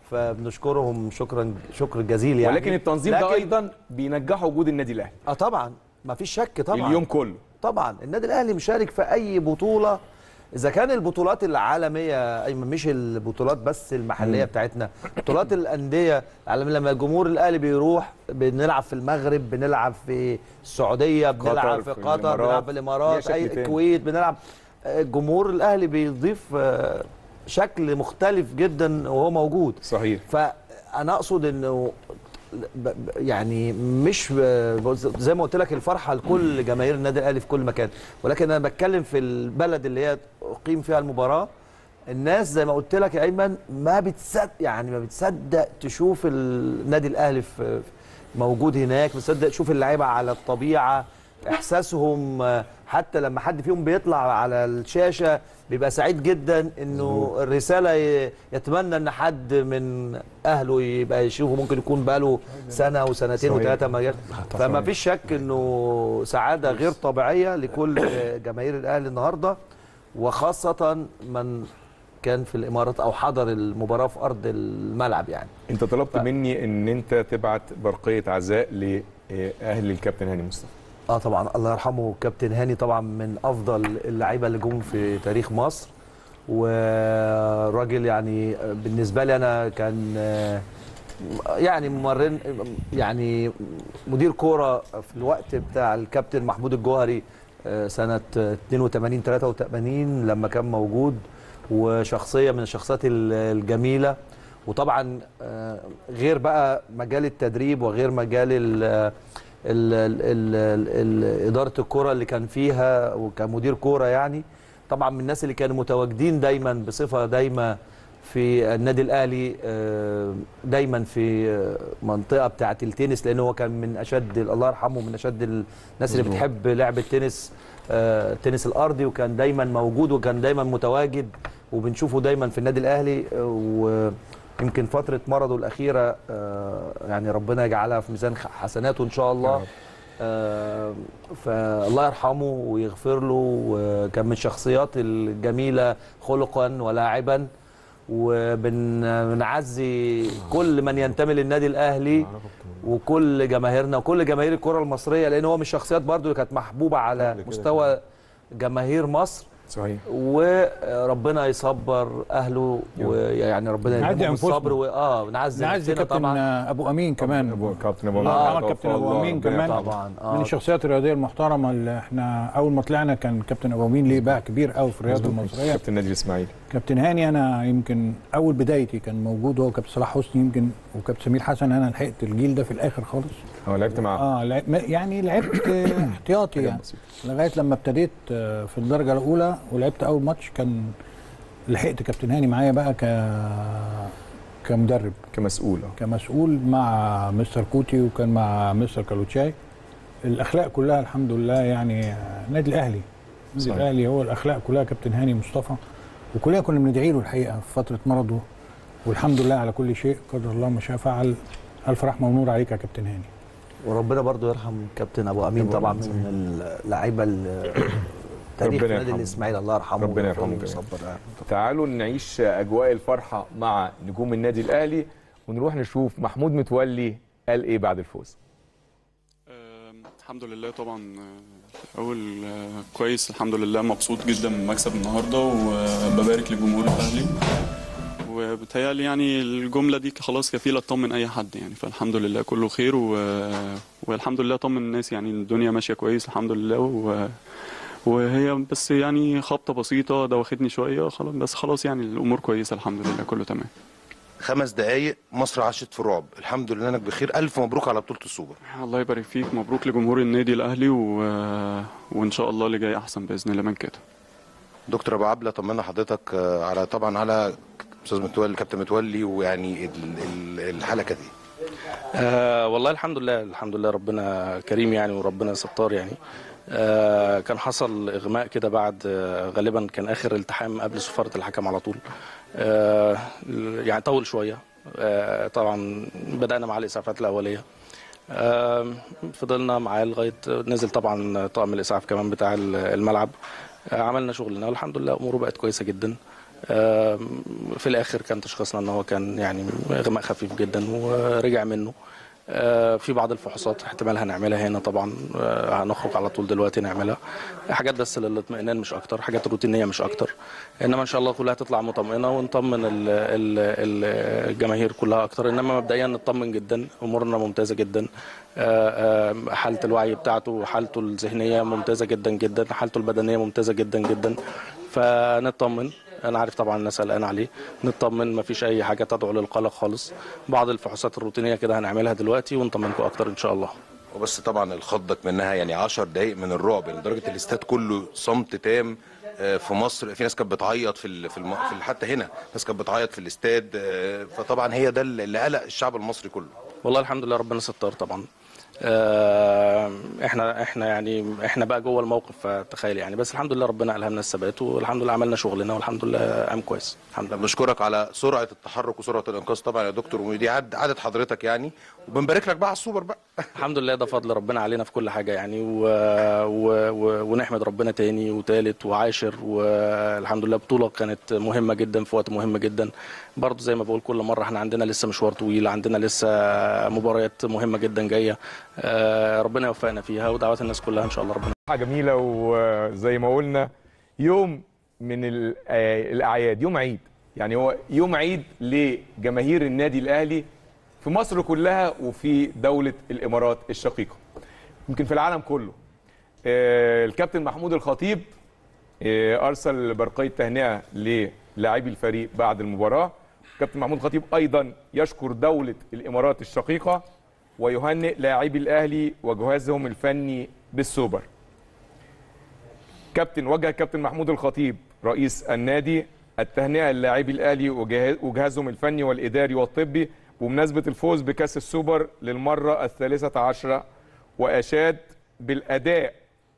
Speaker 4: فبنشكرهم شكرا شكر جزيل يعني
Speaker 1: ولكن التنظيم ده
Speaker 4: لكن-
Speaker 1: ايضا بينجح وجود النادي الاهلي
Speaker 4: اه طبعا ما فيش شك طبعا
Speaker 1: اليوم كله
Speaker 4: طبعا النادي الاهلي مشارك في اي بطوله اذا كان البطولات العالميه ايمن مش البطولات بس المحليه بتاعتنا بطولات الانديه العالميه لما الجمهور الاهلي بيروح بنلعب في المغرب بنلعب في السعوديه بنلعب في
Speaker 1: في
Speaker 4: قطر
Speaker 1: الإمارات.
Speaker 4: بنلعب في
Speaker 1: ليها
Speaker 4: الامارات
Speaker 1: شكل
Speaker 4: اي
Speaker 1: تاني.
Speaker 4: الكويت بنلعب آه، جمهور الاهلي بيضيف آه، شكل مختلف جدا وهو موجود
Speaker 1: صحيح
Speaker 4: فانا اقصد انه ب- ب- يعني مش ب- زي ما قلت لك الفرحه لكل جماهير النادي الاهلي في كل مكان ولكن انا بتكلم في البلد اللي هي اقيم فيها المباراه الناس زي ما قلت لك يا ايمن ما بتصدق يعني ما بتصدق تشوف النادي الاهلي في في- موجود هناك بتصدق تشوف اللعيبه على الطبيعه احساسهم آه، حتى لما حد فيهم بيطلع على الشاشه بيبقى سعيد جدا انه الرساله ي- يتمنى ان حد من اهله يبقى يشوفه ممكن يكون بقاله سنه وسنتين
Speaker 1: صحيح.
Speaker 4: وثلاثه ما جاش فما فيش شك انه سعاده غير طبيعيه لكل جماهير الاهلي النهارده وخاصه من كان في الامارات او حضر المباراه في ارض الملعب يعني
Speaker 1: انت طلبت مني ان انت تبعت برقيه عزاء لاهل الكابتن هاني مصطفى
Speaker 4: اه طبعا الله يرحمه كابتن هاني طبعا من افضل اللعيبه اللي جم في تاريخ مصر وراجل يعني بالنسبه لي انا كان آه، يعني ممرن يعني مدير كوره في الوقت بتاع الكابتن محمود الجوهري آه، سنه 82 83 لما كان موجود وشخصيه من الشخصيات ال- الجميله وطبعا آه، غير بقى مجال التدريب وغير مجال ال ال ال ال ال اداره الكره اللي كان فيها وكمدير كوره يعني طبعا من الناس اللي كانوا متواجدين دايما بصفه دايمه في النادي الاهلي آه، دايما في آه، منطقه بتاعه التنس لان هو كان من اشد الله يرحمه من اشد الناس اللي
Speaker 1: مظبوط.
Speaker 4: بتحب لعب التنس آه، التنس الارضي وكان دايما موجود وكان دايما متواجد وبنشوفه دايما في النادي الاهلي آه، ويمكن فتره مرضه الاخيره آه، يعني ربنا يجعلها في ميزان حسناته ان شاء الله آه، فالله يرحمه ويغفر له وكان من الشخصيات الجميله خلقا ولاعبا وبنعزي كل من ينتمي للنادي الاهلي وكل جماهيرنا وكل جماهير الكره المصريه لان هو من الشخصيات برضو اللي كانت محبوبه على مستوى جماهير مصر
Speaker 1: صحيح
Speaker 4: وربنا يصبر اهله ويعني ربنا
Speaker 2: نعزي
Speaker 4: يديهم
Speaker 2: أنفسنا.
Speaker 4: الصبر واه نعزي
Speaker 2: نعزي
Speaker 4: نفسنا
Speaker 2: كابتن
Speaker 4: طبعا
Speaker 2: ابو امين كمان
Speaker 1: ابو كابتن ابو
Speaker 2: الله
Speaker 1: أمين.
Speaker 2: يرحمه كابتن ابو
Speaker 1: الله
Speaker 2: امين
Speaker 1: ربنا
Speaker 2: كمان
Speaker 1: يرحمه.
Speaker 4: طبعا
Speaker 2: من الشخصيات الرياضيه المحترمه اللي احنا اول ما طلعنا كان كابتن ابو امين ليه باع كبير قوي في الرياضه المصريه
Speaker 1: كابتن نادي الاسماعيلي
Speaker 2: كابتن هاني انا يمكن اول بدايتي كان موجود هو كابتن صلاح حسني يمكن وكابتن سمير حسن انا لحقت الجيل ده في الاخر خالص
Speaker 1: اه لعبت معاه
Speaker 2: اه لعب يعني لعبت آه، احتياطي يعني لغايه لما ابتديت آه، في الدرجه الاولى ولعبت اول ماتش كان لحقت كابتن هاني معايا بقى ك كمدرب
Speaker 1: كمسؤول آه.
Speaker 2: كمسؤول مع مستر كوتي وكان مع مستر كالوتشاي الاخلاق كلها الحمد لله يعني آه، النادي الاهلي النادي
Speaker 1: صحيح.
Speaker 2: الاهلي هو الاخلاق كلها كابتن هاني مصطفى وكلنا كنا بندعي له الحقيقه في فتره مرضه والحمد لله على كل شيء قدر الله ما شاء فعل الف رحمه ونور عليك يا كابتن هاني
Speaker 4: وربنا برضو يرحم كابتن ابو امين طبعا من اللعيبه ال- تاريخ
Speaker 1: ربنا
Speaker 4: نادي
Speaker 1: يرحمه.
Speaker 4: الاسماعيلي الله يرحمه
Speaker 1: ربنا
Speaker 4: ويغفر له
Speaker 1: يرحمه جميعا.
Speaker 4: ويصبر يعني.
Speaker 1: تعالوا نعيش اجواء الفرحه مع نجوم النادي الاهلي ونروح نشوف محمود متولي قال ايه بعد الفوز
Speaker 14: الحمد لله طبعا آه، اول آه، كويس الحمد لله مبسوط جدا من مكسب النهارده وببارك لجمهور الاهلي وبتهيألي يعني الجمله دي خلاص كفيله تطمن اي حد يعني فالحمد لله كله خير و... والحمد لله طمن الناس يعني الدنيا ماشيه كويس الحمد لله و... وهي بس يعني خبطه بسيطه ده واخدني شويه خلاص بس خلاص يعني الامور كويسه الحمد لله كله تمام
Speaker 15: خمس دقايق مصر عاشت في رعب الحمد لله انك بخير الف مبروك على بطوله السوبر
Speaker 14: الله يبارك فيك مبروك لجمهور النادي الاهلي و... وان شاء الله اللي جاي احسن باذن الله من كده
Speaker 15: دكتور ابو عبله طمنا حضرتك آه، على طبعا على استاذ متولي كابتن متولي ويعني ال- ال- الحلقه دي
Speaker 16: آه والله الحمد لله الحمد لله ربنا كريم يعني وربنا ستار يعني آه كان حصل اغماء كده بعد آه غالبا كان اخر التحام قبل سفاره الحكم على طول آه يعني طول شويه آه طبعا بدانا مع الاسعافات الاوليه آه فضلنا معاه لغايه نزل طبعا طاقم الاسعاف كمان بتاع الملعب آه عملنا شغلنا والحمد لله اموره بقت كويسه جدا آه في الاخر كان تشخيصنا ان هو كان يعني اغماء خفيف جدا ورجع منه آه، في بعض الفحوصات احتمال هنعملها هنا طبعا آه، هنخرج على طول دلوقتي نعملها حاجات بس للاطمئنان مش اكتر حاجات روتينيه مش اكتر انما ان شاء الله كلها تطلع مطمئنه ونطمن ال- ال- ال- الجماهير كلها اكتر انما مبدئيا نطمن جدا امورنا ممتازه جدا آه، آه، حاله الوعي بتاعته وحالته الذهنيه ممتازه جدا جدا حالته البدنيه ممتازه جدا جدا فنطمن انا عارف طبعا الناس قلقانه عليه نطمن مفيش اي حاجه تدعو للقلق خالص بعض الفحوصات الروتينيه كده هنعملها دلوقتي ونطمنكم اكتر ان شاء الله
Speaker 15: وبس طبعا الخضك منها يعني 10 دقايق من الرعب لدرجه الاستاد كله صمت تام آه، في مصر في ناس كانت بتعيط في ال- في, الم... في ال- حتى هنا ناس كانت بتعيط في الاستاد آه، فطبعا هي ده اللي قلق الشعب المصري كله
Speaker 16: والله الحمد لله ربنا ستار طبعا آه، احنا احنا يعني احنا بقى جوه الموقف فتخيل يعني بس الحمد لله ربنا الهمنا الثبات والحمد لله عملنا شغلنا والحمد لله قام كويس الحمد لله
Speaker 15: بنشكرك على سرعه التحرك وسرعه الانقاذ طبعا يا دكتور ودي عد عدد حضرتك يعني وبنبارك لك بقى على السوبر بقى
Speaker 16: الحمد لله ده فضل ربنا علينا في كل حاجة يعني و... و... و... ونحمد ربنا تاني وتالت وعاشر والحمد لله بطولة كانت مهمة جدا في وقت مهم جدا برضه زي ما بقول كل مرة احنا عندنا لسه مشوار طويل عندنا لسه مباريات مهمة جدا جاية آه، ربنا يوفقنا فيها ودعوات الناس كلها ان شاء الله ربنا
Speaker 1: حاجه جميله وزي ما قلنا يوم من ال- آه، الاعياد يوم عيد يعني هو يوم عيد لجماهير النادي الاهلي في مصر كلها وفي دوله الامارات الشقيقه يمكن في العالم كله آه، الكابتن محمود الخطيب آه، ارسل برقيه تهنئه للاعبي الفريق بعد المباراه كابتن محمود الخطيب ايضا يشكر دوله الامارات الشقيقه ويهنئ لاعبي الاهلي وجهازهم الفني بالسوبر كابتن وجه كابتن محمود الخطيب رئيس النادي التهنئه للاعبي الاهلي وجه- وجهازهم الفني والاداري والطبي بمناسبه الفوز بكاس السوبر للمره الثالثه عشره واشاد بالاداء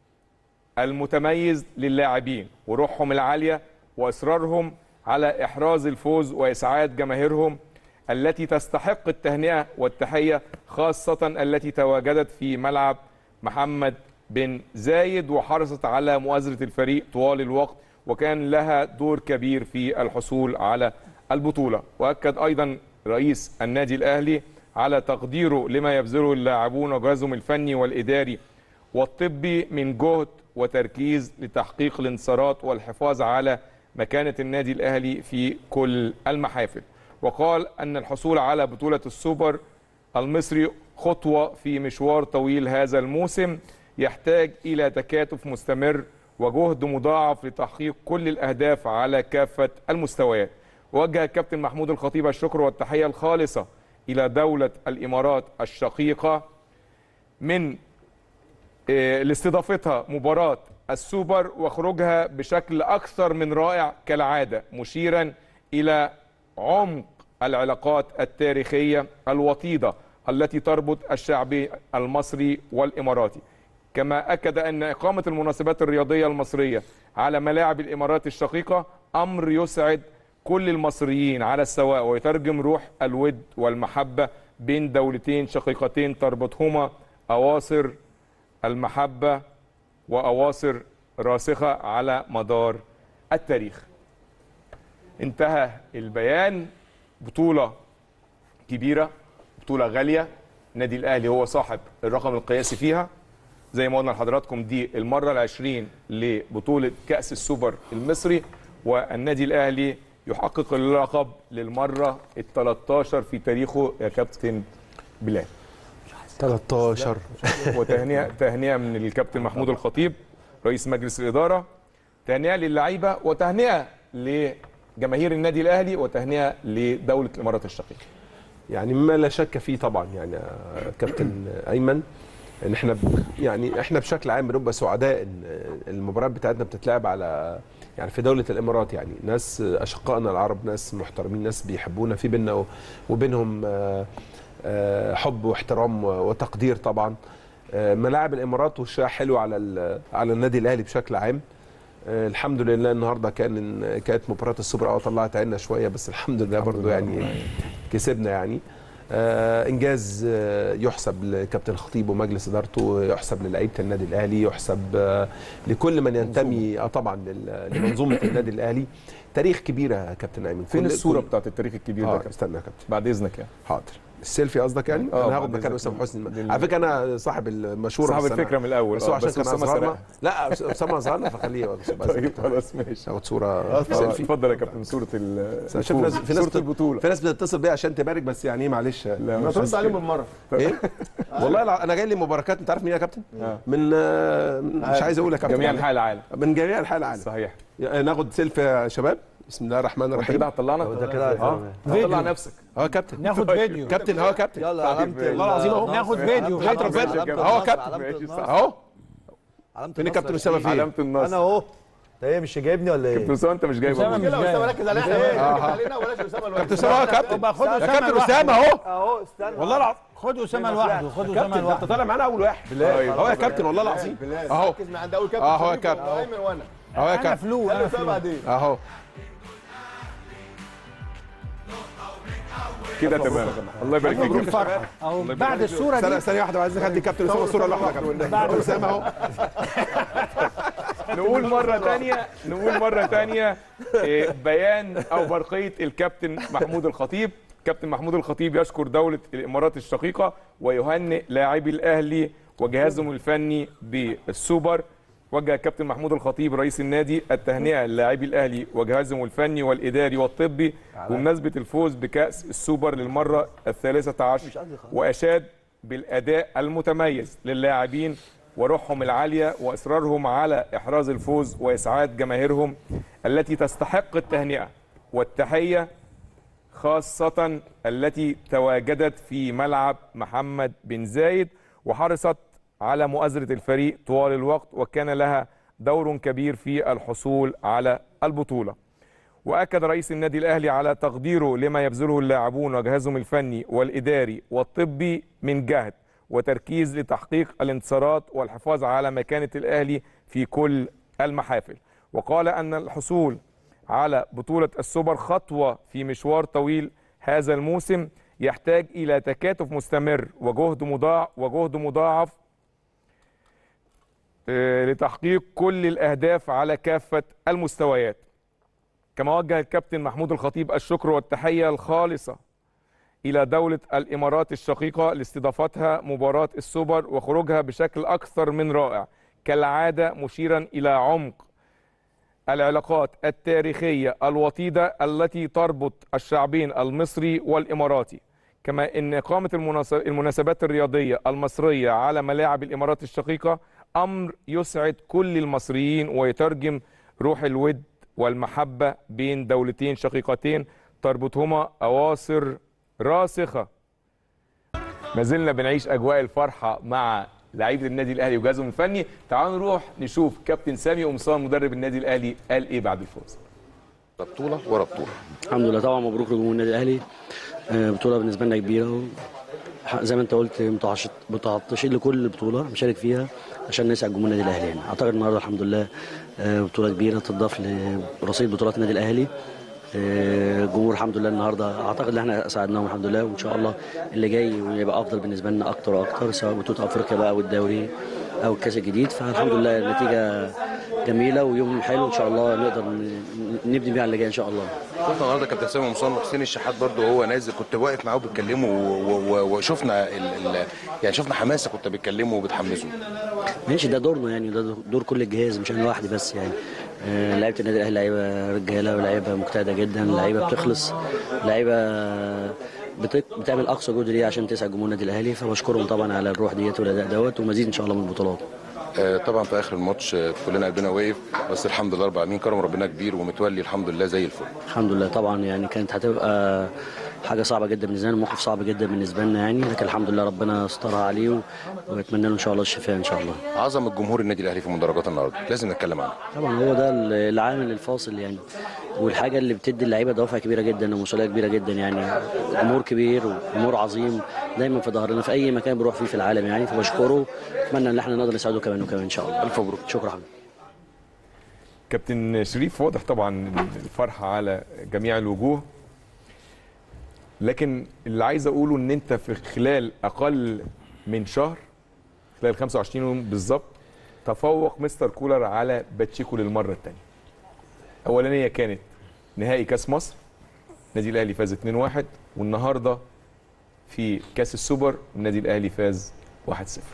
Speaker 1: المتميز للاعبين وروحهم العاليه واصرارهم على احراز الفوز واسعاد جماهيرهم التي تستحق التهنئه والتحيه خاصه التي تواجدت في ملعب محمد بن زايد وحرصت على مؤازره الفريق طوال الوقت وكان لها دور كبير في الحصول على البطوله واكد ايضا رئيس النادي الاهلي على تقديره لما يبذله اللاعبون وجهازهم الفني والاداري والطبي من جهد وتركيز لتحقيق الانتصارات والحفاظ على مكانة النادي الأهلي في كل المحافل وقال أن الحصول على بطولة السوبر المصري خطوة في مشوار طويل هذا الموسم يحتاج إلى تكاتف مستمر وجهد مضاعف لتحقيق كل الأهداف على كافة المستويات وجه الكابتن محمود الخطيب الشكر والتحية الخالصة إلى دولة الإمارات الشقيقة من آه، لاستضافتها مباراة السوبر وخروجها بشكل أكثر من رائع كالعادة مشيرا إلى عمق العلاقات التاريخية الوطيدة التي تربط الشعب المصري والإماراتي كما أكد أن إقامة المناسبات الرياضية المصرية على ملاعب الإمارات الشقيقة أمر يسعد كل المصريين على السواء ويترجم روح الود والمحبة بين دولتين شقيقتين تربطهما أواصر المحبة وأواصر راسخة على مدار التاريخ انتهى البيان بطولة كبيرة بطولة غالية النادي الأهلي هو صاحب الرقم القياسي فيها زي ما قلنا لحضراتكم دي المرة العشرين لبطولة كأس السوبر المصري والنادي الأهلي يحقق اللقب للمرة ال 13 في تاريخه يا كابتن بلال
Speaker 5: 13
Speaker 1: وتهنئه تهنئه من الكابتن محمود الخطيب رئيس مجلس الاداره تهنئه للعيبه وتهنئه لجماهير النادي الاهلي وتهنئه لدوله الامارات الشقيقه
Speaker 5: يعني مما لا شك فيه طبعا يعني يا كابتن ايمن ان احنا ب- يعني احنا بشكل عام بنبقى سعداء ان المباريات بتاعتنا بتتلعب على يعني في دوله الامارات يعني ناس اشقائنا العرب ناس محترمين ناس بيحبونا في بيننا و- وبينهم آه، آه، حب واحترام وتقدير طبعا آه، ملاعب الامارات وشها حلو على ال- على النادي الاهلي بشكل عام آه، الحمد لله النهارده كان كانت مباراه السوبر اه طلعت عنا شويه بس الحمد لله برضو يعني كسبنا يعني آه انجاز آه يحسب لكابتن الخطيب ومجلس ادارته يحسب للعيبه النادي الاهلي يحسب آه لكل من ينتمي اه طبعا لل- لمنظومه النادي الاهلي تاريخ كبير يا كابتن ايمن
Speaker 1: فين
Speaker 5: كل-
Speaker 1: الصوره
Speaker 5: كل-
Speaker 1: بتاعت التاريخ الكبير ده
Speaker 5: اه
Speaker 1: يا كابتن
Speaker 5: استنى يا كابتن
Speaker 1: بعد اذنك يعني
Speaker 5: حاضر السيلفي قصدك يعني؟
Speaker 1: آه،
Speaker 5: انا هاخد
Speaker 1: بعد
Speaker 5: مكان
Speaker 1: إذنك.
Speaker 5: اسامه حسني
Speaker 1: دل-
Speaker 5: على فكره انا صاحب المشوره
Speaker 1: صاحب
Speaker 5: بس أنا-
Speaker 1: الفكرة من الأول،
Speaker 5: بس هو
Speaker 1: آه،
Speaker 5: عشان
Speaker 1: بس
Speaker 5: كان
Speaker 1: أسامة
Speaker 5: اصغرنا
Speaker 1: سرقها.
Speaker 5: لا اسامه اصغرنا فخليه هو
Speaker 1: طيب خلاص ماشي
Speaker 5: ناخد صوره
Speaker 1: آه،
Speaker 5: سيلفي
Speaker 1: اتفضل يا كابتن صوره ال
Speaker 5: عشان في ناس في ناس
Speaker 1: صوره البطوله
Speaker 5: في ناس بتتصل بيا عشان تبارك بس يعني ايه معلش لا
Speaker 3: ما ترد عليهم بالمره
Speaker 5: ايه والله الع- انا جاي لي مباركات انت عارف مين يا كابتن من آه، مش عايز اقول يا كابتن
Speaker 1: جميع انحاء العالم
Speaker 5: من جميع انحاء العالم
Speaker 1: صحيح
Speaker 5: ناخد سيلفي يا شباب بسم الله الرحمن الرحيم
Speaker 1: كده هتطلعنا
Speaker 5: ده
Speaker 1: كده
Speaker 5: اه
Speaker 1: هتطلع نفسك
Speaker 5: اه كابتن
Speaker 2: ناخد فيديو
Speaker 5: كابتن اهو كابتن
Speaker 4: يلا علامة
Speaker 5: والله العظيم اهو
Speaker 2: ناخد فيديو
Speaker 5: حياة
Speaker 2: فيديو.
Speaker 5: ربنا
Speaker 4: علامة
Speaker 5: اهو
Speaker 4: النصر،
Speaker 5: كابتن
Speaker 4: علامة النصر.
Speaker 5: اهو
Speaker 4: علامة
Speaker 5: فين
Speaker 4: النصر
Speaker 5: الكابتن
Speaker 4: يا
Speaker 5: اسامه
Speaker 4: شريف.
Speaker 5: فين
Speaker 1: علامه النصر
Speaker 17: انا اهو انت ايه مش جايبني ولا ايه؟
Speaker 1: كابتن اسامه انت مش جايبه
Speaker 2: أسامة مش
Speaker 1: والله.
Speaker 2: جاي.
Speaker 3: اسامه ركز علينا
Speaker 5: آه.
Speaker 3: ركز علينا ولاش اسامه الوحيد.
Speaker 5: كابتن اسامه اهو يا كابتن
Speaker 2: طب خد
Speaker 5: يا
Speaker 2: أسامة
Speaker 5: كابتن
Speaker 2: لوحده.
Speaker 5: اسامه اهو
Speaker 17: اهو استنى
Speaker 5: والله العظيم
Speaker 2: خد اسامه لوحده خد اسامه
Speaker 5: كابتن ده انت
Speaker 2: لوحده
Speaker 5: طالع معانا اول واحد اهو يا كابتن والله العظيم اهو
Speaker 3: ركز من عند اول كابتن
Speaker 5: اهو يا
Speaker 3: شريف
Speaker 5: كابتن.
Speaker 3: وأيمن وانا
Speaker 5: اهو يا
Speaker 2: انا
Speaker 5: كابتن
Speaker 2: فلو
Speaker 3: خلي
Speaker 2: انا
Speaker 3: اسامه
Speaker 2: فلو
Speaker 3: بعدين
Speaker 5: اهو
Speaker 1: كده تمام الله يبارك فيك
Speaker 2: مبروك
Speaker 1: يا كابتن.
Speaker 2: فرحه او
Speaker 1: الله يبارك
Speaker 2: بعد
Speaker 1: فيك.
Speaker 2: الصوره
Speaker 5: ثانية
Speaker 2: دي
Speaker 5: ثانية واحدة عايز ادي كابتن اسامه صورة لوحدك
Speaker 2: بعد-
Speaker 5: اسامه اهو
Speaker 1: نقول مرة تانية نقول مرة تانية إيه، بيان أو برقية الكابتن محمود الخطيب كابتن محمود الخطيب يشكر دولة الإمارات الشقيقة ويهنئ لاعبي الأهلي وجهازهم الفني بالسوبر وجه الكابتن محمود الخطيب رئيس النادي التهنئة للاعبي الأهلي وجهازهم الفني والإداري والطبي بمناسبة الفوز بكأس السوبر للمرة الثالثة عشر وأشاد بالأداء المتميز للاعبين وروحهم العالية وإصرارهم على إحراز الفوز وإسعاد جماهيرهم التي تستحق التهنئة والتحية خاصة التي تواجدت في ملعب محمد بن زايد وحرصت على مؤازرة الفريق طوال الوقت وكان لها دور كبير في الحصول على البطولة وأكد رئيس النادي الأهلي على تقديره لما يبذله اللاعبون وجهازهم الفني والإداري والطبي من جهد وتركيز لتحقيق الانتصارات والحفاظ على مكانة الأهلي في كل المحافل وقال أن الحصول على بطولة السوبر خطوة في مشوار طويل هذا الموسم يحتاج إلى تكاتف مستمر وجهد مضاعف وجهد مضاعف آه، لتحقيق كل الأهداف على كافة المستويات كما وجه الكابتن محمود الخطيب الشكر والتحية الخالصة إلى دولة الإمارات الشقيقة لاستضافتها مباراة السوبر وخروجها بشكل أكثر من رائع كالعادة مشيرا إلى عمق العلاقات التاريخية الوطيدة التي تربط الشعبين المصري والإماراتي كما أن إقامة المناس- المناسبات الرياضية المصرية على ملاعب الإمارات الشقيقة أمر يسعد كل المصريين ويترجم روح الود والمحبة بين دولتين شقيقتين تربطهما أواصر راسخة ما زلنا بنعيش أجواء الفرحة مع لعيبة النادي الأهلي وجهازهم الفني تعالوا نروح نشوف كابتن سامي قمصان مدرب النادي الأهلي قال إيه بعد الفوز
Speaker 15: بطوله ورا بطوله
Speaker 18: الحمد لله طبعا مبروك لجمهور النادي الاهلي آه، بطوله بالنسبه لنا كبيره و... ح- زي ما انت قلت متعش- متعطشين لكل بطوله نشارك فيها عشان نسعد جمهور النادي الاهلي يعني اعتقد النهارده الحمد لله آه، بطوله كبيره تضاف لرصيد بطولات النادي الاهلي آه، الجمهور الحمد لله النهارده اعتقد ان احنا ساعدناهم الحمد لله وان شاء الله اللي جاي يبقى افضل بالنسبه لنا اكتر واكتر سواء بطوله افريقيا بقى او الدوري او الكاس الجديد فالحمد لله النتيجه جميله ويوم حلو ان شاء الله نقدر ن- نبني بيه على اللي جاي ان شاء الله
Speaker 15: شفنا النهارده كابتن سامي قمصان وحسين الشحات برضه وهو نازل كنت واقف معاه وبتكلمه و- و- وشفنا ال ال يعني شفنا حماسه كنت بتكلمه وبتحمسه
Speaker 18: ماشي ده دورنا يعني ده دور كل الجهاز مش انا لوحدي بس يعني آه، لعيبه النادي الاهلي لعيبه رجاله ولاعيبه مجتهده جدا لعيبه بتخلص لعيبه بت- بتعمل اقصى جهد ليها عشان تسعد جمهور النادي الاهلي فبشكرهم طبعا على الروح ديت والاداء دوت ومزيد ان شاء الله من البطولات
Speaker 15: آه، طبعا في اخر الماتش آه، كلنا قلبنا واقف بس الحمد لله رب العالمين كرم ربنا كبير ومتولي الحمد لله زي الفل
Speaker 18: الحمد لله طبعا يعني كانت هتبقى حاجه صعبه جدا بالنسبه لنا موقف صعب جدا بالنسبه لنا يعني لكن الحمد لله ربنا استرها عليه و- واتمنى له ان شاء الله الشفاء ان شاء الله
Speaker 15: عظمه جمهور النادي الاهلي في مدرجات النهارده لازم نتكلم عنها
Speaker 18: طبعا هو ده العامل الفاصل يعني والحاجه اللي بتدي اللعيبه دوافع كبيره جدا ومسؤوليه كبيره جدا يعني جمهور كبير وجمهور عظيم دايما في ظهرنا في اي مكان بيروح فيه في العالم يعني فبشكره اتمنى ان احنا نقدر نساعده كمان وكمان ان شاء الله
Speaker 15: الف مبروك
Speaker 18: شكرا حبيبي
Speaker 1: كابتن شريف واضح طبعا الفرحة على جميع الوجوه لكن اللي عايز اقوله ان انت في خلال اقل من شهر خلال 25 يوم بالظبط تفوق مستر كولر على باتشيكو للمره الثانيه اولانيه كانت نهائي كاس مصر النادي الاهلي فاز 2-1 والنهارده في كاس السوبر النادي الاهلي فاز 1-0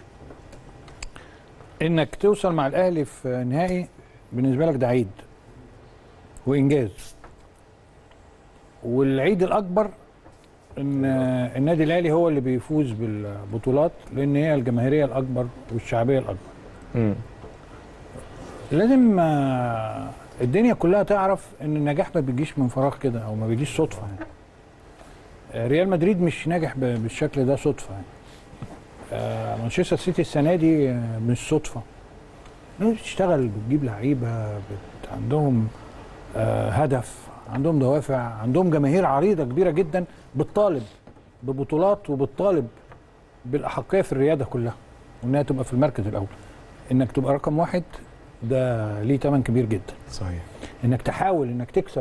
Speaker 2: انك توصل مع الاهلي في نهائي بالنسبه لك ده عيد وانجاز والعيد الاكبر ان النادي الاهلي هو اللي بيفوز بالبطولات لان هي الجماهيريه الاكبر والشعبيه الاكبر لازم آه، الدنيا كلها تعرف ان النجاح ما بيجيش من فراغ كده او ما بيجيش صدفه يعني آه، ريال مدريد مش ناجح ب- بالشكل ده صدفه يعني آه، مانشستر سيتي السنه دي آه، مش صدفه الناس بتشتغل بتجيب لعيبه بت... عندهم آه، هدف عندهم دوافع عندهم جماهير عريضه كبيره جدا بتطالب ببطولات وبتطالب بالاحقيه في الرياده كلها وانها تبقى في المركز الاول انك تبقى رقم واحد ده ليه ثمن كبير جدا
Speaker 1: صحيح
Speaker 2: انك تحاول انك تكسب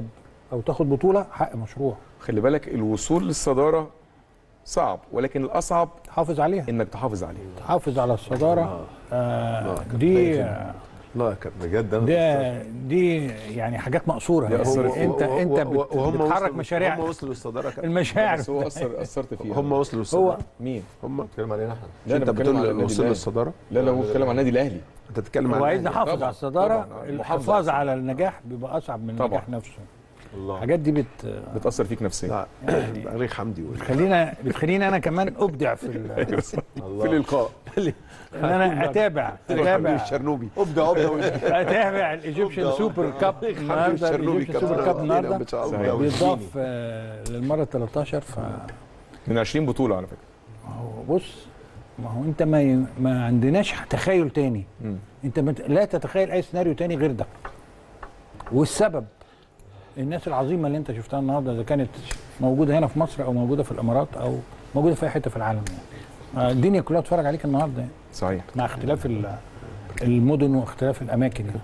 Speaker 2: او تاخد بطوله حق مشروع
Speaker 1: خلي بالك الوصول للصداره صعب ولكن الاصعب
Speaker 2: تحافظ عليها
Speaker 1: انك تحافظ عليها
Speaker 2: تحافظ على الصداره آه دي
Speaker 5: لا كان
Speaker 3: بجد
Speaker 2: ده دي يعني حاجات مقصوره
Speaker 1: دي
Speaker 2: يعني
Speaker 1: أثرت فيه.
Speaker 2: انت انت بت-
Speaker 5: وهم
Speaker 2: بتحرك
Speaker 5: وصلوا-
Speaker 2: مشاريع
Speaker 5: هم وصلوا للصداره كان
Speaker 2: المشاعر
Speaker 1: بس هو اثر اثرت فيها
Speaker 5: هم وصلوا
Speaker 2: هو
Speaker 5: للصداره
Speaker 1: مين؟
Speaker 5: هم
Speaker 3: بتتكلم علينا احنا
Speaker 1: لا
Speaker 5: انت
Speaker 1: انا بتكلم على
Speaker 5: بتقول
Speaker 1: النادي
Speaker 5: وصلوا
Speaker 1: الاهلي
Speaker 5: للصداره
Speaker 1: لا لا هو بيتكلم على النادي الاهلي
Speaker 5: انت بتتكلم
Speaker 2: هو
Speaker 5: عن
Speaker 2: عايز يحافظ
Speaker 1: طبعاً،
Speaker 2: على الصداره
Speaker 1: طبعاً.
Speaker 2: الحفاظ على النجاح بيبقى اصعب من
Speaker 1: طبعاً.
Speaker 2: النجاح نفسه
Speaker 3: الله
Speaker 2: الحاجات دي بت
Speaker 1: بتاثر فيك نفسيا
Speaker 5: لا بليغ حمدي وال-
Speaker 2: بتخلينا بتخليني انا كمان ابدع في ال-
Speaker 1: في الالقاء
Speaker 2: ان انا اتابع اتابع
Speaker 5: الشرنوبي
Speaker 3: ابدا ابدا
Speaker 2: اتابع الايجيبشن سوبر كاب النهارده
Speaker 5: الشرنوبي
Speaker 2: الايجيبشن
Speaker 5: كاب
Speaker 2: سوبر كاب
Speaker 5: علينا
Speaker 2: النهارده
Speaker 5: ما شاء الله.
Speaker 2: بيضاف آه، للمره 13 ف
Speaker 1: من 20 بطوله على فكره
Speaker 2: هو بص ما هو انت ما ي... ما عندناش تخيل تاني
Speaker 1: مم.
Speaker 2: انت مت... لا تتخيل اي سيناريو تاني غير ده والسبب الناس العظيمه اللي انت شفتها النهارده اذا كانت موجوده هنا في مصر او موجوده في الامارات او موجوده في اي حته في العالم يعني آه، الدنيا كلها بتتفرج عليك النهارده يعني
Speaker 1: صحيح
Speaker 2: مع اختلاف ال- المدن واختلاف الاماكن يعني.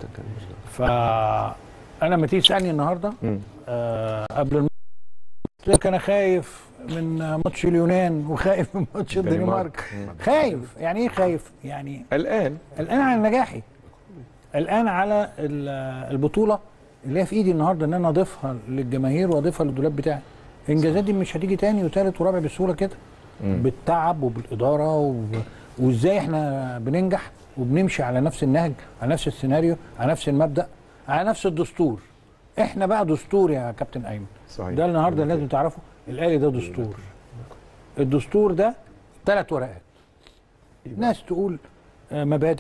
Speaker 2: فانا لما تيجي تسالني النهارده
Speaker 1: مم.
Speaker 2: آه قبل الم... قلت لك انا خايف من ماتش اليونان وخايف من ماتش الدنمارك خايف يعني ايه خايف يعني
Speaker 1: الان
Speaker 2: الان على نجاحي الان على ال- البطوله اللي هي في ايدي النهارده ان انا اضيفها للجماهير واضيفها للدولاب بتاعي الانجازات دي مش هتيجي تاني وتالت ورابع بالسهوله كده بالتعب وبالاداره وب... وازاي احنا بننجح وبنمشي على نفس النهج على نفس السيناريو على نفس المبدا على نفس الدستور احنا بقى دستور يا كابتن ايمن
Speaker 1: صحيح
Speaker 2: ده النهارده لازم تعرفه الاهلي ده دستور الدستور ده ثلاث ورقات ناس تقول آه، مبادئ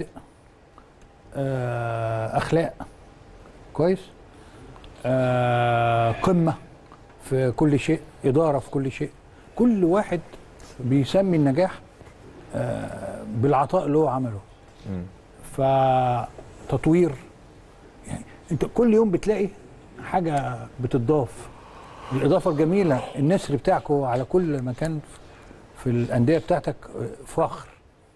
Speaker 2: آه، اخلاق كويس آه، قمه في كل شيء اداره في كل شيء كل واحد بيسمي النجاح آه، بالعطاء اللي هو عمله
Speaker 1: مم.
Speaker 2: فتطوير يعني انت كل يوم بتلاقي حاجه بتضاف الاضافه الجميله النسر بتاعك هو على كل مكان في الانديه بتاعتك فخر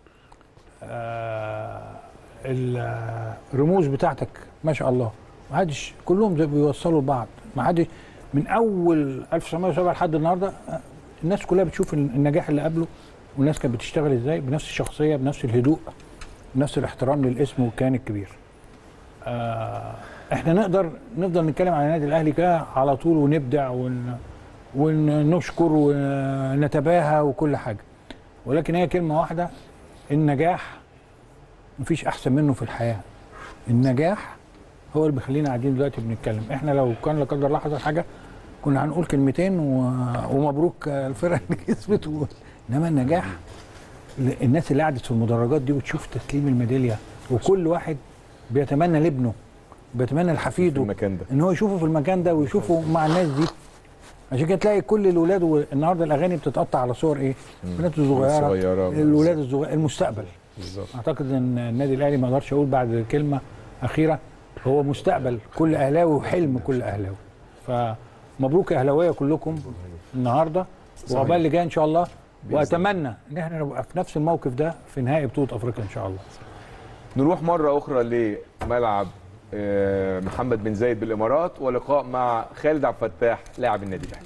Speaker 2: آه، الرموز بتاعتك ما شاء الله ما حدش كلهم زي بيوصلوا لبعض ما حدش من اول 1907 لحد النهارده آه، الناس كلها بتشوف النجاح اللي قبله والناس كانت بتشتغل ازاي بنفس الشخصيه بنفس الهدوء بنفس الاحترام للاسم والكيان الكبير آه احنا نقدر نفضل نتكلم عن النادي الاهلي كده على طول ونبدع ون ونشكر ونتباهى وكل حاجه ولكن هي كلمه واحده النجاح مفيش احسن منه في الحياه النجاح هو اللي بيخلينا قاعدين دلوقتي بنتكلم احنا لو كان لا قدر الله حصل حاجه كنا هنقول كلمتين و... ومبروك الفرقه اللي كسبت و... انما النجاح الناس اللي قعدت في المدرجات دي وتشوف تسليم الميداليه وكل واحد بيتمنى لابنه بيتمنى لحفيده
Speaker 1: المكان ده
Speaker 2: ان هو يشوفه في المكان ده ويشوفه مع الناس دي عشان كده تلاقي كل الاولاد النهارده الاغاني بتتقطع على صور ايه؟ البنات الصغيره
Speaker 1: الصغيرة.
Speaker 2: الولاد الصغيره المستقبل
Speaker 1: بالظبط
Speaker 2: اعتقد ان النادي الاهلي ما اقدرش اقول بعد كلمه اخيره هو مستقبل كل اهلاوي وحلم كل اهلاوي فمبروك يا اهلاويه كلكم النهارده وعقبال اللي جاي ان شاء الله واتمنى ان احنا نبقى في نفس الموقف ده في نهائي بطوله افريقيا ان شاء الله
Speaker 1: نروح مرة أخرى لملعب آه، محمد بن زايد بالإمارات ولقاء مع خالد عبد الفتاح لاعب النادي الأهلي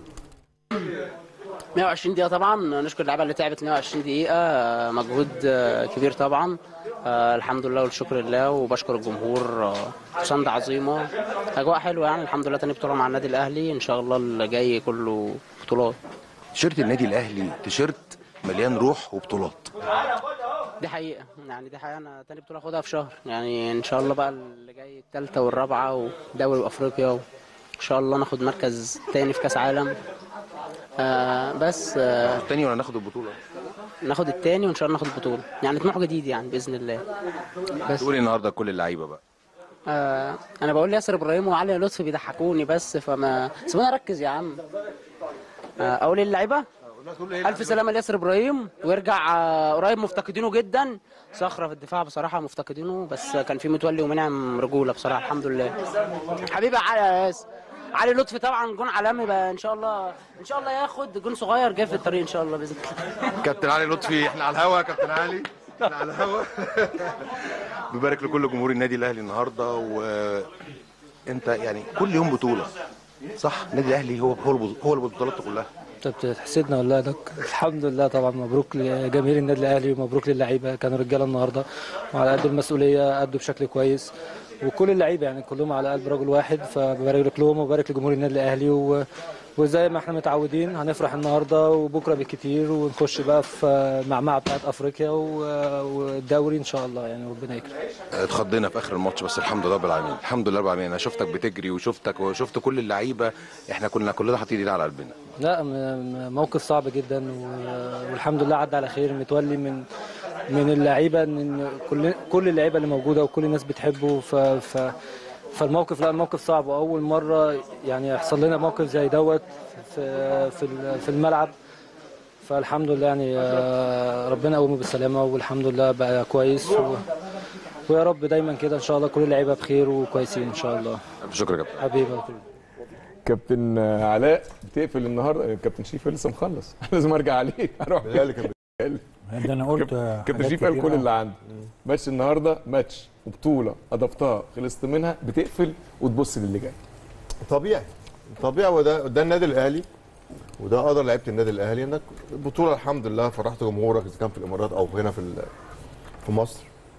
Speaker 19: 120 دقيقة طبعا نشكر اللعيبة اللي تعبت 120 دقيقة آه، مجهود آه، كبير طبعا آه، الحمد لله والشكر لله وبشكر الجمهور آه، مساندة عظيمة أجواء حلوة يعني الحمد لله تاني بطولة مع النادي الأهلي إن شاء الله اللي جاي كله بطولات
Speaker 15: تيشيرت النادي الاهلي تيشيرت مليان روح وبطولات
Speaker 19: دي حقيقة يعني دي حقيقة أنا تاني بطولة أخدها في شهر يعني إن شاء الله بقى اللي جاي التالتة والرابعة ودوري وأفريقيا وإن شاء الله ناخد مركز تاني في كأس عالم آه بس آه
Speaker 15: تاني ولا ناخد البطوله
Speaker 19: ناخد التاني وإن شاء الله ناخد البطولة يعني طموح جديد يعني بإذن الله بس
Speaker 15: تقول إيه النهارده لكل اللعيبه بقى
Speaker 19: آه انا بقول ياسر ابراهيم وعلي لطفي بيضحكوني بس فما سيبوني اركز يا عم آه اقول إيه اللعيبه الف سلامه لياسر ابراهيم ويرجع آه قريب مفتقدينه جدا صخره في الدفاع بصراحه مفتقدينه بس كان في متولي ومنعم رجوله بصراحه الحمد لله حبيبي يا علي يا ياسر علي لطفي طبعا جون عالمي بقى ان شاء الله ان شاء الله ياخد جون صغير جاي في الطريق ان شاء الله باذن الله
Speaker 15: كابتن علي لطفي احنا على الهوا يا كابتن علي احنا على الهوا ببارك لكل جمهور النادي الاهلي النهارده وانت يعني كل يوم بطوله صح النادي الاهلي هو هو البطو- هو البطولات كلها
Speaker 10: انت بتحسدنا ولا ده الحمد لله طبعا مبروك لجماهير النادي الاهلي ومبروك للعيبه كانوا رجاله النهارده وعلى قد المسؤوليه ادوا بشكل كويس وكل اللعيبه يعني كلهم على قلب رجل واحد فببارك لهم وببارك لجمهور النادي الاهلي و... وزي ما احنا متعودين هنفرح النهارده وبكره بالكتير ونخش بقى في معمعه بتاعت افريقيا و... والدوري ان شاء الله يعني ربنا يكرم
Speaker 15: اتخضينا في اخر الماتش بس الحمد لله رب العالمين الحمد لله رب العالمين انا شفتك بتجري وشفتك وشفت كل اللعيبه احنا كنا كلنا حاطين ايدينا على قلبنا
Speaker 10: لا م- م- موقف صعب جدا و- والحمد لله عدى على خير متولي من من اللعيبه ان إن كل كل اللعيبه اللي موجوده وكل الناس بتحبه ف, ف فالموقف لا موقف صعب واول مره يعني يحصل لنا موقف زي دوت في في ال- في الملعب فالحمد لله يعني آه، ربنا قومه بالسلامه والحمد لله بقى كويس و ويا رب دايما كده ان شاء الله كل اللعيبه بخير وكويسين ان شاء الله
Speaker 15: شكرا يا كابتن
Speaker 10: حبيبي
Speaker 1: كابتن علاء بتقفل النهارده كابتن شريف لسه مخلص لازم ارجع عليه اروح
Speaker 3: بيتهيألي كان
Speaker 2: ده انا قلت
Speaker 1: كابتن
Speaker 2: حاجات
Speaker 1: شريف قال
Speaker 2: كتير
Speaker 1: كل
Speaker 2: أوي.
Speaker 1: اللي عندي ماتش النهارده ماتش وبطوله اضفتها خلصت منها بتقفل وتبص للي جاي
Speaker 3: طبيعي طبيعي وده ده النادي الاهلي وده قدر لعيبه النادي الاهلي انك البطوله الحمد لله فرحت جمهورك اذا كان في الامارات او هنا في ال- في مصر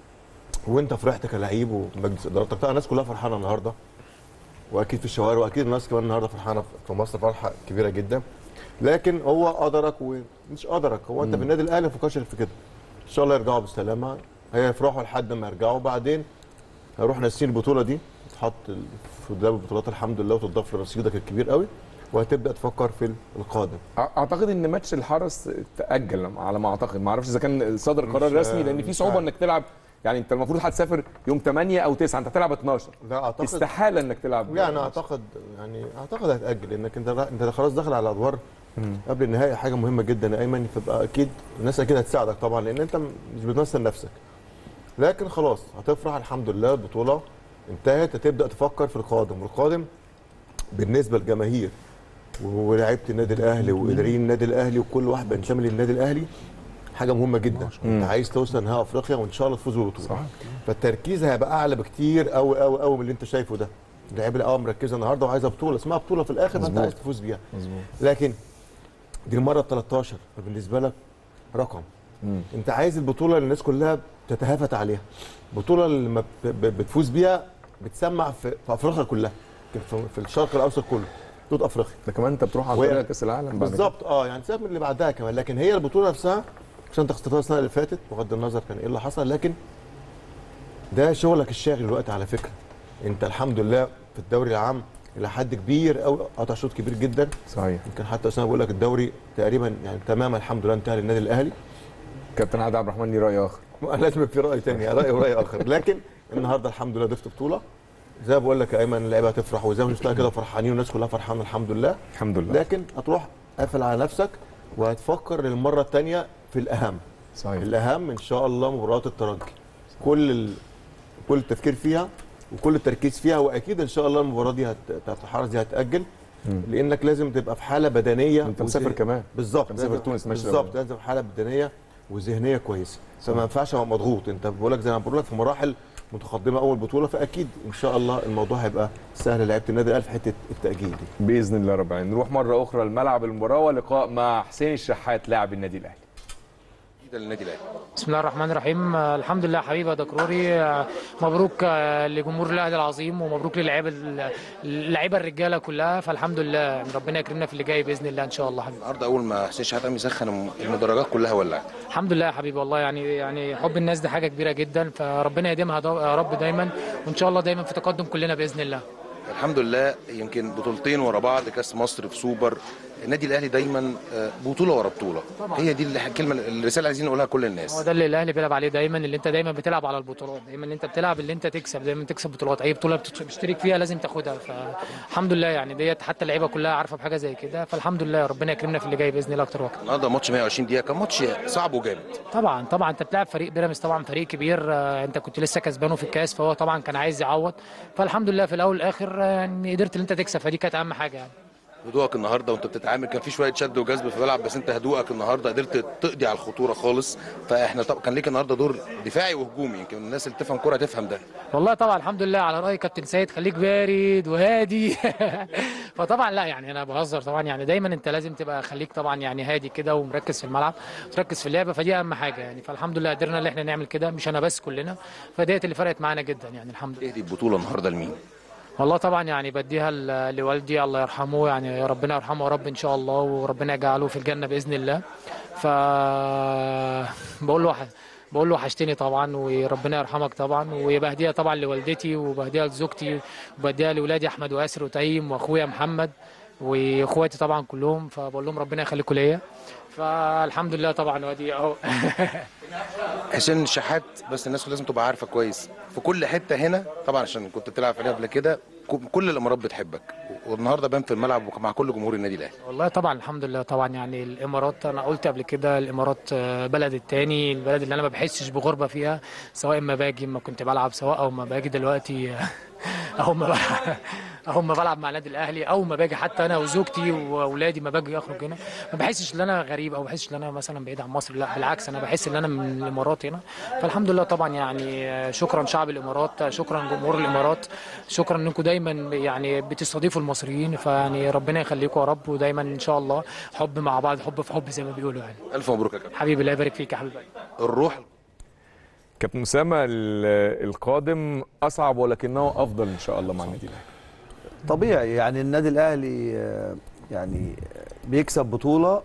Speaker 3: وانت فرحت كلعيب ومجلس ادارتك طبعا الناس كلها فرحانه النهارده واكيد في الشوارع واكيد الناس كمان النهارده فرحانه في مصر فرحه كبيره جدا لكن هو قدرك ومش قدرك هو انت في النادي الاهلي ما تفكرش في كده ان شاء الله يرجعوا بالسلامه هيفرحوا لحد ما يرجعوا وبعدين هنروح ناسين البطوله دي تتحط في دولاب البطولات الحمد لله وتضاف لرصيدك الكبير قوي وهتبدا تفكر في القادم
Speaker 1: اعتقد ان ماتش الحرس تاجل على ما اعتقد ما اعرفش اذا كان صدر قرار
Speaker 3: مش-
Speaker 1: رسمي لان في
Speaker 3: مش
Speaker 1: صعوبه
Speaker 3: عارف.
Speaker 1: انك تلعب يعني انت المفروض هتسافر يوم 8 او 9 انت هتلعب 12
Speaker 3: لا اعتقد
Speaker 1: استحاله انك تلعب
Speaker 3: يعني اعتقد يعني اعتقد هتاجل لانك انت انت خلاص داخل على ادوار قبل النهائي حاجه مهمه جدا يا ايمن تبقى اكيد الناس اكيد هتساعدك طبعا لان انت مش بتمثل نفسك لكن خلاص هتفرح الحمد لله البطوله انتهت هتبدا تفكر في القادم والقادم بالنسبه للجماهير ولاعيبه النادي الاهلي واداريين النادي الاهلي وكل واحد بينتمي للنادي الاهلي حاجه مهمه جدا انت عايز توصل نهائي افريقيا وان شاء الله تفوز بالبطوله صح. فالتركيز هيبقى اعلى بكتير قوي قوي قوي من اللي انت شايفه ده اللعيبه اللي اه مركزه النهارده وعايزه بطوله اسمها بطوله في الاخر فانت
Speaker 1: مظبوط.
Speaker 3: عايز تفوز بيها
Speaker 1: مظبوط
Speaker 3: لكن دي المره ال 13 فبالنسبه لك رقم انت عايز البطوله اللي الناس كلها تتهافت عليها البطوله اللي لما ب- ب- بتفوز بيها بتسمع في, في افريقيا كلها في, في الشرق الاوسط كله بطوله افريقيا
Speaker 1: ده كمان انت بتروح على
Speaker 3: وهي-
Speaker 1: طريقه كاس العالم بعد كده.
Speaker 3: بالظبط اه يعني سيبك من اللي بعدها كمان لكن هي البطوله نفسها عشان انت خسرتها السنه اللي فاتت بغض النظر كان ايه اللي حصل لكن ده شغلك الشاغل دلوقتي على فكره انت الحمد لله في الدوري العام الى حد كبير قوي قطع شوط كبير جدا
Speaker 1: صحيح
Speaker 3: يمكن حتى اسامه بقول لك الدوري تقريبا يعني تماما الحمد لله انتهى للنادي الاهلي
Speaker 1: كابتن عادل عبد الرحمن ليه راي اخر
Speaker 3: لازم يبقى في راي تاني راي وراي اخر لكن النهارده الحمد لله ضفت بطوله زي ما بقول لك يا ايمن اللعيبه هتفرح وزي ما شفتها كده فرحانين والناس كلها فرحانه الحمد لله
Speaker 1: الحمد لله
Speaker 3: لكن هتروح قافل على نفسك وهتفكر للمره الثانيه في الاهم
Speaker 1: صحيح
Speaker 3: الاهم ان شاء الله مباراه الترجي كل ال... كل التفكير فيها وكل التركيز فيها واكيد ان شاء الله المباراه دي هت... بتاعت الحرس دي هتاجل
Speaker 1: مم.
Speaker 3: لانك لازم تبقى في حاله بدنيه
Speaker 1: انت مسافر
Speaker 3: وذه-
Speaker 1: كمان.
Speaker 3: بالظبط
Speaker 1: انت مسافر
Speaker 3: لازم-
Speaker 1: تونس ماشي
Speaker 3: بالظبط
Speaker 1: الأول.
Speaker 3: لازم في حاله بدنيه وذهنيه كويسه فما ينفعش ابقى مضغوط انت بقول لك زي ما بقول لك في مراحل متقدمه اول بطوله فاكيد ان شاء الله الموضوع هيبقى سهل لعيبه النادي الاهلي في حته التاجيل دي
Speaker 1: باذن الله رب العالمين نروح مره اخرى لملعب المباراه ولقاء مع حسين الشحات لاعب النادي الاهلي
Speaker 15: ده للنادي الاهلي
Speaker 20: بسم الله الرحمن الرحيم آه، الحمد لله حبيبي يا دكروري آه، مبروك آه، لجمهور الاهلي العظيم ومبروك للعيبه اللعيبه الرجاله كلها فالحمد لله يعني ربنا يكرمنا في اللي جاي باذن الله ان شاء الله حبيبي
Speaker 15: النهارده اول ما حسين شحات قام يسخن المدرجات كلها ولعت
Speaker 20: الحمد لله يا حبيبي والله يعني يعني حب الناس دي حاجه كبيره جدا فربنا يديمها دا- يا رب دايما وان شاء الله دايما في تقدم كلنا باذن الله
Speaker 15: الحمد لله يمكن بطولتين ورا بعض كاس مصر في سوبر النادي الاهلي دايما آه، بطوله ورا بطوله
Speaker 20: طبعاً.
Speaker 15: هي دي الكلمه الرساله اللي عايزين نقولها لكل الناس
Speaker 20: هو ده اللي الاهلي بيلعب عليه دايما اللي انت دايما بتلعب على البطولات دايما اللي انت بتلعب اللي انت تكسب دايما تكسب بطولات اي بطوله بتت- بتشترك فيها لازم تاخدها فالحمد لله يعني ديت حتى اللعيبه كلها عارفه بحاجه زي كده فالحمد لله ربنا يكرمنا في اللي جاي باذن الله اكتر واكتر
Speaker 15: النهارده ماتش 120 دقيقه كان ماتش صعب وجامد
Speaker 20: طبعا طبعا انت بتلعب فريق بيراميدز طبعا فريق كبير آه، انت كنت لسه كسبانه في الكاس فهو طبعا كان عايز يعوض فالحمد لله في الاول والاخر آه، يعني قدرت ان انت تكسب فدي كانت اهم حاجه يعني
Speaker 15: هدوءك النهارده وانت بتتعامل كان في شويه شد وجذب في الملعب بس انت هدوءك النهارده قدرت تقضي على الخطوره خالص فاحنا طب كان ليك النهارده دور دفاعي وهجومي يمكن الناس اللي تفهم كوره تفهم ده
Speaker 20: والله طبعا الحمد لله على راي كابتن سيد خليك بارد وهادي فطبعا لا يعني انا بهزر طبعا يعني دايما انت لازم تبقى خليك طبعا يعني هادي كده ومركز في الملعب وتركز في اللعبه فدي اهم حاجه يعني فالحمد لله قدرنا ان احنا نعمل كده مش انا بس كلنا فديت اللي فرقت معانا جدا يعني الحمد لله
Speaker 15: اهدي البطوله النهارده لمين؟
Speaker 20: والله طبعا يعني بديها ل- لوالدي الله يرحمه يعني ربنا يرحمه يا رب ان شاء الله وربنا يجعله في الجنه باذن الله ف بقول له وح- بقول له وحشتني طبعا وربنا يرحمك طبعا وبهديها طبعا لوالدتي وبهديها لزوجتي وبهديها لاولادي احمد واسر وتيم واخويا محمد واخواتي طبعا كلهم فبقول لهم ربنا يخليكم ليا فالحمد لله طبعا وادي اهو
Speaker 15: حسين الشحات بس الناس لازم تبقى عارفه كويس في كل حته هنا طبعا عشان كنت بتلعب عليها قبل كده ك- كل الامارات بتحبك والنهارده بان في الملعب مع كل جمهور النادي الاهلي
Speaker 20: والله طبعا الحمد لله طبعا يعني الامارات انا قلت قبل كده الامارات آه، بلد التاني البلد اللي انا ما بحسش بغربه فيها سواء ما باجي ما كنت بلعب سواء او ما باجي دلوقتي او ما بلعب او ما بلعب مع النادي الاهلي او ما باجي حتى انا وزوجتي واولادي ما باجي اخرج هنا ما بحسش ان انا غريب او ما بحسش ان انا مثلا بعيد عن مصر لا بالعكس انا بحس ان انا من الامارات هنا فالحمد لله طبعا يعني آه، شكرا شعب الامارات آه، شكرا جمهور الامارات شكرا انكم دايما يعني بتستضيفوا المصريين فيعني ربنا يخليكم يا رب ودايما ان شاء الله حب مع بعض حب في حب زي ما بيقولوا يعني
Speaker 15: الف مبروك يا كابتن
Speaker 20: حبيبي الله يبارك فيك يا حبيبي
Speaker 15: الروح
Speaker 1: كابتن اسامه ال- القادم اصعب ولكنه افضل ان شاء الله مع النادي الاهلي
Speaker 4: طبيعي يعني النادي الاهلي آه، يعني بيكسب بطوله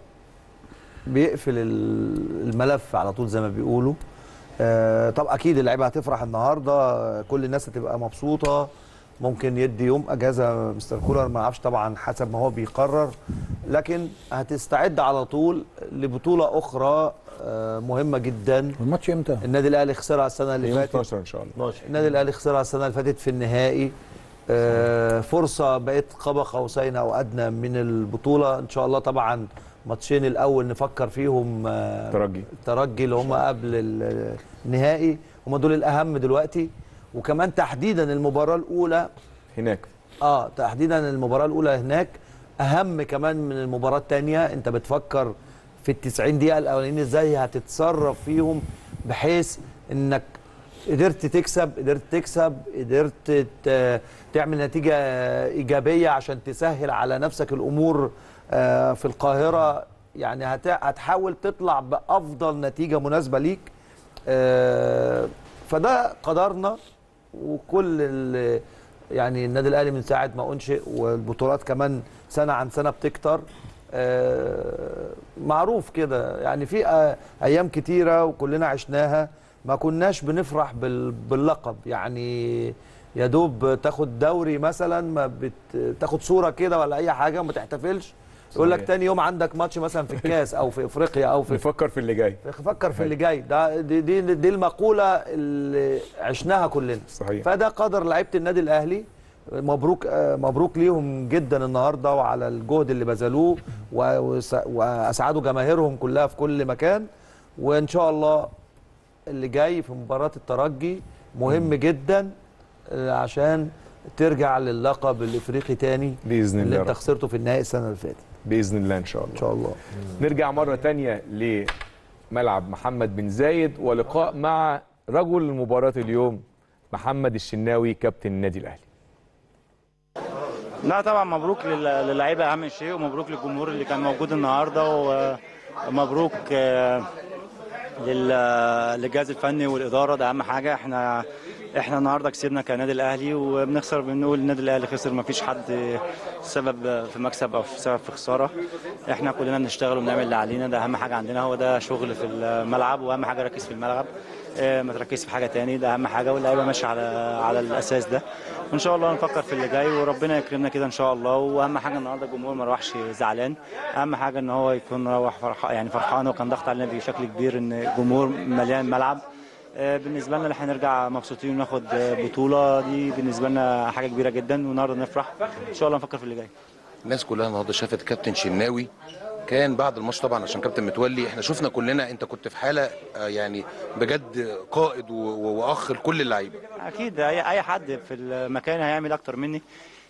Speaker 4: بيقفل ال- الملف على طول زي ما بيقولوا آه، طب اكيد اللعيبه هتفرح النهارده آه، كل الناس هتبقى مبسوطه ممكن يدي يوم اجازه مستر كولر ما اعرفش طبعا حسب ما هو بيقرر لكن هتستعد على طول لبطوله اخرى آه، مهمه جدا
Speaker 2: الماتش امتى؟
Speaker 4: النادي الاهلي خسرها السنه اللي
Speaker 1: يوم
Speaker 4: فاتت
Speaker 1: 12 ان شاء الله
Speaker 4: النادي الاهلي خسرها السنه اللي فاتت في النهائي آه، فرصه بقت قاب قوسين او ادنى من البطوله ان شاء الله طبعا ماتشين الاول نفكر فيهم آه،
Speaker 1: ترجي
Speaker 4: الترجي اللي هم قبل ال- النهائي هم دول الاهم دلوقتي وكمان تحديدا المباراه الاولى
Speaker 1: هناك
Speaker 4: اه تحديدا المباراه الاولى هناك اهم كمان من المباراه الثانيه انت بتفكر في ال 90 دقيقه الاولانيين ازاي هتتصرف فيهم بحيث انك قدرت تكسب قدرت تكسب قدرت ت- تعمل نتيجه ايجابيه عشان تسهل على نفسك الامور آه، في القاهره يعني هت- هتحاول تطلع بافضل نتيجه مناسبه ليك آه، فده قدرنا وكل ال- يعني النادي الاهلي من ساعه ما انشئ والبطولات كمان سنه عن سنه بتكتر آه، معروف كده يعني في آه، ايام كتيره وكلنا عشناها ما كناش بنفرح بال- باللقب يعني يا دوب تاخد دوري مثلا ما بت- تاخد صوره كده ولا اي حاجه وما تحتفلش يقول لك
Speaker 1: صحيح.
Speaker 4: تاني يوم عندك ماتش مثلا في الكاس او في افريقيا او في
Speaker 1: نفكر في اللي جاي
Speaker 4: فكر في اللي جاي ده دي دي, دي المقوله اللي عشناها كلنا
Speaker 1: صحيح.
Speaker 4: فده قدر لعيبه النادي الاهلي مبروك آه، مبروك ليهم جدا النهارده وعلى الجهد اللي بذلوه و- وس- واسعدوا جماهيرهم كلها في كل مكان وان شاء الله اللي جاي في مباراه الترجي مهم جدا آه، عشان ترجع للقب الافريقي تاني
Speaker 1: باذن الله
Speaker 4: اللي
Speaker 1: يا
Speaker 4: انت
Speaker 1: رب.
Speaker 4: خسرته في النهائي السنه اللي فاتت
Speaker 1: باذن الله ان شاء الله
Speaker 4: ان شاء الله
Speaker 1: نرجع مره تانية لملعب محمد بن زايد ولقاء مع رجل المباراه اليوم محمد الشناوي كابتن النادي الاهلي
Speaker 21: لا طبعا مبروك لل- للعيبه اهم شيء ومبروك للجمهور اللي كان موجود النهارده ومبروك آه، لل- للجهاز الفني والاداره ده اهم حاجه احنا احنا النهارده كسبنا كنادي الاهلي وبنخسر بنقول النادي الاهلي خسر ما فيش حد سبب في مكسب او في سبب في خساره احنا كلنا بنشتغل وبنعمل اللي علينا ده اهم حاجه عندنا هو ده شغل في الملعب واهم حاجه ركز في الملعب آه، ما تركزش في حاجه تاني ده اهم حاجه واللعيبه ماشيه على على الاساس ده وان شاء الله نفكر في اللي جاي وربنا يكرمنا كده ان شاء الله واهم حاجه النهارده الجمهور ما روحش زعلان اهم حاجه ان هو يكون روح فرح يعني فرحان وكان ضغط علينا بشكل كبير ان الجمهور مليان ملعب آه، بالنسبه لنا ان احنا نرجع مبسوطين وناخد آه، بطوله دي بالنسبه لنا حاجه كبيره جدا والنهارده نفرح ان شاء الله نفكر في اللي جاي
Speaker 15: الناس كلها النهارده شافت كابتن شناوي كان بعد الماتش طبعا عشان كابتن متولي احنا شفنا كلنا انت كنت في حاله آه، يعني بجد قائد و- و- واخ لكل اللعيبه
Speaker 21: اكيد اي اي حد في المكان هيعمل اكتر مني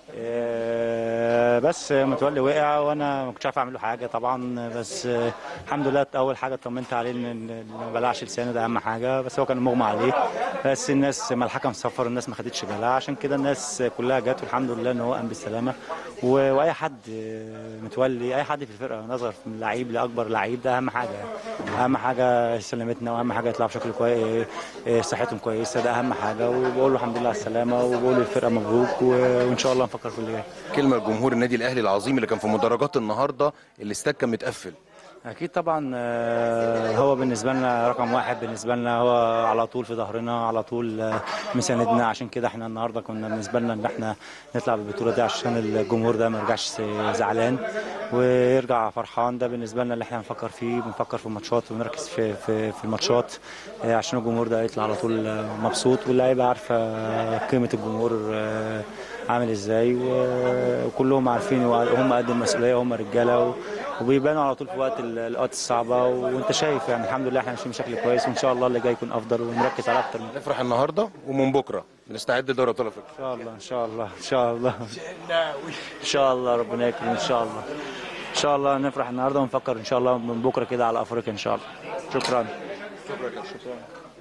Speaker 21: آه، بس متولي وقع وانا ما كنتش عارف اعمل له حاجه طبعا بس آه، الحمد لله اول حاجه طمنت عليه ان إن- إن ما بلعش لسانه ده اهم حاجه بس هو كان مغمى عليه بس الناس ما الحكم صفر الناس ما خدتش بالها عشان كده الناس كلها جت والحمد لله ان هو قام بالسلامه و- واي حد آه، متولي اي حد في الفرقه من اصغر من لعيب لاكبر لعيب ده اهم حاجه اهم حاجه سلامتنا واهم حاجه يطلعوا بشكل كويس صحتهم كويسه ده اهم حاجه وبقول له الحمد لله على السلامه وبقول للفرقه مبروك و- وان شاء الله نفكر في اللي جاي
Speaker 15: كلمه لجمهور النادي الاهلي العظيم اللي كان في مدرجات النهارده الاستاد كان متقفل
Speaker 21: اكيد طبعا آه، هو بالنسبه لنا رقم واحد بالنسبه لنا هو على طول في ظهرنا على طول آه، مساندنا عشان كده احنا النهارده كنا بالنسبه لنا ان احنا نطلع بالبطوله دي عشان الجمهور ده ما يرجعش زعلان ويرجع فرحان ده بالنسبه لنا اللي احنا بنفكر فيه بنفكر في الماتشات ونركز في في, في الماتشات آه، عشان الجمهور ده يطلع على طول آه، مبسوط واللعيبه عارفه قيمه الجمهور آه، عامل ازاي و- وكلهم عارفين وهم قد المسؤوليه وهم رجاله و- وبيبانوا على طول في وقت ال- الاوقات الصعبه وانت شايف يعني الحمد لله احنا ماشيين بشكل كويس وان شاء الله اللي جاي يكون افضل ونركز على اكتر من
Speaker 15: نفرح النهارده ومن بكره نستعد لدوري ابطال افريقيا
Speaker 21: ان شاء الله ان شاء الله ان شاء الله ان شاء الله ربنا يكرم ان شاء الله ان شاء الله نفرح النهارده ونفكر ان شاء الله من بكره كده على افريقيا ان شاء الله شكرا شكرا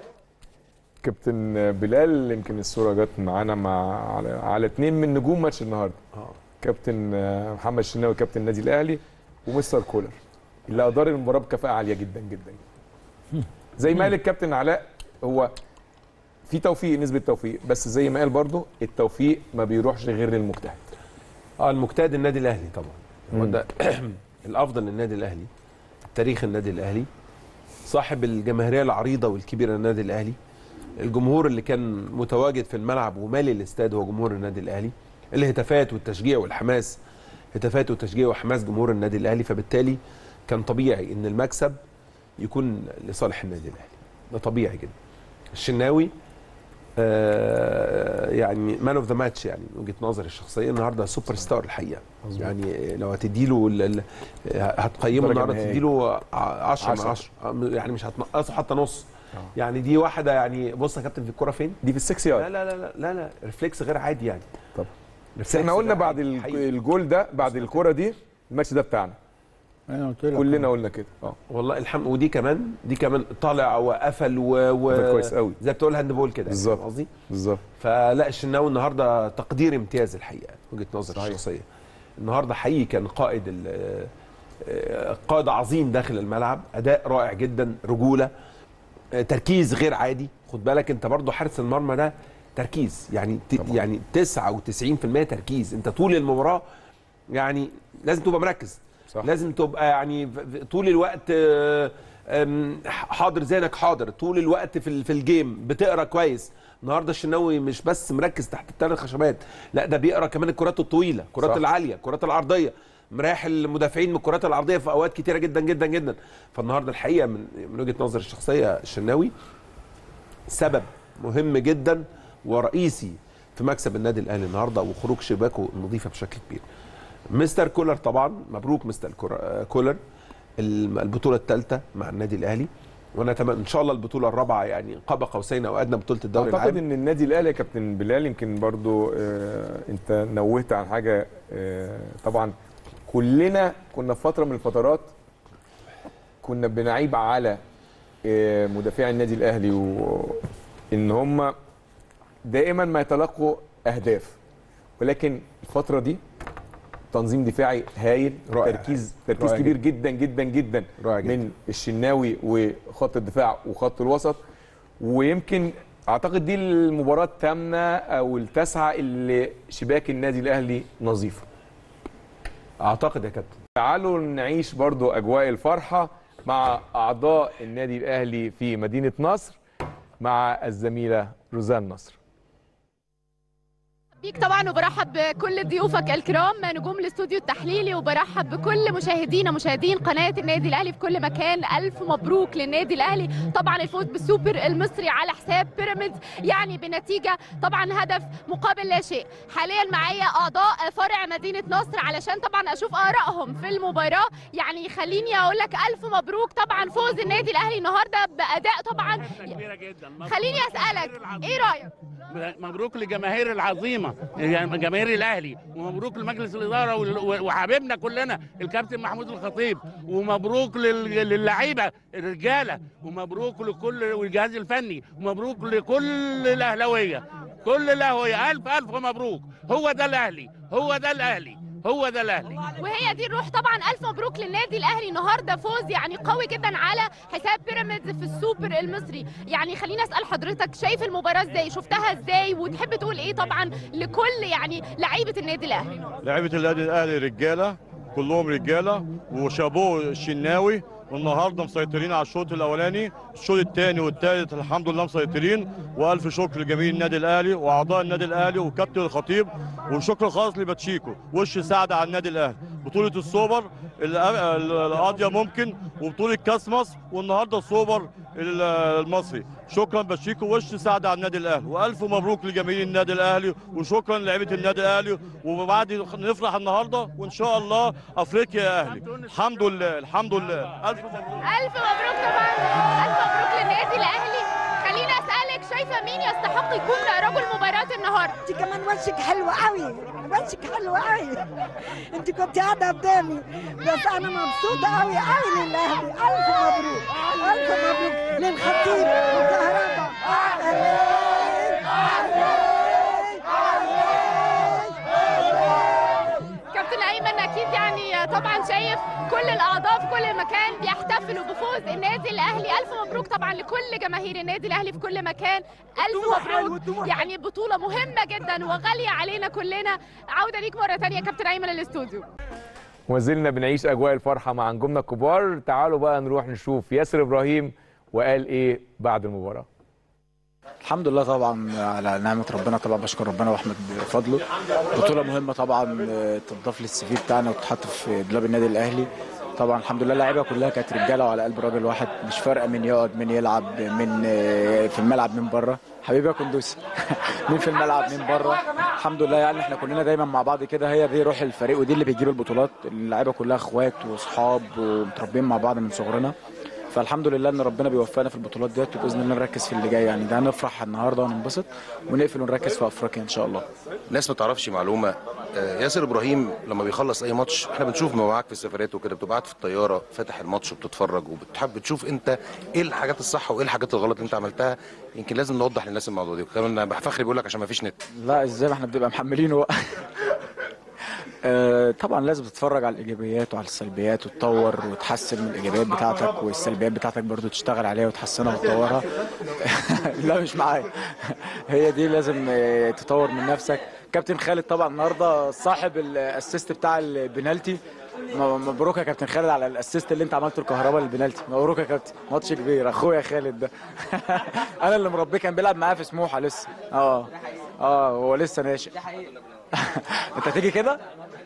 Speaker 1: كابتن بلال يمكن الصوره جت معانا مع على, على اتنين من نجوم ماتش النهارده كابتن آه، محمد الشناوي كابتن النادي الاهلي ومستر كولر اللي ادار المباراه بكفاءه عاليه جدا جدا زي ما قال الكابتن علاء هو في توفيق نسبه توفيق بس زي ما قال برضو التوفيق ما بيروحش غير للمجتهد
Speaker 5: اه المجتهد النادي الاهلي طبعا هو
Speaker 1: مم.
Speaker 5: ده الافضل للنادي الاهلي تاريخ النادي الاهلي صاحب الجماهيريه العريضه والكبيره للنادي الاهلي الجمهور اللي كان متواجد في الملعب ومالي الاستاد هو جمهور النادي الاهلي الهتافات والتشجيع والحماس هتافات وتشجيع وحماس جمهور النادي الاهلي فبالتالي كان طبيعي ان المكسب يكون لصالح النادي الاهلي ده طبيعي جدا الشناوي آه يعني مان اوف ذا ماتش يعني من وجهه نظري الشخصيه النهارده سوبر ستار الحقيقه
Speaker 1: مظبوط.
Speaker 5: يعني لو هتديله ال- ال- هتقيمه
Speaker 1: درجة
Speaker 5: النهارده
Speaker 1: نهائية.
Speaker 5: تديله 10 من
Speaker 1: عشرة.
Speaker 5: 10 يعني مش هتنقصه حتى نص يعني دي واحده يعني بص يا كابتن في الكوره فين؟
Speaker 1: دي في السكس يارد
Speaker 5: لا لا لا لا لا, لا ريفلكس غير عادي يعني
Speaker 1: طب بس احنا قلنا بعد ال- الجول ده بعد الكوره دي الماتش ده بتاعنا
Speaker 2: انا قلت لك
Speaker 1: كلنا قلنا كده اه
Speaker 5: والله الحمد ودي كمان دي كمان طالع وقفل و, و...
Speaker 1: قفل كويس قوي.
Speaker 5: زي بتقول هاند بول كده يعني،
Speaker 1: بالظبط.
Speaker 5: فاهم قصدي؟
Speaker 1: بالظبط
Speaker 5: فلا الشناوي النهارده تقدير امتياز الحقيقه وجهه نظري الشخصيه النهارده حقيقي كان قائد ال- آه، قائد عظيم داخل الملعب اداء رائع جدا رجوله آه، تركيز غير عادي خد بالك انت برضو حارس المرمى ده تركيز يعني ت... يعني 99% تركيز انت طول المباراه يعني لازم تبقى مركز صح. لازم تبقى يعني ف- ف- طول الوقت آه، آم، حاضر ذهنك حاضر طول الوقت في ال- في الجيم بتقرا كويس النهارده الشناوي مش بس مركز تحت الثلاث خشبات لا ده بيقرا كمان الكرات الطويله الكرات
Speaker 1: صح.
Speaker 5: العاليه الكرات العرضيه مريح المدافعين من الكرات العرضيه في اوقات كتيره جدا جدا جدا فالنهارده الحقيقه من من وجهه نظري الشخصيه الشناوي سبب مهم جدا ورئيسي في مكسب النادي الاهلي النهارده وخروج شباكه النظيفه بشكل كبير. مستر كولر طبعا مبروك مستر كور- آه، كولر الم- البطوله الثالثه مع النادي الاهلي وانا أتمنى ان شاء الله البطوله الرابعه يعني قاب قوسين او ادنى بطوله الدوري
Speaker 1: اعتقد
Speaker 5: العام
Speaker 1: ان النادي الاهلي يا كابتن بلال يمكن برضو آه انت نوهت عن حاجه آه طبعا كلنا كنا في فتره من الفترات كنا بنعيب على آه مدافعي النادي الاهلي وان هم دائما ما يتلقوا اهداف ولكن الفتره دي تنظيم دفاعي هايل
Speaker 5: رائع.
Speaker 1: تركيز تركيز
Speaker 5: رائع
Speaker 1: كبير جدا جدا جدا
Speaker 5: رائع جدا.
Speaker 1: من الشناوي وخط الدفاع وخط الوسط ويمكن اعتقد دي المباراه الثامنه او التاسعه اللي شباك النادي الاهلي نظيفه
Speaker 5: اعتقد يا كابتن
Speaker 1: تعالوا نعيش برضو اجواء الفرحه مع اعضاء النادي الاهلي في مدينه نصر مع الزميله روزان نصر
Speaker 7: بيك طبعا وبرحب بكل ضيوفك الكرام نجوم الاستوديو التحليلي وبرحب بكل مشاهدينا مشاهدين قناه النادي الاهلي في كل مكان الف مبروك للنادي الاهلي طبعا الفوز بالسوبر المصري على حساب بيراميدز يعني بنتيجه طبعا هدف مقابل لا شيء حاليا معايا اعضاء فرع مدينه نصر علشان طبعا اشوف ارائهم في المباراه يعني خليني اقول لك الف مبروك طبعا فوز النادي الاهلي النهارده باداء طبعا
Speaker 22: كبيره جدا
Speaker 7: خليني اسالك ايه رايك
Speaker 22: مبروك لجماهير العظيمه
Speaker 8: العظيمه يعني جماهير الاهلي ومبروك لمجلس الاداره وال- وحبيبنا كلنا الكابتن محمود الخطيب ومبروك لل- للعيبه الرجاله ومبروك لكل والجهاز الفني ومبروك لكل الاهلاويه كل الاهلاويه الف الف مبروك هو ده الاهلي هو ده الاهلي هو ده الاهلي
Speaker 7: وهي دي الروح طبعا الف مبروك للنادي الاهلي النهارده فوز يعني قوي جدا على حساب بيراميدز في السوبر المصري يعني خليني اسال حضرتك شايف المباراه ازاي شفتها ازاي وتحب تقول ايه طبعا لكل يعني لعيبه النادي الاهلي
Speaker 22: لعيبه النادي الاهلي رجاله كلهم رجاله وشابوه الشناوي والنهارده مسيطرين على الشوط الاولاني الشوط الثاني والثالث الحمد لله مسيطرين والف شكر لجميع النادي الاهلي واعضاء النادي الاهلي وكابتن الخطيب وشكر خاص لباتشيكو وش سعد على النادي الاهلي بطوله السوبر اللي- القاضيه ممكن وبطوله كاس مصر والنهارده السوبر ال- المصري شكرا باتشيكو وش سعد على النادي الاهلي والف مبروك لجماهير النادي الاهلي وشكرا لعيبه النادي الاهلي وبعد نفرح النهارده وان شاء الله افريقيا يا اهلي الحمد لله الحمد لله الف مبروك
Speaker 7: الف مبروك طبعا الف مبروك للنادي الاهلي خليني اسالك شايفه مين يستحق يكون رجل مباراه النهارده
Speaker 23: انت كمان وشك حلو قوي وشك حلو قوي انت كنت قاعده قدامي بس انا مبسوطه قوي قوي للاهلي الف مبروك الف مبروك للخطيب وكهرباء
Speaker 7: كابتن ايمن اكيد يعني طبعا شايف كل الاعضاء في كل مكان بيحتفلوا بفوز النادي الاهلي الف مبروك طبعا لكل جماهير النادي الاهلي في كل مكان الف مبروك يعني بطوله مهمه جدا وغاليه علينا كلنا عوده ليك مره ثانيه كابتن ايمن الاستوديو
Speaker 1: وما زلنا بنعيش اجواء الفرحه مع نجومنا الكبار تعالوا بقى نروح نشوف ياسر ابراهيم وقال ايه بعد المباراه
Speaker 24: الحمد لله طبعا على نعمة ربنا طبعا بشكر ربنا واحمد بفضله بطولة مهمة طبعا آه، تضاف للسي في بتاعنا وتتحط في دولاب النادي الأهلي طبعا الحمد لله اللعيبه كلها كانت رجاله وعلى قلب راجل واحد مش فارقه مين يقعد مين يلعب من آه، في الملعب من بره حبيبي يا كندوسي مين في الملعب مين بره الحمد لله يعني احنا كلنا دايما مع بعض كده هي دي روح الفريق ودي اللي بتجيب البطولات اللعيبه كلها اخوات واصحاب ومتربيين مع بعض من صغرنا فالحمد لله ان ربنا بيوفقنا في البطولات ديت وباذن الله نركز في اللي جاي يعني ده نفرح النهارده وننبسط ونقفل ونركز في افريقيا ان شاء الله
Speaker 15: ناس ما تعرفش معلومه آه، ياسر ابراهيم لما بيخلص اي ماتش احنا بنشوف ما معاك في السفرات وكده بتبقى قاعد في الطياره فاتح الماتش وبتتفرج وبتحب تشوف انت ايه الحاجات الصح وايه الحاجات الغلط اللي انت عملتها يمكن لازم نوضح للناس الموضوع دي وكمان فخري بيقول لك عشان ما فيش نت
Speaker 24: لا ازاي ما احنا بنبقى محملينه بقى آه، طبعا لازم تتفرج على الايجابيات وعلى السلبيات وتطور وتحسن من الايجابيات بتاعتك والسلبيات بتاعتك برضو تشتغل عليها وتحسنها وتطورها لا مش معايا هي دي لازم آه، تطور من نفسك كابتن خالد طبعا النهارده صاحب الاسيست بتاع البنالتي م- مبروك يا كابتن خالد على الاسيست اللي انت عملته الكهرباء للبنالتي مبروك يا كابتن ماتش كبير اخويا خالد ده انا اللي مربيه كان بيلعب معايا في سموحه لسه اه اه هو لسه ناشئ انت هتيجي كده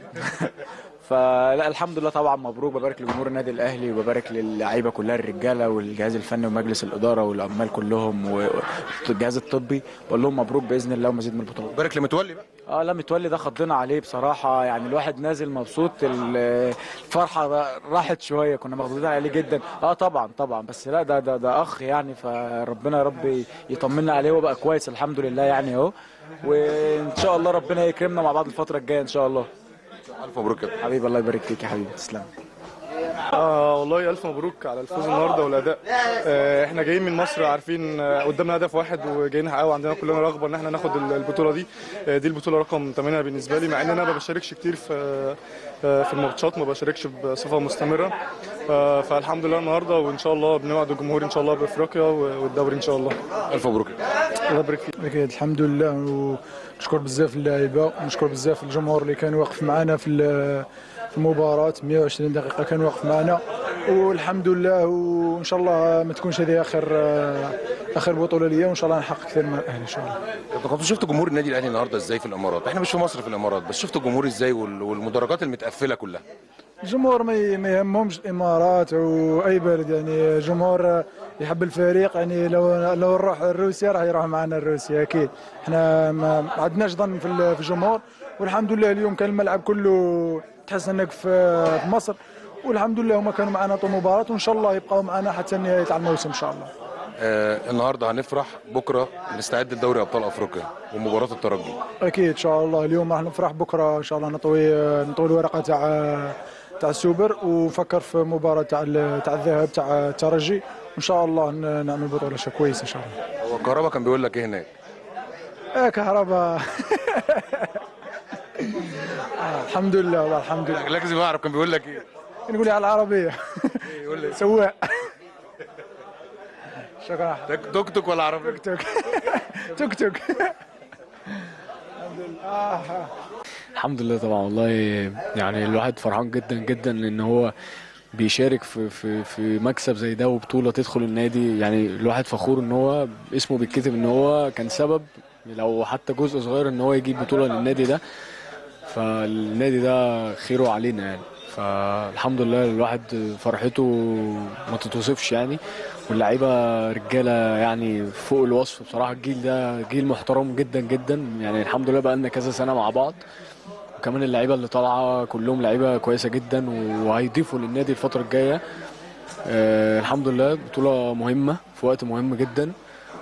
Speaker 24: فلا الحمد لله طبعا مبروك ببارك لجمهور النادي الاهلي وببارك للعيبه كلها الرجاله والجهاز الفني ومجلس الاداره والعمال كلهم والجهاز الطبي بقول لهم مبروك باذن الله ومزيد من البطولات
Speaker 15: بارك لمتولي بقى
Speaker 24: اه لا متولي ده خضنا عليه بصراحه يعني الواحد نازل مبسوط ال- الفرحه راحت شويه كنا مخضوضين عليه جدا اه طبعا طبعا بس لا ده ده ده اخ يعني فربنا يا رب يطمنا عليه وبقى كويس الحمد لله يعني اهو وان شاء الله ربنا يكرمنا مع بعض الفتره الجايه ان شاء الله
Speaker 15: الف مبروك يا
Speaker 24: حبيبي الله يبارك فيك يا حبيبي تسلم
Speaker 25: آه والله ألف مبروك على الفوز النهارده والأداء آه احنا جايين من مصر عارفين آه قدامنا هدف واحد وجايين نحققه عندنا كلنا رغبة إن احنا ناخد ال- البطولة دي آه دي البطولة رقم 8 بالنسبة لي مع إن أنا ما بشاركش كتير في آه في الماتشات ما بشاركش بصفة مستمرة آه فالحمد لله النهارده وإن شاء الله بنوعد الجمهور إن شاء الله بأفريقيا والدوري إن شاء الله
Speaker 15: ألف مبروك
Speaker 25: الله يبارك فيك
Speaker 26: أكيد الحمد لله ونشكر بزاف اللاعبين ونشكر بزاف الجمهور اللي كان واقف معنا في ال- في المباراة 120 دقيقة كان واقف معنا والحمد لله وإن شاء الله ما تكونش هذه آخر آخر بطولة ليا وإن شاء الله نحقق كثير من الأهلي إن شاء الله
Speaker 15: انت كنت شفت جمهور النادي الاهلي النهارده ازاي في الامارات احنا مش في مصر في الامارات بس شفت الجمهور ازاي وال- والمدرجات المتقفله كلها
Speaker 26: الجمهور ما ي- ما يهمهمش الامارات واي بلد يعني جمهور يحب الفريق يعني لو لو نروح روسيا راح يروح معنا روسيا اكيد احنا ما ما عندناش ظن في ال- في الجمهور والحمد لله اليوم كان الملعب كله تحس انك في في مصر والحمد لله هما كانوا معنا طول المباراه وان شاء الله يبقوا معنا حتى نهايه الموسم ان شاء الله
Speaker 15: آه النهارده هنفرح بكره نستعد لدوري ابطال افريقيا ومباراه الترجي
Speaker 26: اكيد ان شاء الله اليوم راح نفرح بكره ان شاء الله نطوي نطوي الورقه تاع تاع السوبر ونفكر في مباراه تاع ال- تاع الذهاب تاع الترجي وان شاء الله ن- نعمل بطوله شا كويسه ان شاء الله
Speaker 15: هو كهربا كان بيقول لك ايه هناك
Speaker 26: ايه كهرباء آه، الحمد لله والله الحمد لله
Speaker 15: لازم اعرف كان بيقول لك ايه
Speaker 26: نقول على العربيه
Speaker 15: يقول لي
Speaker 26: سواق شكرا
Speaker 15: توك توك ولا عربيه
Speaker 26: توك توك توك توك الحمد لله آه.
Speaker 24: الحمد لله طبعا والله يعني الواحد فرحان جدا جدا ان هو بيشارك في في في مكسب زي ده وبطوله تدخل النادي يعني الواحد فخور ان هو اسمه بيتكتب ان هو كان سبب لو حتى جزء صغير ان هو يجيب بطوله للنادي ده فالنادي ده خيره علينا يعني فالحمد لله الواحد فرحته ما تتوصفش يعني واللعيبه رجاله يعني فوق الوصف بصراحه الجيل ده جيل محترم جدا جدا يعني الحمد لله بقى لنا كذا سنه مع بعض وكمان اللعيبه اللي طالعه كلهم لعيبه كويسه جدا وهيضيفوا للنادي الفتره الجايه آه الحمد لله بطوله مهمه في وقت مهم جدا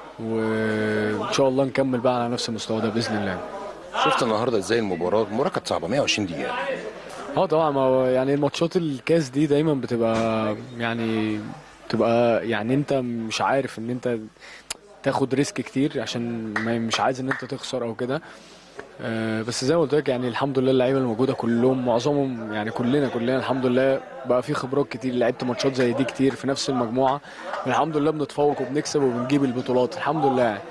Speaker 24: وان شاء الله نكمل بقى على نفس المستوى ده باذن الله
Speaker 15: شفت النهارده ازاي المباراه المباراه كانت صعبه 120 دقيقه
Speaker 24: اه طبعا ما هو يعني الماتشات الكاس دي دايما بتبقى يعني بتبقى يعني انت مش عارف ان انت تاخد ريسك كتير عشان ما مش عايز ان انت تخسر او كده آه، بس زي ما قلت لك يعني الحمد لله اللعيبه الموجوده كلهم معظمهم يعني كلنا كلنا الحمد لله بقى في خبرات كتير لعبت ماتشات زي دي كتير في نفس المجموعه الحمد لله بنتفوق وبنكسب وبنجيب البطولات الحمد لله يعني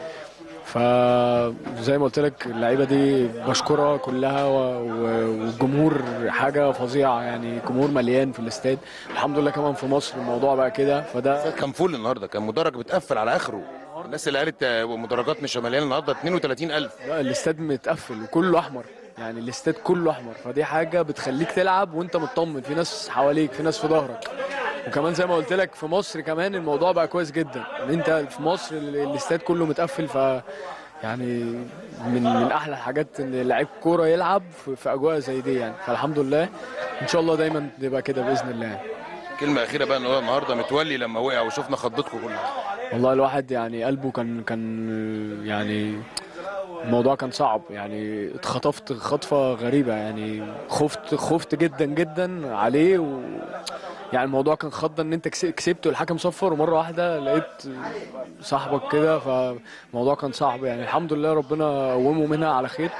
Speaker 24: فزي ما قلت لك اللعيبه دي بشكرها كلها و- و- والجمهور حاجه فظيعه يعني جمهور مليان في الاستاد الحمد لله كمان في مصر الموضوع بقى كده فده
Speaker 15: كان فول النهارده كان مدرج بتقفل على اخره الناس اللي قالت آه، مدرجات مش مليانه النهارده 32000
Speaker 24: لا الاستاد متقفل وكله احمر يعني الاستاد كله احمر فدي حاجه بتخليك تلعب وانت مطمن في ناس حواليك في ناس في ظهرك وكمان زي ما قلت لك في مصر كمان الموضوع بقى كويس جدا ان انت في مصر ال- الاستاد كله متقفل ف يعني من من احلى الحاجات ان لعيب كوره يلعب في, في اجواء زي دي يعني فالحمد لله ان شاء الله دايما تبقى كده باذن الله
Speaker 15: كلمه اخيره بقى ان هو النهارده متولي لما وقع وشفنا خضتكم كلها
Speaker 24: والله الواحد يعني قلبه كان كان يعني الموضوع كان صعب يعني اتخطفت خطفة غريبة يعني خفت خفت جدا جدا عليه و يعني الموضوع كان خضة ان انت كس- كسبت والحكم صفر ومرة واحدة لقيت صاحبك كده فالموضوع كان صعب يعني الحمد لله ربنا قومه منها على خير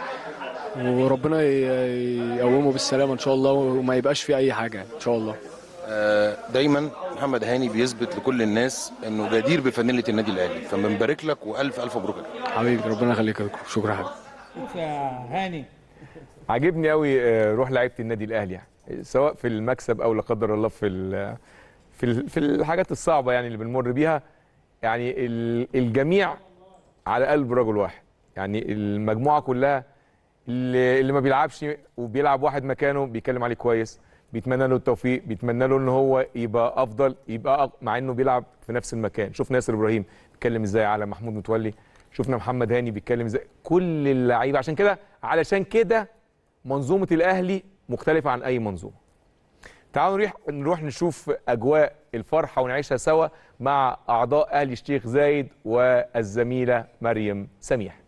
Speaker 24: وربنا ي- يقومه بالسلامة ان شاء الله وما يبقاش في اي حاجة ان شاء الله
Speaker 15: آه، دايما محمد هاني بيثبت لكل الناس انه جدير بفانيله النادي الاهلي فبنبارك لك والف الف مبروك
Speaker 24: حبيبي ربنا يخليك يا دكتور. شكرا حبيبي
Speaker 2: شوف يا هاني
Speaker 1: عاجبني قوي آه، روح لعيبه النادي الاهلي يعني سواء في المكسب او لا قدر الله في ال- في ال- في الحاجات الصعبه يعني اللي بنمر بيها يعني ال- الجميع على قلب رجل واحد يعني المجموعه كلها اللي, اللي ما بيلعبش وبيلعب واحد مكانه بيتكلم عليه كويس بيتمنى له التوفيق بيتمنى له ان هو يبقى افضل يبقى أق- مع انه بيلعب في نفس المكان شفنا ياسر ابراهيم بيتكلم ازاي على محمود متولي شفنا محمد هاني بيتكلم ازاي كل اللعيبه عشان كده علشان كده منظومه الاهلي مختلفه عن اي منظومه تعالوا نروح نروح نشوف اجواء الفرحه ونعيشها سوا مع اعضاء اهلي الشيخ زايد والزميله مريم سميح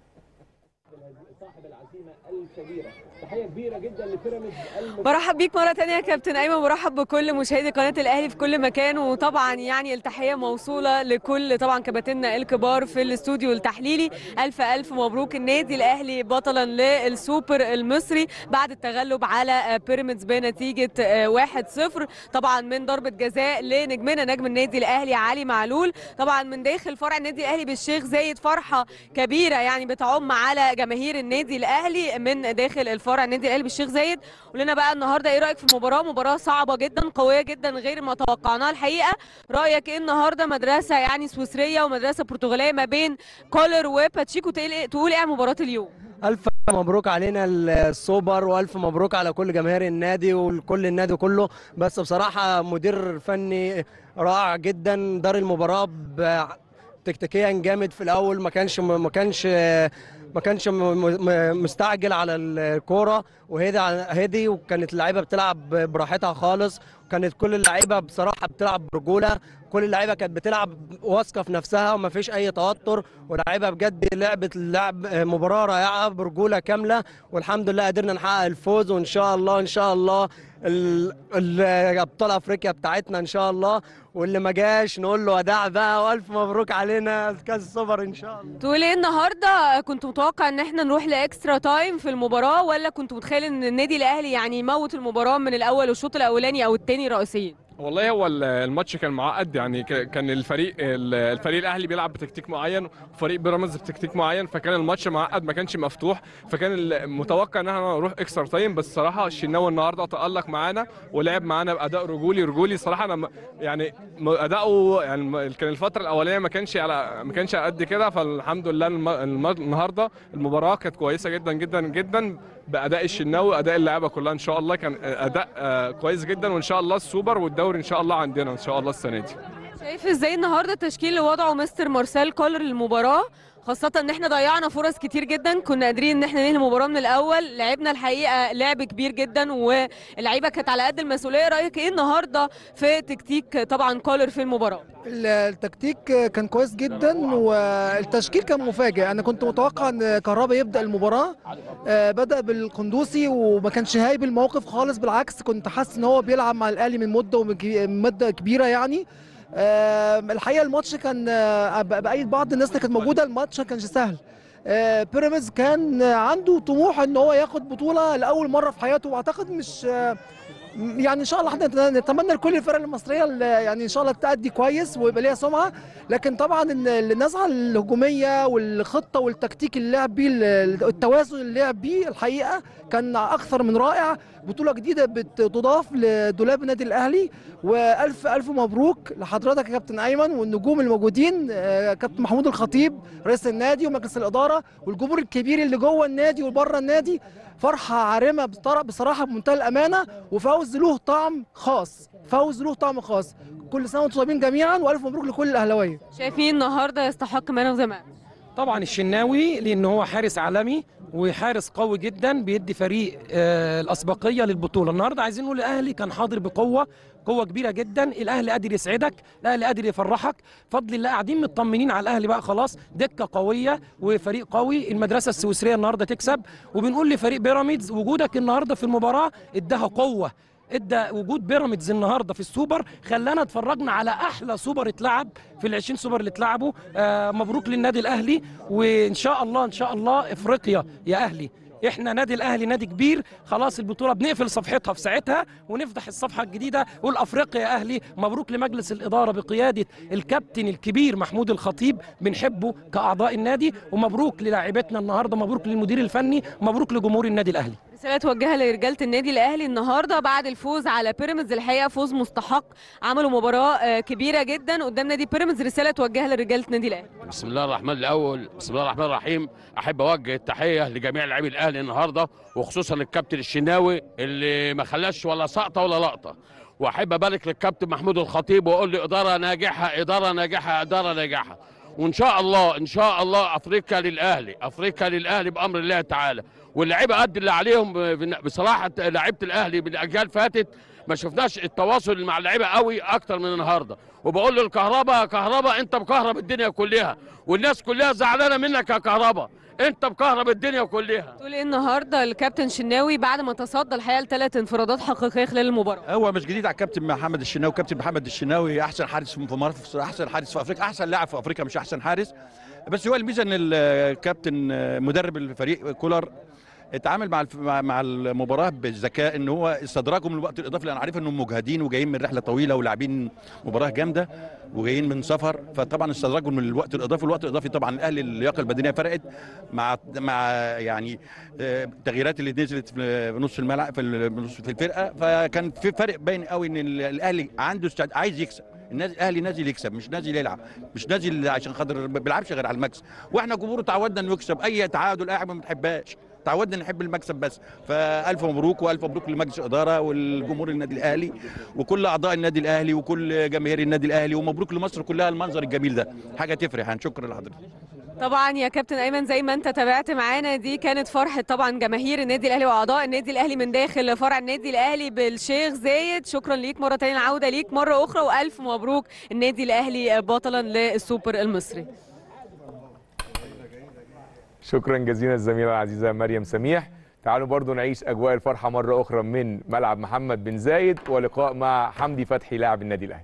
Speaker 6: تحيه كبيره جدا لبيراميدز
Speaker 9: برحب بيك مرة تانية يا كابتن أيمن برحب بكل مشاهدي قناة الأهلي في كل مكان وطبعا يعني التحية موصولة لكل طبعا كباتننا الكبار في الاستوديو التحليلي ألف ألف مبروك النادي الأهلي بطلا للسوبر المصري بعد التغلب على بيراميدز بنتيجة آه، 1-0 طبعا من ضربة جزاء لنجمنا نجم النادي الأهلي علي معلول طبعا من داخل فرع النادي الأهلي بالشيخ زايد فرحة كبيرة يعني بتعم على جماهير النادي الأهلي من داخل الفرع النادي الأهلي بالشيخ زايد ولنا بقى النهارده ايه رايك في المباراه مباراه صعبه جدا قويه جدا غير ما توقعناها الحقيقه رايك ايه النهارده مدرسه يعني سويسريه ومدرسه برتغاليه ما بين كولر وباتشيكو تقول ايه تقول ايه عن مباراه اليوم
Speaker 11: ألف مبروك علينا السوبر وألف مبروك على كل جماهير النادي وكل النادي كله بس بصراحة مدير فني رائع جدا دار المباراة ب- تكتيكيا جامد في الاول ما كانش ما كانش ما كانش م- م- مستعجل على الكوره وهدي على- هدي وكانت اللعيبه بتلعب براحتها خالص وكانت كل اللعيبه بصراحه بتلعب برجوله كل اللعيبه كانت بتلعب واثقه في نفسها وما فيش اي توتر واللعيبه بجد لعبت اللعب مباراه رائعه برجوله كامله والحمد لله قدرنا نحقق الفوز وان شاء الله ان شاء الله ال- ال- ابطال افريقيا بتاعتنا ان شاء الله واللي ما جاش نقول له وداع بقى والف مبروك علينا كاس السوبر ان شاء الله
Speaker 9: تقول ايه النهارده كنت متوقع ان احنا نروح لاكسترا تايم في المباراه ولا كنت متخيل ان النادي الاهلي يعني يموت المباراه من الاول والشوط الاولاني او الثاني رئيسيا
Speaker 12: والله هو ال- الماتش كان معقد يعني ك- كان الفريق ال- الفريق الاهلي بيلعب بتكتيك معين وفريق بيراميدز بتكتيك معين فكان الماتش معقد ما كانش مفتوح فكان المتوقع ان احنا نروح اكسترا تايم بس صراحه الشناوي النهارده تالق معانا ولعب معانا باداء رجولي رجولي صراحه انا م- يعني م- اداؤه يعني م- كان الفتره الاولانيه ما كانش على ما كانش قد كده فالحمد لله الم- الم- النهارده المباراه كانت كويسه جدا جدا جدا باداء الشناوي اداء اللعيبه كلها ان شاء الله كان اداء آه، كويس جدا وان شاء الله السوبر والدوري ان شاء الله عندنا ان شاء الله السنه دي
Speaker 9: شايف ازاي النهارده التشكيل اللي وضعه مستر مارسيل كولر للمباراه خاصة ان احنا ضيعنا فرص كتير جدا كنا قادرين ان احنا ننهي المباراة من الاول لعبنا الحقيقة لعب كبير جدا واللعيبة كانت على قد المسؤولية رأيك ايه النهاردة في تكتيك طبعا كولر في المباراة
Speaker 13: التكتيك كان كويس جدا والتشكيل كان مفاجئ انا كنت متوقع ان كهربا يبدا المباراه آه، بدا بالقندوسي وما كانش هايب الموقف خالص بالعكس كنت حاسس ان هو بيلعب مع الاهلي من مده ومن كبي- من مده كبيره يعني آه، الحقيقه الماتش كان آه، ب- بايد بعض الناس اللي كانت موجوده الماتش ما كانش سهل آه، بيراميدز كان عنده طموح ان هو ياخد بطوله لاول مره في حياته واعتقد مش آه، يعني ان شاء الله احنا نتمنى لكل الفرق المصريه اللي يعني ان شاء الله تأدي كويس ويبقى ليها سمعه لكن طبعا إن النزعه الهجوميه والخطه والتكتيك اللي لعب بيه التوازن اللي لعب بيه الحقيقه كان اكثر من رائع بطوله جديده بتضاف لدولاب النادي الاهلي والف الف مبروك لحضرتك يا كابتن ايمن والنجوم الموجودين آه، كابتن محمود الخطيب رئيس النادي ومجلس الاداره والجمهور الكبير اللي جوه النادي وبره النادي فرحه عارمه بصرا- بصراحه بمنتهى الامانه وفوز له طعم خاص فوز له طعم خاص كل سنه وانتم طيبين جميعا والف مبروك لكل الاهلاويه
Speaker 9: شايفين النهارده يستحق مان اوف ذا ماتش
Speaker 14: طبعا الشناوي لان هو حارس عالمي وحارس قوي جدا بيدي فريق آه، الاسبقيه للبطوله النهارده عايزين نقول الاهلي كان حاضر بقوه قوه كبيره جدا الاهلي قادر يسعدك الاهلي قادر يفرحك فضل الله قاعدين مطمنين على الاهلي بقى خلاص دكه قويه وفريق قوي المدرسه السويسريه النهارده تكسب وبنقول لفريق بيراميدز وجودك النهارده في المباراه اداها قوه ادى وجود بيراميدز النهارده في السوبر خلانا اتفرجنا على احلى سوبر اتلعب في ال 20 سوبر اللي اتلعبوا آه مبروك للنادي الاهلي وان شاء الله ان شاء الله افريقيا يا اهلي احنا نادي الاهلي نادي كبير خلاص البطوله بنقفل صفحتها في ساعتها ونفتح الصفحه الجديده قول افريقيا يا اهلي مبروك لمجلس الاداره بقياده الكابتن الكبير محمود الخطيب بنحبه كاعضاء النادي ومبروك للاعيبتنا النهارده مبروك للمدير الفني مبروك لجمهور النادي الاهلي
Speaker 9: رسالة توجهها لرجالة النادي الأهلي النهاردة بعد الفوز على بيراميدز الحقيقة فوز مستحق عملوا مباراة آه، كبيرة جدا قدام نادي بيراميدز رسالة توجهها لرجالة النادي الأهلي
Speaker 8: بسم الله الرحمن الاول بسم الله الرحمن الرحيم احب اوجه التحيه لجميع لاعبي الاهلي النهارده وخصوصا للكابتن الشناوي اللي ما خلاش ولا سقطه ولا لقطه واحب ابارك للكابتن محمود الخطيب واقول له اداره ناجحه اداره ناجحه اداره ناجحه وان شاء الله ان شاء الله افريقيا للاهلي افريقيا للاهلي بامر الله تعالى واللعيبه قد اللي عليهم ب- بصراحه لعيبه الاهلي من اجيال فاتت ما شفناش التواصل مع اللعيبه قوي اكتر من النهارده وبقول للكهرباء يا كهرباء انت مكهرب الدنيا كلها والناس كلها زعلانه منك يا كهرباء انت مكهرب الدنيا كلها
Speaker 9: تقول ايه النهارده الكابتن شناوي بعد ما تصدى الحقيقه لثلاث انفرادات حقيقيه خلال المباراه
Speaker 16: هو مش جديد على الكابتن محمد الشناوي كابتن محمد الشناوي احسن حارس في مصر احسن حارس في افريقيا احسن لاعب في افريقيا مش احسن حارس بس هو الميزه ان الكابتن مدرب الفريق كولر اتعامل مع الف- مع مع المباراه بالذكاء ان هو استدراجهم للوقت الاضافي لان عارف انهم مجهدين وجايين من رحله طويله ولاعبين مباراه جامده وجايين من سفر فطبعا استدراجهم من الوقت الاضافي والوقت الاضافي طبعا الاهلي اللياقه البدنيه فرقت مع مع يعني آه، التغييرات اللي نزلت في نص الملعب في ال- في الفرقه فكان في فرق باين قوي ان ال- الاهلي عنده استعداد عايز يكسب النادي الاهلي نازل يكسب مش نازل يلعب مش نازل عشان خاطر ما بيلعبش غير على المكسب واحنا جمهور تعودنا انه يكسب اي تعادل اي حاجه ما بنحبهاش تعودنا نحب المكسب بس فالف مبروك والف مبروك لمجلس الاداره والجمهور النادي الاهلي وكل اعضاء النادي الاهلي وكل جماهير النادي الاهلي ومبروك لمصر كلها المنظر الجميل ده حاجه تفرح يعني شكرا لحضرتك
Speaker 9: طبعا يا كابتن ايمن زي ما انت تابعت معانا دي كانت فرحه طبعا جماهير النادي الاهلي واعضاء النادي الاهلي من داخل فرع النادي الاهلي بالشيخ زايد شكرا ليك مره ثانيه العوده ليك مره اخرى والف مبروك النادي الاهلي بطلا للسوبر المصري
Speaker 1: شكرا جزيلا الزميله العزيزه مريم سميح تعالوا برضو نعيش اجواء الفرحه مره اخرى من ملعب محمد بن زايد ولقاء مع حمدي فتحي لاعب النادي الاهلي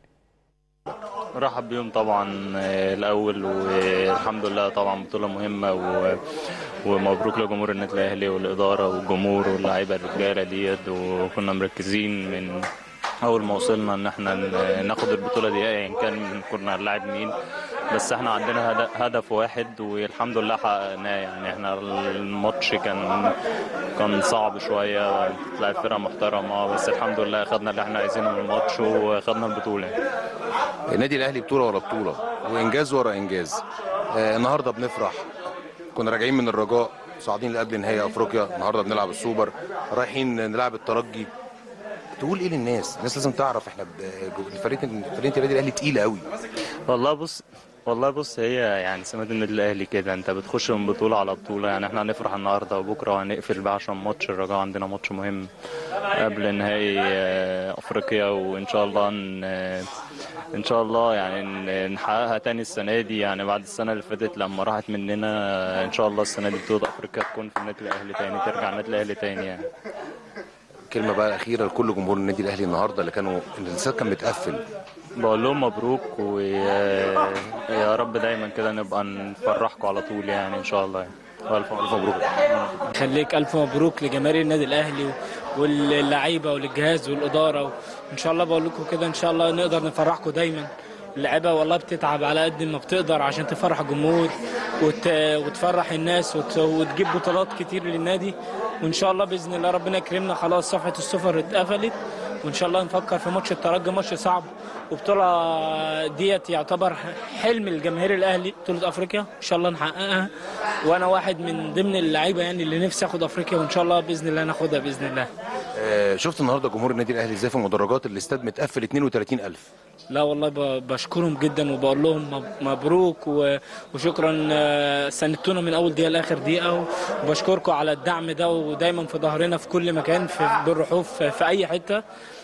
Speaker 3: رحب بيهم طبعا آه، الاول والحمد لله طبعا بطوله مهمه و... ومبروك لجمهور النادي الاهلي والاداره والجمهور واللعيبه الرجاله ديت وكنا مركزين من اول ما وصلنا ان احنا ن- ناخد البطوله دي ايا كان كنا هنلاعب مين بس احنا عندنا هد- هدف واحد والحمد لله حققناه يعني احنا الماتش كان كان صعب شويه تلعب فرقه محترمه بس الحمد لله خدنا اللي احنا عايزينه من الماتش وخدنا البطوله
Speaker 15: النادي الاهلي بطوله ورا بطوله وانجاز ورا انجاز آه النهارده بنفرح كنا راجعين من الرجاء صاعدين لقبل نهائي افريقيا النهارده بنلعب السوبر رايحين نلعب الترجي تقول ايه للناس الناس لازم تعرف احنا ب- فريق فريق النادي الاهلي تقيله قوي
Speaker 3: والله بص والله بص هي يعني سمات النادي الاهلي كده انت بتخش من بطوله على بطوله يعني احنا هنفرح النهارده وبكره وهنقفل بقى عشان ماتش الرجاء عندنا ماتش مهم قبل نهائي آه، افريقيا وان شاء الله ن- آه، ان شاء الله يعني ن- نحققها تاني السنه دي يعني بعد السنه اللي فاتت لما راحت مننا آه، ان شاء الله السنه دي بطوله افريقيا تكون في النادي الاهلي تاني ترجع النادي الاهلي تاني يعني
Speaker 15: كلمه بقى اخيره لكل جمهور النادي الاهلي النهارده اللي كانوا الاستاد كان متقفل
Speaker 3: بقول لهم مبروك ويا رب دايما كده نبقى نفرحكم على طول يعني ان شاء الله يعني والف الف مبروك
Speaker 10: خليك ألف مبروك لجماهير النادي الأهلي واللعيبة وللجهاز والإدارة وإن شاء الله بقول لكم كده إن شاء الله نقدر نفرحكم دايما اللعيبة والله بتتعب على قد ما بتقدر عشان تفرح الجمهور وت... وتفرح الناس وت... وتجيب بطولات كتير للنادي وإن شاء الله بإذن الله ربنا يكرمنا خلاص صفحة السفر اتقفلت وإن شاء الله نفكر في ماتش الترجي ماتش صعب وبطولة ديت يعتبر حلم الجماهير الأهلي بطولة أفريقيا إن شاء الله نحققها وأنا واحد من ضمن اللعيبة يعني اللي نفسي آخد أفريقيا وإن شاء الله بإذن الله ناخدها بإذن الله
Speaker 15: آه شفت النهارده جمهور النادي الاهلي ازاي في المدرجات الاستاد متقفل 32000
Speaker 10: لا والله ب- بشكرهم جدا وبقول لهم مب- مبروك و- وشكرا آه، ساندتونا من اول دقيقه لاخر دقيقه وبشكركم على الدعم ده ودايما في ظهرنا في كل مكان في بالرحوف في في اي حته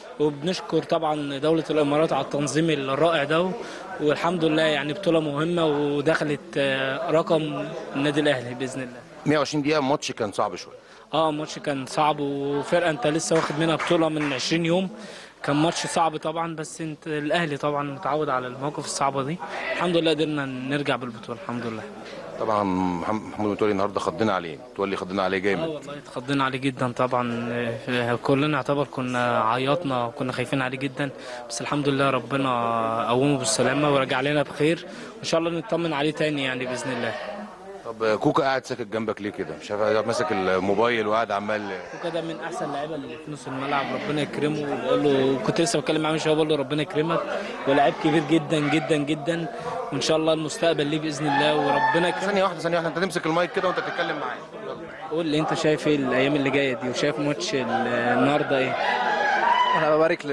Speaker 10: وبنشكر طبعا دولة الإمارات على التنظيم الرائع ده والحمد لله يعني بطولة مهمة ودخلت آه، رقم النادي الأهلي بإذن الله
Speaker 15: 120 دقيقه الماتش كان صعب شويه
Speaker 10: اه الماتش كان صعب وفرقه انت لسه واخد منها بطوله من 20 يوم كان ماتش صعب طبعا بس انت الاهلي طبعا متعود على المواقف الصعبه دي الحمد لله قدرنا نرجع بالبطوله الحمد لله
Speaker 15: طبعا محمد محمود متولي النهارده خضنا عليه متولي خضنا عليه
Speaker 10: اه
Speaker 15: جامد
Speaker 10: والله اتخضينا عليه جدا طبعا آه، كلنا يعتبر كنا عيطنا وكنا خايفين عليه جدا بس الحمد لله ربنا قومه بالسلامه ورجع لنا بخير وان شاء الله نطمن عليه تاني يعني باذن الله
Speaker 15: طب آه، كوكا قاعد ساكت جنبك ليه كده مش عارف ماسك الموبايل وقاعد عمال
Speaker 10: وكده من احسن اللعيبه اللي في نص الملعب ربنا يكرمه وبقول له كنت لسه بتكلم معاه من شويه بقول له ربنا يكرمك ولاعيب كبير جدا جدا جدا وان شاء الله المستقبل ليه باذن الله وربنا يكرمك
Speaker 15: ثانيه واحده ثانيه واحده انت تمسك المايك كده وانت بتتكلم معايا
Speaker 10: قول لي انت شايف ايه الايام اللي جايه دي وشايف ماتش ال- النهارده ايه
Speaker 17: انا ببارك ل-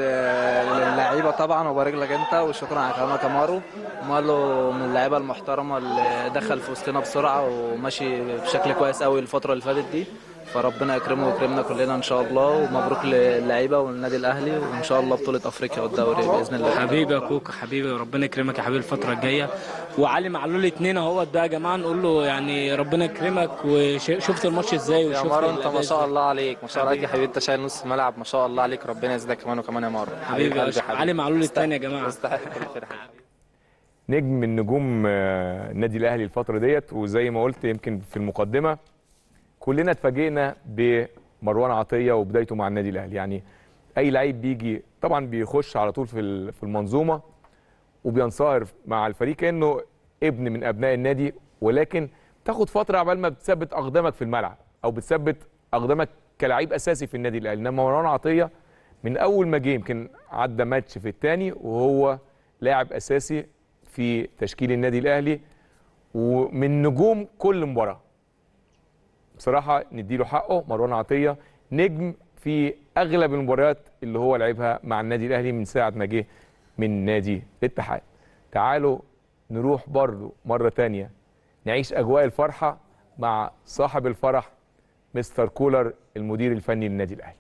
Speaker 17: للعيبه طبعا وبارك لك انت وشكرا على كلامك يا مارو مارو من اللعيبه المحترمه اللي دخل في وسطنا بسرعه وماشي بشكل كويس قوي الفتره اللي فاتت دي فربنا يكرمه ويكرمنا كلنا ان شاء الله ومبروك للعيبه والنادي الاهلي وان شاء الله بطوله افريقيا والدوري باذن الله
Speaker 10: حبيبي يا كوكا حبيبي وربنا يكرمك يا حبيبي الفتره الجايه وعلي معلول اتنين اهوت ده يا جماعه نقول له يعني ربنا يكرمك وشفت الماتش ازاي
Speaker 17: يا
Speaker 10: وشفت
Speaker 17: مارو انت ما
Speaker 10: الأداء
Speaker 17: شاء
Speaker 10: إزاي.
Speaker 17: الله عليك ما شاء الله عليك يا حبيبي انت شايل نص الملعب ما شاء الله عليك ربنا يزيدك كمان وكمان يا مارو
Speaker 10: حبيبي يا
Speaker 17: قلبي
Speaker 10: أشرف.
Speaker 17: حبيبي.
Speaker 10: علي معلول التاني يا جماعه
Speaker 17: تستحق كل خير يا حبيبي.
Speaker 1: نجم من نجوم آه، النادي الاهلي الفتره ديت وزي ما قلت يمكن في المقدمه كلنا اتفاجئنا بمروان عطيه وبدايته مع النادي الاهلي يعني اي لعيب بيجي طبعا بيخش على طول في ال- في المنظومه وبينصهر مع الفريق كانه ابن من ابناء النادي ولكن تاخد فتره عبال ما بتثبت اقدامك في الملعب او بتثبت اقدامك كلاعب اساسي في النادي الاهلي انما مروان عطيه من اول ما جه يمكن عدى ماتش في الثاني وهو لاعب اساسي في تشكيل النادي الاهلي ومن نجوم كل مباراه بصراحه نديله حقه مروان عطيه نجم في اغلب المباريات اللي هو لعبها مع النادي الاهلي من ساعه ما جه من نادي الاتحاد تعالوا نروح برضو مره تانية نعيش اجواء الفرحه مع صاحب الفرح مستر كولر المدير الفني للنادي الاهلي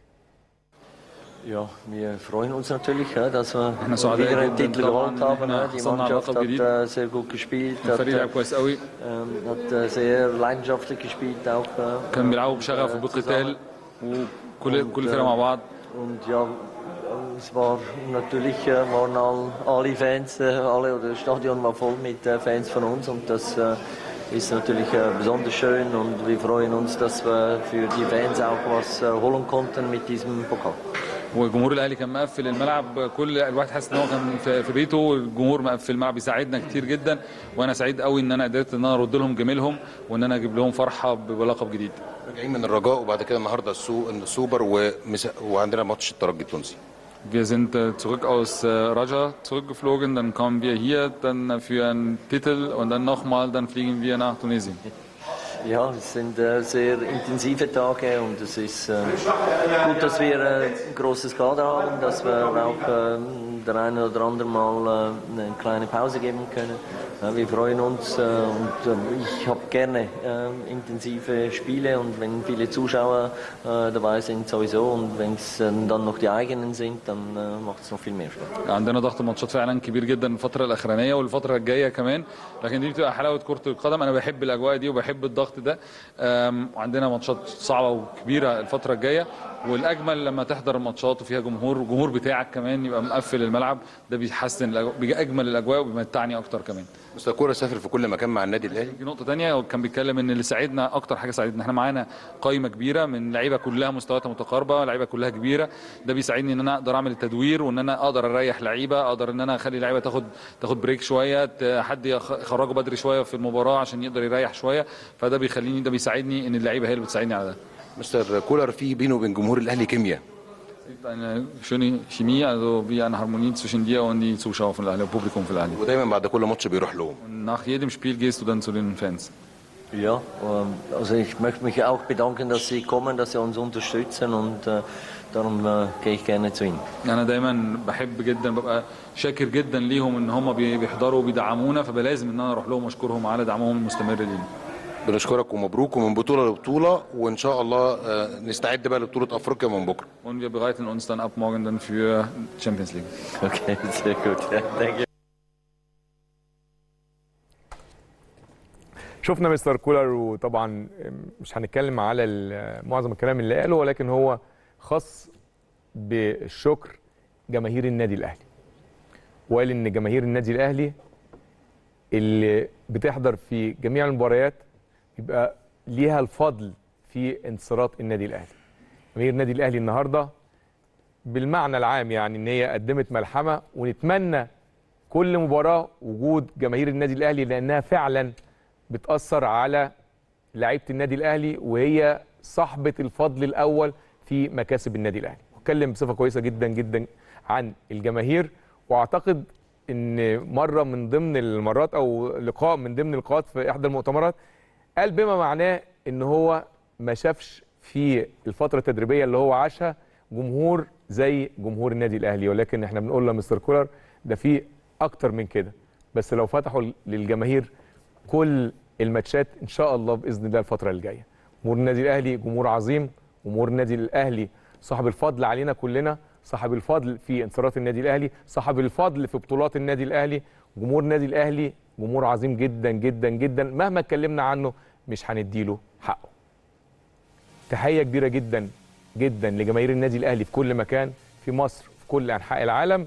Speaker 4: Ja, wir freuen uns natürlich, ja, dass wir
Speaker 5: احنا سعداء
Speaker 4: wieder einen
Speaker 5: جدا
Speaker 4: Titel
Speaker 5: طبعا
Speaker 4: gewonnen haben.
Speaker 5: إن
Speaker 4: ja.
Speaker 5: احنا
Speaker 4: Die
Speaker 5: حصلنا على
Speaker 4: Mannschaft
Speaker 5: لقب
Speaker 4: hat
Speaker 5: جديد
Speaker 4: äh, sehr gut gespielt, hat,
Speaker 5: الفريق لعب كويس قوي
Speaker 4: ähm, hat äh, sehr leidenschaftlich gespielt auch. äh,
Speaker 5: كان بيلعبوا بشغف
Speaker 4: äh,
Speaker 5: وبقتال وكل
Speaker 4: Und,
Speaker 5: كل
Speaker 4: äh,
Speaker 5: فرقه مع بعض
Speaker 4: Und ja, es war natürlich äh, waren all, alle Fans, äh, alle oder das Stadion war voll mit äh, Fans von uns und das äh, ist natürlich äh, besonders schön und wir freuen uns, dass wir für die Fans auch was äh, holen konnten mit diesem Pokal.
Speaker 5: والجمهور الاهلي كان مقفل الملعب كل الواحد حاسس ان هو كان في في بيته والجمهور مقفل الملعب بيساعدنا كتير جدا وانا سعيد قوي ان انا قدرت ان انا ارد لهم جميلهم وان انا اجيب لهم فرحه بلقب جديد
Speaker 15: راجعين من الرجاء وبعد كده النهارده السو- السوبر ومس... وعندنا ماتش الترجي التونسي
Speaker 5: Wir sind äh, zurück aus äh, Raja zurückgeflogen, dann kommen wir hier dann für einen Titel und dann nochmal, dann fliegen wir nach Tunesien.
Speaker 4: Ja, es sind äh, sehr intensive Tage und es ist äh, gut, dass wir äh, ein großes Kader haben, dass wir auch äh, der eine oder andere Mal äh, eine kleine Pause geben können. Ja, wir freuen uns äh, und äh, ich habe gerne äh, intensive Spiele und wenn viele Zuschauer äh, dabei sind sowieso und wenn es äh, dann noch die eigenen sind, dann äh, macht es noch viel mehr Spaß.
Speaker 5: عندنا ضغط ماتشات فعلا كبير جدا الفترة الأخرانية والفترة الجاية كمان لكن دي بتبقى حلاوة كرة القدم أنا بحب الأجواء دي وبحب الضغط ده أم، وعندنا ماتشات صعبة وكبيرة الفترة الجاية والأجمل لما تحضر الماتشات وفيها جمهور الجمهور بتاعك كمان يبقى مقفل الملعب ده بيحسن الأجواء بيأجمل الأجواء وبيمتعني أكتر كمان
Speaker 15: مستر كوره سافر في كل مكان مع النادي الاهلي
Speaker 5: في نقطة تانية هو كان بيتكلم ان اللي ساعدنا اكتر حاجة ساعدنا احنا معانا قائمة كبيرة من لعيبة كلها مستوياتها متقاربة لعيبة كلها كبيرة ده بيساعدني ان انا اقدر اعمل التدوير وان انا اقدر اريح لعيبة اقدر ان انا اخلي لعيبة تاخد تاخد بريك شوية ت- حد يخ- يخرجه بدري شوية في المباراة عشان يقدر يريح شوية فده بيخليني ده بيساعدني ان اللعيبة هي اللي بتساعدني على ده
Speaker 15: مستر كولر في بينه وبين جمهور الاهلي كيمياء
Speaker 5: eine schöne Chemie, also wie eine Harmonie zwischen dir und die Zuschauer von Al-Ahli, Publikum von Al-Ahli.
Speaker 15: ودايما بعد كل ماتش بيروح لهم
Speaker 5: Und nach jedem Spiel gehst du dann zu den Fans.
Speaker 4: Ja, ähm, also ich möchte mich auch bedanken, dass Sie kommen, dass Sie uns unterstützen und äh, darum äh, gehe ich gerne zu Ihnen.
Speaker 5: انا دايما بحب جدا ببقى شاكر جدا ليهم ان هم بي- بيحضروا وبيدعمونا فبلازم ان انا اروح لهم واشكرهم على دعمهم المستمر لينا
Speaker 15: بنشكرك ومبروك ومن بطوله لبطوله وان شاء الله آه، نستعد بقى لبطوله افريقيا من بكره
Speaker 5: und wir bereiten uns dann ab morgen dann für Champions League.
Speaker 4: Okay, sehr gut. Ja, danke.
Speaker 1: شفنا مستر كولر وطبعا مش هنتكلم على ال- معظم الكلام اللي قاله ولكن هو خاص بالشكر جماهير النادي الاهلي وقال ان جماهير النادي الاهلي اللي بتحضر في جميع المباريات يبقى ليها الفضل في انتصارات النادي الاهلي جماهير النادي الاهلي النهارده بالمعنى العام يعني ان هي قدمت ملحمه ونتمنى كل مباراه وجود جماهير النادي الاهلي لانها فعلا بتاثر على لعيبه النادي الاهلي وهي صاحبه الفضل الاول في مكاسب النادي الاهلي واتكلم بصفه كويسه جدا جدا عن الجماهير واعتقد ان مره من ضمن المرات او لقاء من ضمن اللقاءات في احدى المؤتمرات قال بما معناه ان هو ما شافش في الفتره التدريبيه اللي هو عاشها جمهور زي جمهور النادي الاهلي ولكن احنا بنقول لمستر كولر ده في اكتر من كده بس لو فتحوا للجماهير كل الماتشات ان شاء الله باذن الله الفتره الجايه جمهور النادي الاهلي جمهور عظيم جمهور النادي الاهلي صاحب الفضل علينا كلنا صاحب الفضل في انتصارات النادي الاهلي صاحب الفضل في بطولات النادي الاهلي جمهور النادي الاهلي جمهور عظيم جدا جدا جدا مهما اتكلمنا عنه مش هنديله حقه تحيه كبيره جدا جدا لجماهير النادي الاهلي في كل مكان في مصر في كل انحاء العالم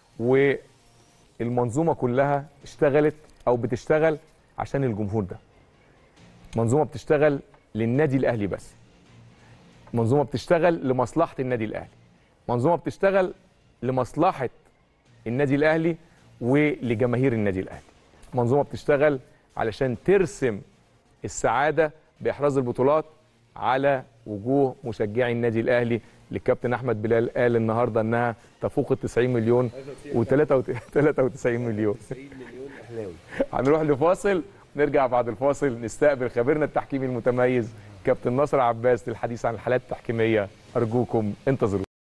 Speaker 1: والمنظومه كلها اشتغلت او بتشتغل عشان الجمهور ده منظومه بتشتغل للنادي الاهلي بس منظومه بتشتغل لمصلحه النادي الاهلي منظومه بتشتغل لمصلحه النادي الاهلي ولجماهير النادي الاهلي منظومه بتشتغل علشان ترسم السعاده باحراز البطولات على وجوه مشجعي النادي الاهلي للكابتن احمد بلال قال النهارده انها تفوق ال 90 مليون و 93 مليون هنروح لفاصل نرجع بعد الفاصل نستقبل خبيرنا التحكيمي المتميز كابتن ناصر عباس للحديث عن الحالات التحكيميه ارجوكم انتظروا